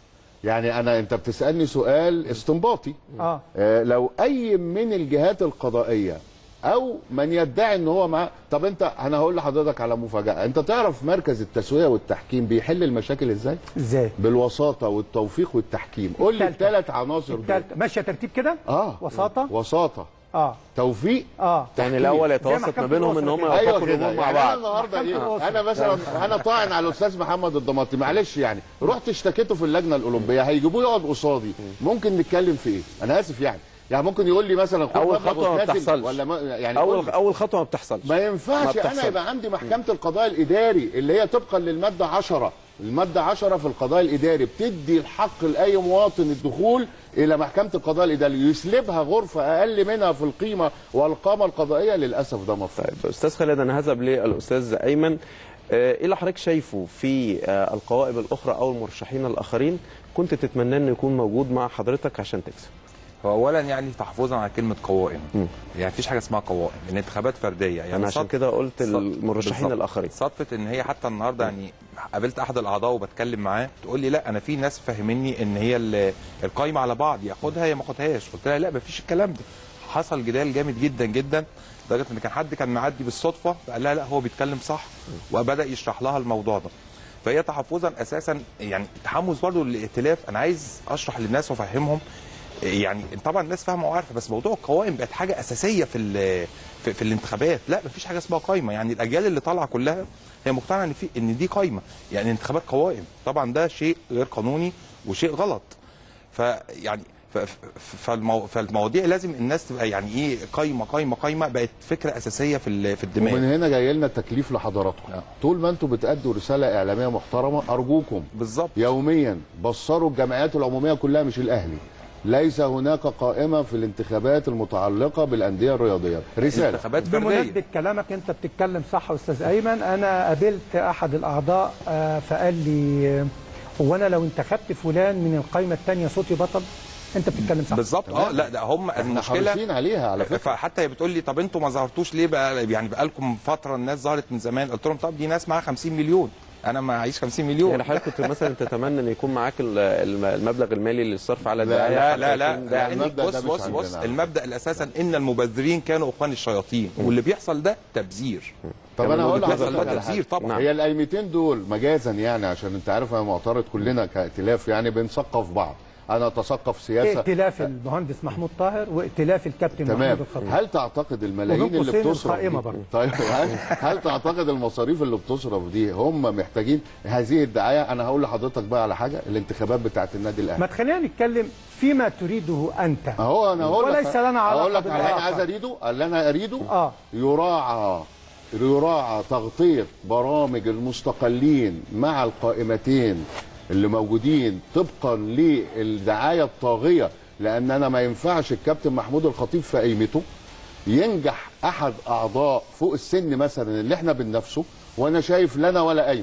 يعني انا انت بتسالني سؤال استنباطي اه آه، لو اي من الجهات القضائيه او من يدعي ان هو مع طب انت انا هقول لحضرتك على مفاجاه انت تعرف مركز التسويه والتحكيم بيحل المشاكل ازاي ازاي بالوساطه والتوفيق والتحكيم قول لي التالتة. الثلاث عناصر دول التالتة ماشيه ترتيب كده؟ اه وساطه وساطه اه توفيق اه يعني الاول يتوسط ما بينهم ان هم ايوه يوفقوا كده الامور مع يعني انا بعض النهارده محكمة ايه الأسرة. انا مثلا انا طاعن على الاستاذ محمد الضماطي معلش يعني رحت اشتكيته في اللجنه الاولمبيه هيجيبوه يقعد قصادي ممكن نتكلم في ايه انا اسف يعني يعني ممكن يقول لي مثلا خد اول مبلغ خطوه ما وتنازل بتحصلش ولا ما يعني قول اول لي. اول خطوه ما بتحصلش ما ينفعش ما انا بتحصلش. يبقى عندي محكمه القضاء الاداري اللي هي طبقا للماده 10 الماده 10 في القضاء الاداري بتدي الحق لاي مواطن الدخول الى محكمه القضاء الاداري يسلبها غرفه اقل منها في القيمه والقامه القضائيه للاسف ده مفروض طيب استاذ خالد انا هذهب للاستاذ ايمن آه، ايه اللي حضرتك شايفه في آه، القوائم الاخرى او المرشحين الاخرين كنت تتمنى انه يكون موجود مع حضرتك عشان تكسب هو اولا يعني تحفظا على كلمه قوائم يعني مفيش حاجه اسمها قوائم الانتخابات فرديه يعني أنا عشان صد- كده قلت صد- المرشحين بالظبط. الآخرين. صدفه ان هي حتى النهارده يعني قابلت احد الاعضاء وبتكلم معاه تقول لي لا انا في ناس فاهميني ان هي ال- القايمه على بعض ياخدها يا ما ياخدهاش قلت لها لا مفيش الكلام ده حصل جدال جامد جدا جدا لدرجه ان كان حد كان معدي بالصدفه فقال لها لا هو بيتكلم صح وبدا يشرح لها الموضوع ده فهي تحفظا اساسا يعني تحمس برضه للائتلاف انا عايز اشرح للناس وافهمهم يعني طبعا الناس فاهمه وعارفه بس موضوع القوائم بقت حاجه اساسيه في ال- في, في الانتخابات لا مفيش حاجه اسمها قايمه يعني الاجيال اللي طالعه كلها هي مقتنعه ان في ان دي قايمه يعني انتخابات قوائم طبعا ده شيء غير قانوني وشيء غلط فيعني ف- ف- فالمو... فالمواضيع لازم الناس تبقى يعني ايه قايمه قايمه قايمه بقت فكره اساسيه في ال- في الدماغ ومن هنا جاي لنا تكليف لحضراتكم طول ما انتم بتأدوا رساله اعلاميه محترمه ارجوكم بالظبط يوميا بصروا الجمعيات العموميه كلها مش الاهلي ليس هناك قائمه في الانتخابات المتعلقه بالانديه الرياضيه رساله بمناسبه كلامك انت بتتكلم صح يا استاذ ايمن انا قابلت احد الاعضاء آه، فقال لي آه، هو انا لو انتخبت فلان من القائمه الثانيه صوتي بطل انت بتتكلم صح بالظبط اه لا ده هم المشكله حريصين عليها على فكرة. فحتى هي بتقول لي طب انتوا ما ظهرتوش ليه بقى يعني بقالكم فتره الناس ظهرت من زمان قلت لهم طب دي ناس معاها 50 مليون انا ما معيش 50 مليون يعني حضرتك كنت مثلا تتمنى ان يكون معاك ال- الم- المبلغ المالي للصرف على لا الدعايه لا لا لا, حتى يكون لا داعم؟ بص بص بص المبدا الاساسا ان المبذرين كانوا اخوان الشياطين واللي بيحصل ده تبذير طب انا هقول اللي بيحصل لحضرتك ده على تبذير حاجه طبعا هي القايمتين دول مجازا يعني عشان انت عارف انا معترض كلنا كائتلاف يعني بنثقف بعض انا اتثقف سياسه ائتلاف المهندس محمود طاهر وائتلاف الكابتن تمام محمود الخطيب هل تعتقد الملايين وبين اللي قوسين بتصرف القائمة دي برضه. طيب هل, هل تعتقد المصاريف اللي بتصرف دي هم محتاجين هذه الدعايه انا هقول لحضرتك بقى على حاجه الانتخابات بتاعت النادي الاهلي ما تخلينا نتكلم فيما تريده انت اهو انا هقول لك وليس لنا علاقه هقول لك على اللي انا بالآخر. عايز اريده اللي انا اريده اه يراعى يراعى تغطيه برامج المستقلين مع القائمتين اللي موجودين طبقا للدعايه الطاغيه لان انا ما ينفعش الكابتن محمود الخطيب في قيمته ينجح احد اعضاء فوق السن مثلا اللي احنا بننافسه وانا شايف لنا ولا قايمه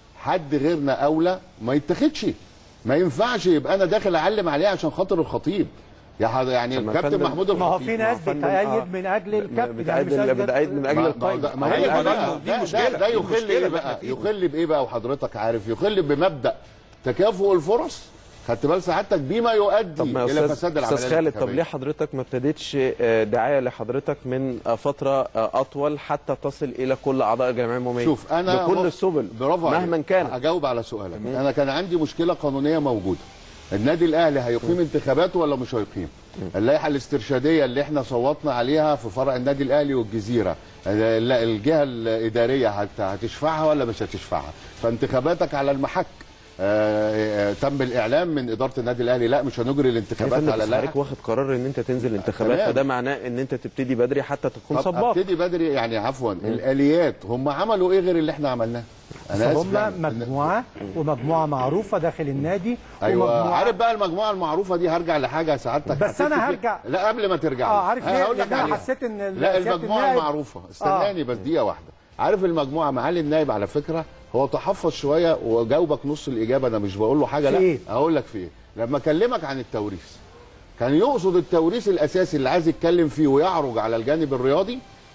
حد غيرنا اولى ما يتاخدش ما ينفعش يبقى انا داخل اعلم عليه عشان خاطر الخطيب يا حض- يعني طب ما الكابتن فندم- محمود ما هو الخطيب في ناس بتأيد من اجل الكابتن يعني مش بتأيد- أجل- بتأيد من أجل ما- القائمة. ما- ما هي أيوة، دي ده- بقى دي ده, مشكلة، ده, ده دي يخل مشكلة ايه اللي بقى احنا فيها. يخل بايه بقى وحضرتك عارف يخل بمبدا تكافؤ الفرص خدت بال سعادتك بما يؤدي طب ما يا الى استاذ فساد العمليه استاذ خالد طب الانتخابية. ليه حضرتك ما ابتديتش آه، دعايه لحضرتك من آه، فتره آه، اطول حتى تصل الى كل اعضاء الجمعيه العموميه شوف انا بكل مف- السبل برافو عليك. مهما كان اجاوب على سؤالك انا كان عندي مشكله قانونيه موجوده النادي الاهلي هيقيم انتخاباته ولا مش هيقيم اللائحه الاسترشاديه اللي احنا صوتنا عليها في فرع النادي الاهلي والجزيره ال- الجهه الاداريه هت- هتشفعها ولا مش هتشفعها فانتخاباتك على المحك آه، آه، تم الاعلام من اداره النادي الاهلي لا مش هنجري الانتخابات على على اللائحه حضرتك واخد قرار ان انت تنزل انتخابات تمام. فده معناه ان انت تبتدي بدري حتى تكون طب سباق ابتدي بدري يعني عفوا الاليات هم عملوا ايه غير اللي احنا عملناه انا اسف هم يعني. مجموعه ومجموعه معروفه داخل النادي ايوه ومجموعة عارف بقى المجموعه المعروفه دي هرجع لحاجه سعادتك بس حسيت أنا فيه- هرجع. لا قبل ما ترجع اه عارف ليه؟ هقول لك لأن انا عليها. حسيت ان ال- لا سيادة المجموعه النائب- المعروفه استناني بس دقيقه واحده عارف المجموعه معالي النائب على فكره هو تحفظ شويه وجاوبك نص الاجابه انا مش بقول له حاجه في لا إيه؟ هقول لك في ايه لما اكلمك عن التوريث كان يقصد التوريث الاساسي اللي عايز يتكلم فيه ويعرج على الجانب الرياضي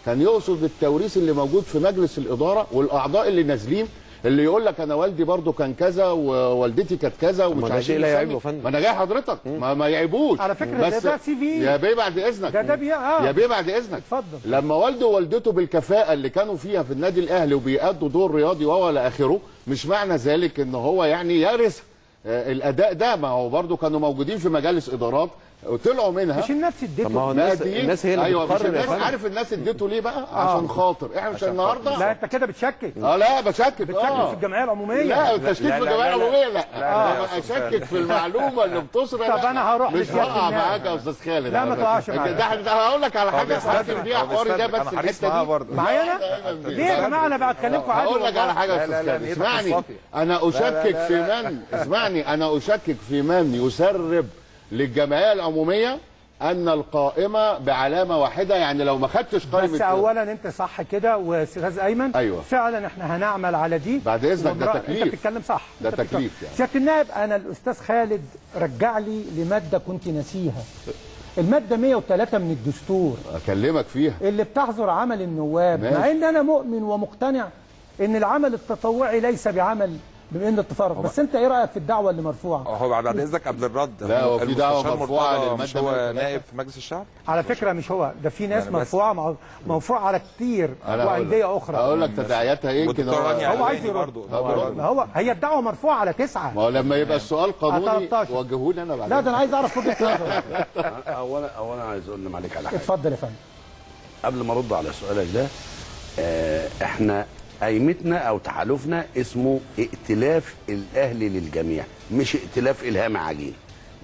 كان يقصد التوريث اللي موجود في مجلس الاداره والاعضاء اللي نازلين اللي يقول لك انا والدي برضو كان كذا ووالدتي كانت كذا ما ومش ده عايزين شيء لا نسمي. يعيبه يا فندم. ما انا جاي حضرتك ما, ما يعيبوش على فكرة ده- بس ده CV. يا بيه بعد اذنك ده ده بي اه يا بيه بعد اذنك اتفضل لما والده ووالدته بالكفاءه اللي كانوا فيها في النادي الاهلي وبيأدوا دور رياضي وهو الى اخره مش معنى ذلك ان هو يعني يرث آه، الاداء ده ما هو برضه كانوا موجودين في مجالس ادارات وطلعوا منها مش الناس اديته طب ما هو الناس ماديين. الناس هي اللي ايوه بتقرر مش يا الناس فندم عارف الناس اديته ليه بقى عشان خاطر احنا مش النهارده لا انت كده بتشكك اه لا بشكك بتشكك اه في الجمعيه العموميه لا التشكيك لا، في لا، الجمعيه لا، لا. العموميه لا لا، لا، آه، يا أستاذ اشكك خالد. في المعلومه اللي بتصدر طب لا. أنا هروح مش لسيادة هقع النائب. معاك يا استاذ خالد لا، ما على تقعش فكرة. معايا. ده ده هقول لك على هو حاجه بيستخدم- هختم بيها هو حواري ده بيستخدم. بس انا حريص الحته معاه دي برضه معايا انا ليه يا جماعه انا بكلمكم عادي هقول لك والله. على حاجه يا لا، لا، استاذ لا، خالد نيتك اسمعني الصافية. انا لا، اشكك لا، في لا. من اسمعني انا اشكك في من يسرب للجمعيه العموميه ان القائمه بعلامه واحده يعني لو ما خدتش قائمه بس اولا انت صح كده واستاذ ايمن أيوة. فعلا احنا هنعمل على دي بعد إذنك، ده وبرا- تكليف. انت بتتكلم صح ده أنت بتتكلم. تكليف يعني. سياده النائب انا الاستاذ خالد رجع لي لماده كنت ناسيها الماده 103 من الدستور اكلمك فيها اللي بتحظر عمل النواب ماشي. مع ان انا مؤمن ومقتنع ان العمل التطوعي ليس بعمل بما ان التفرغ بس انت ايه رايك في الدعوه اللي مرفوعه هو بعد بعد اذنك قبل الرد لا، هو في دعوة المستشار مرفوعة مرتضى للمادة مش هو 103. نائب في مجلس الشعب على فكره مش هو ده في ناس يعني بس- مرفوعه مع- مرفوعه على كتير أنا هقول لك- وانديه اخرى هقول لك تداعياتها ايه يمكن والدكتور رانيا هو عايز علواني يرد. برضه هو- ما هو هي الدعوه مرفوعه على تسعه ما هو لما يبقى السؤال قانوني 13. وجهوا لي انا بعدين لا ده انا عايز اعرف وجهه نظرك اولا اولا عايز اقول لمالك على حاجه اتفضل يا فندم قبل ما ارد على سؤالك ده آه، احنا قايمتنا او تحالفنا اسمه ائتلاف الاهلي للجميع مش ائتلاف الهام عجين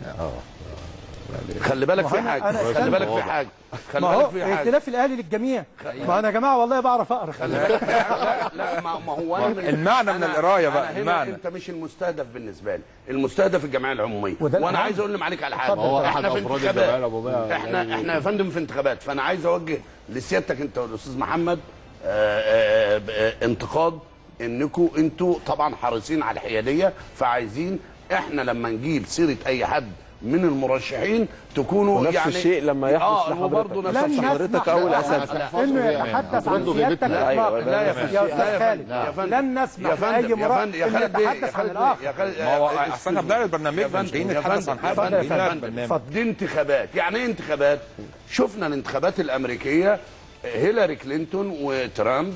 خلي بالك في ما هو أنا- حاجه أنا خلي استنى. بالك في حاجه خلي ما بالك هو في حاجه ائتلاف الاهلي للجميع ما انا يا جماعه والله بعرف اقرا خلي بالك لا لا ما ما هو انا من- المعنى من أنا- القراية بقى، أنا هنا المعنى. انت مش المستهدف بالنسبه لي المستهدف الجمعيه العموميه وده وانا الأهم. عايز اقول لمالك على حاجه اتفضل. هو أحد احنا في أفراد انتخابات الجمعية العمومية احنا يعني- احنا يا فندم في انتخابات فانا عايز اوجه لسيادتك انت والاستاذ محمد آه، آه، آه، انتقاد انكم انتوا طبعا حريصين على الحياديه فعايزين احنا لما نجيب سيره اي حد من المرشحين تكونوا ونفس يعني الشيء لما يحدث اه لحضرتك. وبرضه نفس لن الشيء. حضرتك أول نسمح أساس. لا، انه يتحدث عن برضه سيادتك غيبتنا. أيوة، اطلاقا لا يا يا فندم. استاذ لا يا خالد فندم. يا فندم. لن نسمح يا لاي فندم يا مرأة فندم يا ان خالد بيه، يا يتحدث عن خالد بيه، الاخر يا خالد ما هو آه، اصل احنا بنعمل برنامج يا مش فندم، جايين يا نتحدث عن فندم، حاجه يا فندم، جايين يا نعمل فندم. برنامج دي انتخابات يعني ايه انتخابات شفنا الانتخابات الامريكيه هيلاري كلينتون وترامب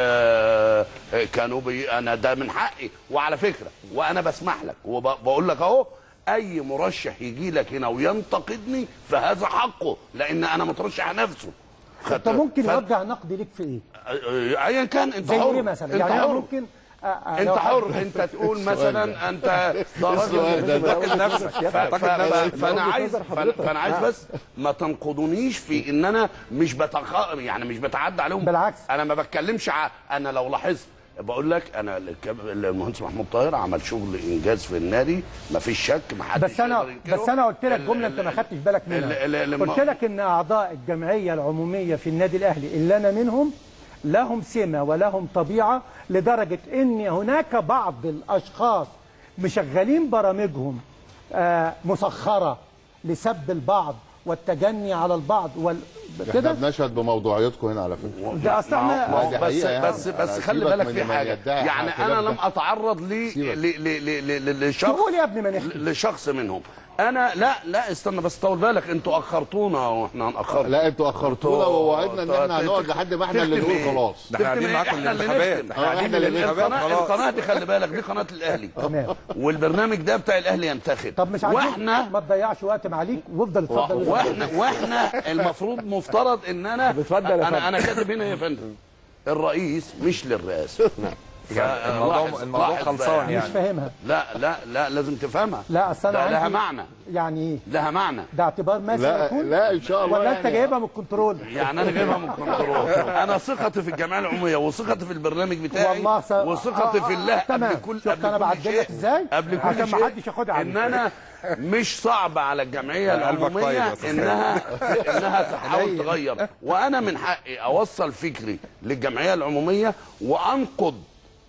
آه، آه، كانوا بي انا ده من حقي وعلى فكره وانا بسمح لك وبقول لك اهو اي مرشح يجي لك هنا وينتقدني فهذا حقه لان انا مترشح نفسه انت ممكن يوجه نقد ليك في ايه؟ آه، ايا كان انت زي حر ايه مثلا؟ انت يعني انا حر ممكن آه، آه، انت لو حر حد- انت تقول مثلا انت ده السؤال ده- راجل ده- انتقد نفسك ف- ف- انتقد ف- نفسك فانا عايز نظر فانا حضرتك. فأنا عايز آه. بس ما تنقضونيش في ان انا مش بتخ... يعني مش بتعدى عليهم بالعكس. انا ما بتكلمش ع... انا لو لاحظت بقول لك انا الك- المهندس محمود طاهر عمل شغل انجاز في النادي ما فيش شك ما حدش بس انا يقدر ينكره. بس انا قلت لك ال- جمله انت ما ال- خدتش بالك ال- ال- منها ال- قلت لك ان اعضاء الجمعيه العموميه في النادي الاهلي اللي انا منهم لهم سمه ولهم طبيعه لدرجه ان هناك بعض الاشخاص مشغلين برامجهم آه، مسخره لسب البعض والتجني على البعض وال... احنا كده بنشهد بموضوعيتكم هنا على فكره ده اصل ما هو- احنا ما هو دي بس حقيقة يعني. بس بس أنا خلي سيبك بالك من في من حاجه يدعي يعني خلاف انا ده. لم اتعرض ل سيبك. ل- ل- ل- ل- لشخص تقول يا ابني ما نحكي لشخص منهم انا لا لا استنى بس طول بالك انتوا اخرتونا واحنا هنأخركم لا انتوا اخرتونا ووعدنا ان احنا هنقعد لحد ما احنا اللي تختم نقول إيه؟ خلاص ده احنا قاعدين تختم معاكم إيه؟ احنا اللي الانتخابات نختم. احنا قاعدين إحنا اللي الانتخابات القناه خلاص القناه دي خلي بالك دي قناه الاهلي تمام والبرنامج ده بتاع الاهلي ينتخب طب مش عايزين واحنا ما تضيعش وقت معاليك وافضل اتفضل واحنا واحنا المفروض مفترض ان انا بتفضل يا فندم. انا انا كاتب هنا يا فندم الرئيس مش للرئاسه يعني الموضوع لاحظ- الموضوع لاحظ خلصان بقى. مش يعني فاهمها لا لا لا لازم تفهمها لا اصل انا ده لها عندي معنى يعني ايه لها معنى ده اعتبار ما لا سيكون لا ان شاء الله ولا انت يعني. جايبها من الكنترول يعني انا جايبها من الكنترول انا ثقتي في الجمعيه العموميه وثقتي في البرنامج بتاعي والله س... وثقتي في الله تمام قبل كل شفت قبل انا كل بعدل شيء لك ازاي قبل كل عشان شيء ما حدش ياخدها ان عني انا مش صعب على الجمعيه قلبك طيب العموميه يا أستاذ انها انها تحاول تغير وانا من حقي اوصل فكري للجمعيه العموميه وانقد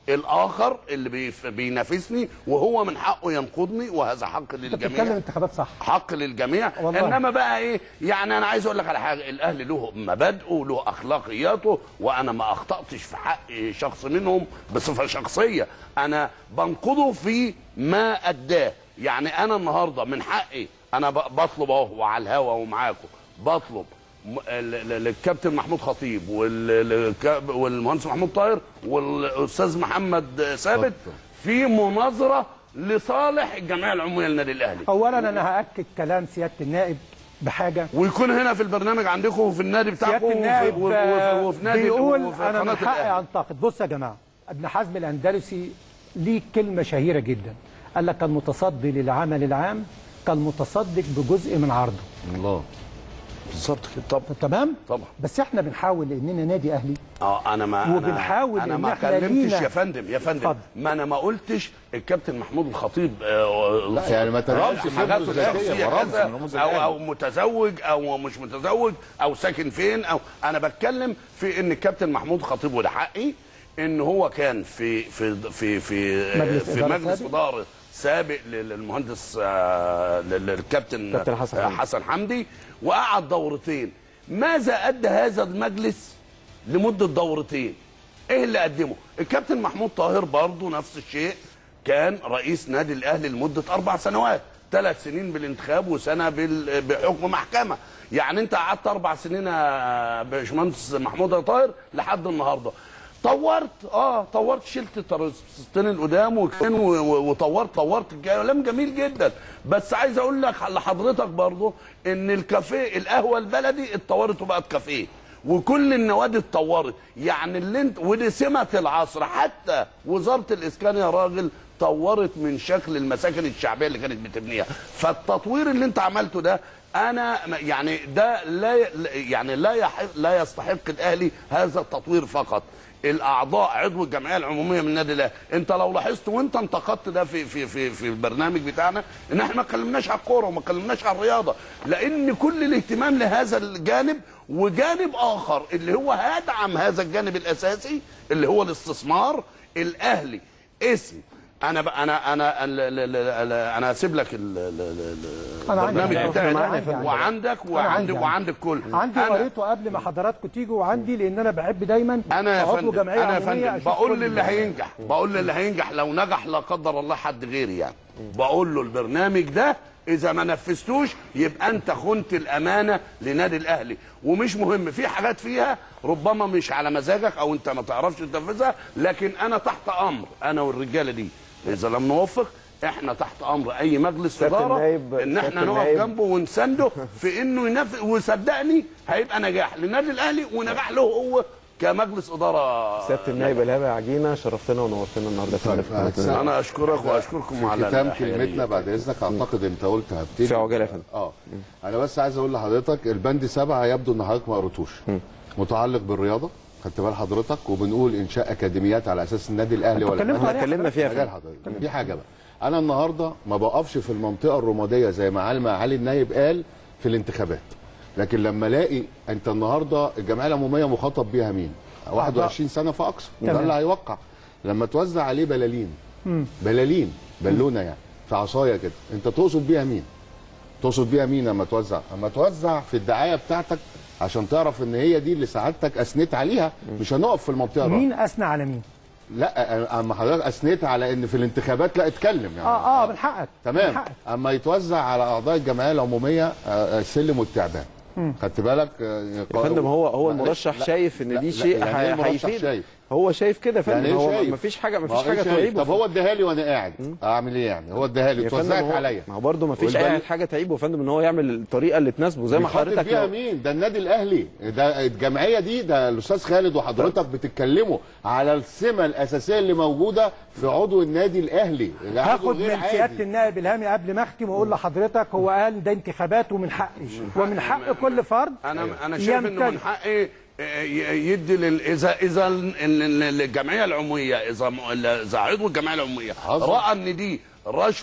الاخر اللي بيف- بينافسني وهو من حقه ينقضني وهذا حق انت بتتكلم للجميع انتخابات صح حق للجميع والله. انما بقى ايه يعني انا عايز اقول لك على حاجه الاهلي له مبادئه له اخلاقياته وانا ما اخطاتش في حق شخص منهم بصفه شخصيه انا بنقضه في ما اداه يعني انا النهارده من حقي انا ب- بطلب اهو وعلى الهوا ومعاكم بطلب م- ل- ل- للكابتن محمود خطيب وال- للك- والمهندس محمود طاهر والاستاذ محمد ثابت في مناظره لصالح الجمعيه العموميه للنادي الاهلي اولا انا هاكد كلام سياده النائب بحاجه ويكون هنا في البرنامج عندكم وفي النادي بتاعكم سياده وفي, النائب وفي, وفي, وفي نادي بيقول وفي انا من قناة حقي الأهلي. انتقد بص يا جماعه ابن حزم الاندلسي ليه كلمه شهيره جدا قال لك المتصدي للعمل العام كالمتصدق بجزء من عرضه الله بالظبط كده طبعا تمام طبعا بس احنا بنحاول اننا نادي اهلي اه انا ما وبنحاول انا, أنا إن ما إحنا كلمتش لينا- يا فندم يا فندم اتفضل. ما انا ما قلتش الكابتن محمود الخطيب آه لا، يعني ما ترمزش حاجاته خبرة ذاتية، الشخصية ما رمز كذا، من رموز او الأهلي. او متزوج او مش متزوج او ساكن فين او انا بتكلم في ان الكابتن محمود الخطيب وده حقي ان هو كان في في في في مجلس في إدارة مجلس سابق. اداره سابق للمهندس آه، لل- للكابتن كابتن حسن آه، حمدي. حسن حمدي وقعد دورتين ماذا ادى هذا المجلس لمده دورتين ايه اللي قدمه الكابتن محمود طاهر برضه نفس الشيء كان رئيس نادي الاهلي لمده اربع سنوات ثلاث سنين بالانتخاب وسنه بال- بحكم محكمه يعني انت قعدت اربع سنين يا باشمهندس محمود طاهر لحد النهارده طورت اه طورت شلت الترستين القدام وكان و- و- وطورت طورت كلام جميل جدا بس عايز اقول لك لحضرتك برضه ان الكافيه القهوه البلدي اتطورت وبقت كافيه وكل النوادي اتطورت يعني اللي انت ودي سمه العصر حتى وزاره الاسكان يا راجل طورت من شكل المساكن الشعبيه اللي كانت بتبنيها فالتطوير اللي انت عملته ده انا يعني ده لا يعني لا يحق لا يستحق الاهلي هذا التطوير فقط الاعضاء عضو الجمعيه العموميه من النادي الاهلي انت لو لاحظت وانت انتقدت ده في في في في البرنامج بتاعنا ان احنا ما اتكلمناش على الكوره وما اتكلمناش على الرياضه لان كل الاهتمام لهذا الجانب وجانب اخر اللي هو هيدعم هذا الجانب الاساسي اللي هو الاستثمار الاهلي اسم انا ب... انا انا ال- ال- ال- ال- انا هسيب لك ال- ال- ال- أنا عندي. البرنامج بتاعي أنا ده عندي. وعندك أنا وعندك عندي. وعندك كل عندي أنا- قريته قبل ما حضراتكم تيجوا وعندي لان انا بحب دايما انا يا كعضو فندم جمعيه انا يا عموميه فندم أشوف بقول كل للي هينجح بقول للي هينجح لو نجح لا قدر الله حد غيري يعني بقول له البرنامج ده اذا ما نفذتوش يبقى انت خنت الامانه لنادي الاهلي ومش مهم في حاجات فيها ربما مش على مزاجك او انت ما تعرفش تنفذها لكن انا تحت امر انا والرجاله دي اذا لم نوفق احنا تحت امر اي مجلس سيادة اداره النايب- ان احنا سيادة نقف النايب- جنبه ونسنده في انه ينفذ وصدقني هيبقى نجاح للنادي الاهلي ونجاح له هو كمجلس اداره سياده النائب الهام عجينه شرفتنا ونورتنا النهارده في طيب، انا اشكرك واشكركم على في ختام الحيادية. كلمتنا بعد اذنك اعتقد انت قلت هبتدي في عجاله يا فندم اه انا بس عايز اقول لحضرتك البند سبعه يبدو ان حضرتك ما قريتوش متعلق بالرياضه خدت بال حضرتك وبنقول انشاء اكاديميات على اساس النادي الاهلي ولا اتكلمنا الأهلي. عليها اتكلمنا فيها حاجه لحضرتك دي حاجه بقى انا النهارده ما بقفش في المنطقه الرماديه زي ما علي علي النايب قال في الانتخابات لكن لما الاقي انت النهارده الجمعيه العموميه مخاطب بيها مين 21 سنه فاقصى ده تمام. اللي هيوقع لما توزع عليه بلالين مم. بلالين بالونه يعني في عصايه كده انت تقصد بيها مين تقصد بيها مين لما توزع اما توزع في الدعايه بتاعتك عشان تعرف ان هي دي اللي سعادتك اثنيت عليها مش هنقف في المنطقه الرابعه مين اثنى على مين لا اما حضرتك اثنيت على ان في الانتخابات لا اتكلم يعني اه اه من حقك من تمام حقك اما يتوزع على اعضاء الجمعيه العموميه آه، آه، السلم والتعبان خدت بالك آه، يا فندم هو هو لا، المرشح لا، شايف ان لا، دي لا، شيء يعني إيه هي- المرشح هيفيد شايف؟ هو شايف كده يا يعني فندم ايه هو شايف؟ مفيش حاجه ما مفيش هو حاجه إيه شايف؟ تعيبه طب هو اداها لي وانا قاعد اعمل ايه يعني هو اداها لي يا فندم اتوزعت هو- عليا ما هو برضه مفيش والبل- اي حاجه تعيبه يا فندم ان هو يعمل الطريقه اللي تناسبه زي ما بيخاطب حضرتك بيها لو- مين ده النادي الاهلي ده الجمعيه دي ده الاستاذ خالد وحضرتك بتتكلموا على السمه الاساسيه اللي موجوده في عضو النادي الاهلي ده عضو هاخد غير من عادي. سياده النائب الهامي قبل ما اختم واقول لحضرتك هو قال ده انتخابات ومن حقي ومن حق كل فرد انا انا شايف انه من يمتلك. حقي آه، ي- يدي لل... اذا اذا ال- ال- ال- الجمعيه العموميه اذا م- اذا عضو الجمعيه العموميه حصل. راى ان دي رشوه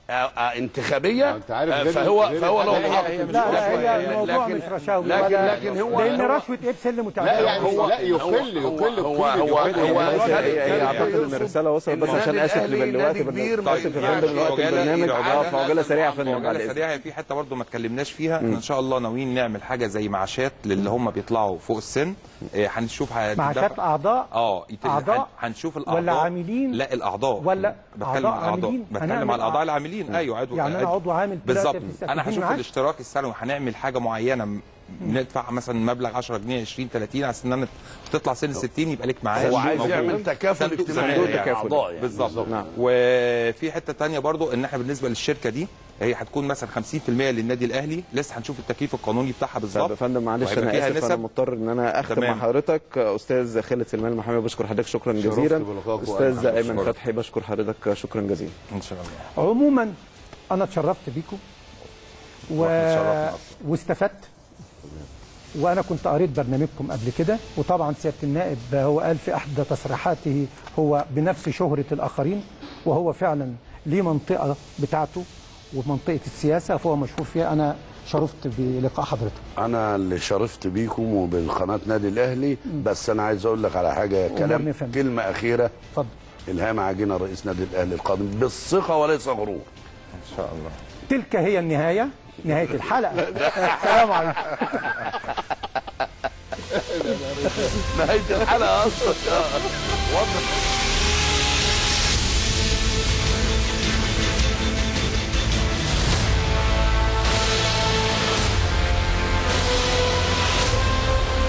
آه، آه، انتخابيه انت عارف آه، غير- فهو غير فهو لو الحاجة هي- هي لا لا هي لكن- الموضوع لكن- مش رشاوي لكن ولا- لكن هو لان هو- رشوه ايه بسلم لا وتعالى يعني هو- لا يقل هو- يقل هو- كل هو- يقل هو- كل هو- هي كان- هي- هي كان اعتقد ان يقصد الرساله وصلت بس إن عشان النادي اسف الأهلي لبلوات نادي كبير ما بس ينفعش في وقت عجالة- البرنامج عجالة- اه في عجاله سريعه يا فندم عجاله بعد إذنك. سريعه في حته برضو ما اتكلمناش فيها احنا ان شاء الله ناويين نعمل حاجه زي معاشات للي هم بيطلعوا فوق السن إيه، هنشوف هتدفع- معاشات اعضاء اه يت- أعضاء هن- هنشوف الاعضاء ولا عاملين لا الاعضاء ولا بتكلم أعضاء عن الاعضاء عاملين؟ بتكلم هنعمل عن الاعضاء أع- العاملين ايوه عضو يعني انا عضو عامل بالظبط دلوقتي في انا الستين هشوف معاش؟ الاشتراك السنوي هنعمل حاجه معينه م- ندفع مثلا مبلغ 10 جنيه 20 30 على ان تطلع سن ال 60 يبقى لك معاش هو عايز موجود. يعمل تكافل صندوق اجتماعي زمان يعني يعني. أعضاء يعني. بالظبط نعم. وفي حته تانية برضو ان احنا بالنسبه للشركه دي هي هتكون مثلا 50% للنادي الاهلي لسه هنشوف التكليف القانوني بتاعها طب بالظبط يا فندم معلش وهيبقى انا فيها اسف انا نسب. مضطر ان انا اختم تمام. مع حضرتك استاذ خالد سلمان المحامي بشكر حضرتك شكرا شرفت جزيلا بلقائك استاذ وأنا ايمن بشكرك. فتحي بشكر حضرتك شكرا جزيلا ان شاء الله عموما انا اتشرفت بيكم و... وإحنا اتشرفنا واستفدت وانا كنت قريت برنامجكم قبل كده وطبعا سياده النائب هو قال في احدى تصريحاته هو بنفس شهره الاخرين وهو فعلا ليه منطقه بتاعته ومنطقه السياسه فهو مشهور فيها انا شرفت بلقاء حضرتك انا اللي شرفت بيكم وبالقناه نادي الاهلي بس انا عايز اقول لك على حاجه كلام يا فندم. كلمه اخيره اتفضل الهام عجينه رئيس نادي الاهلي القادم بالثقه وليس غرور ان شاء الله تلك هي النهايه نهايه الحلقه السلام عليكم نهايه الحلقه اصلا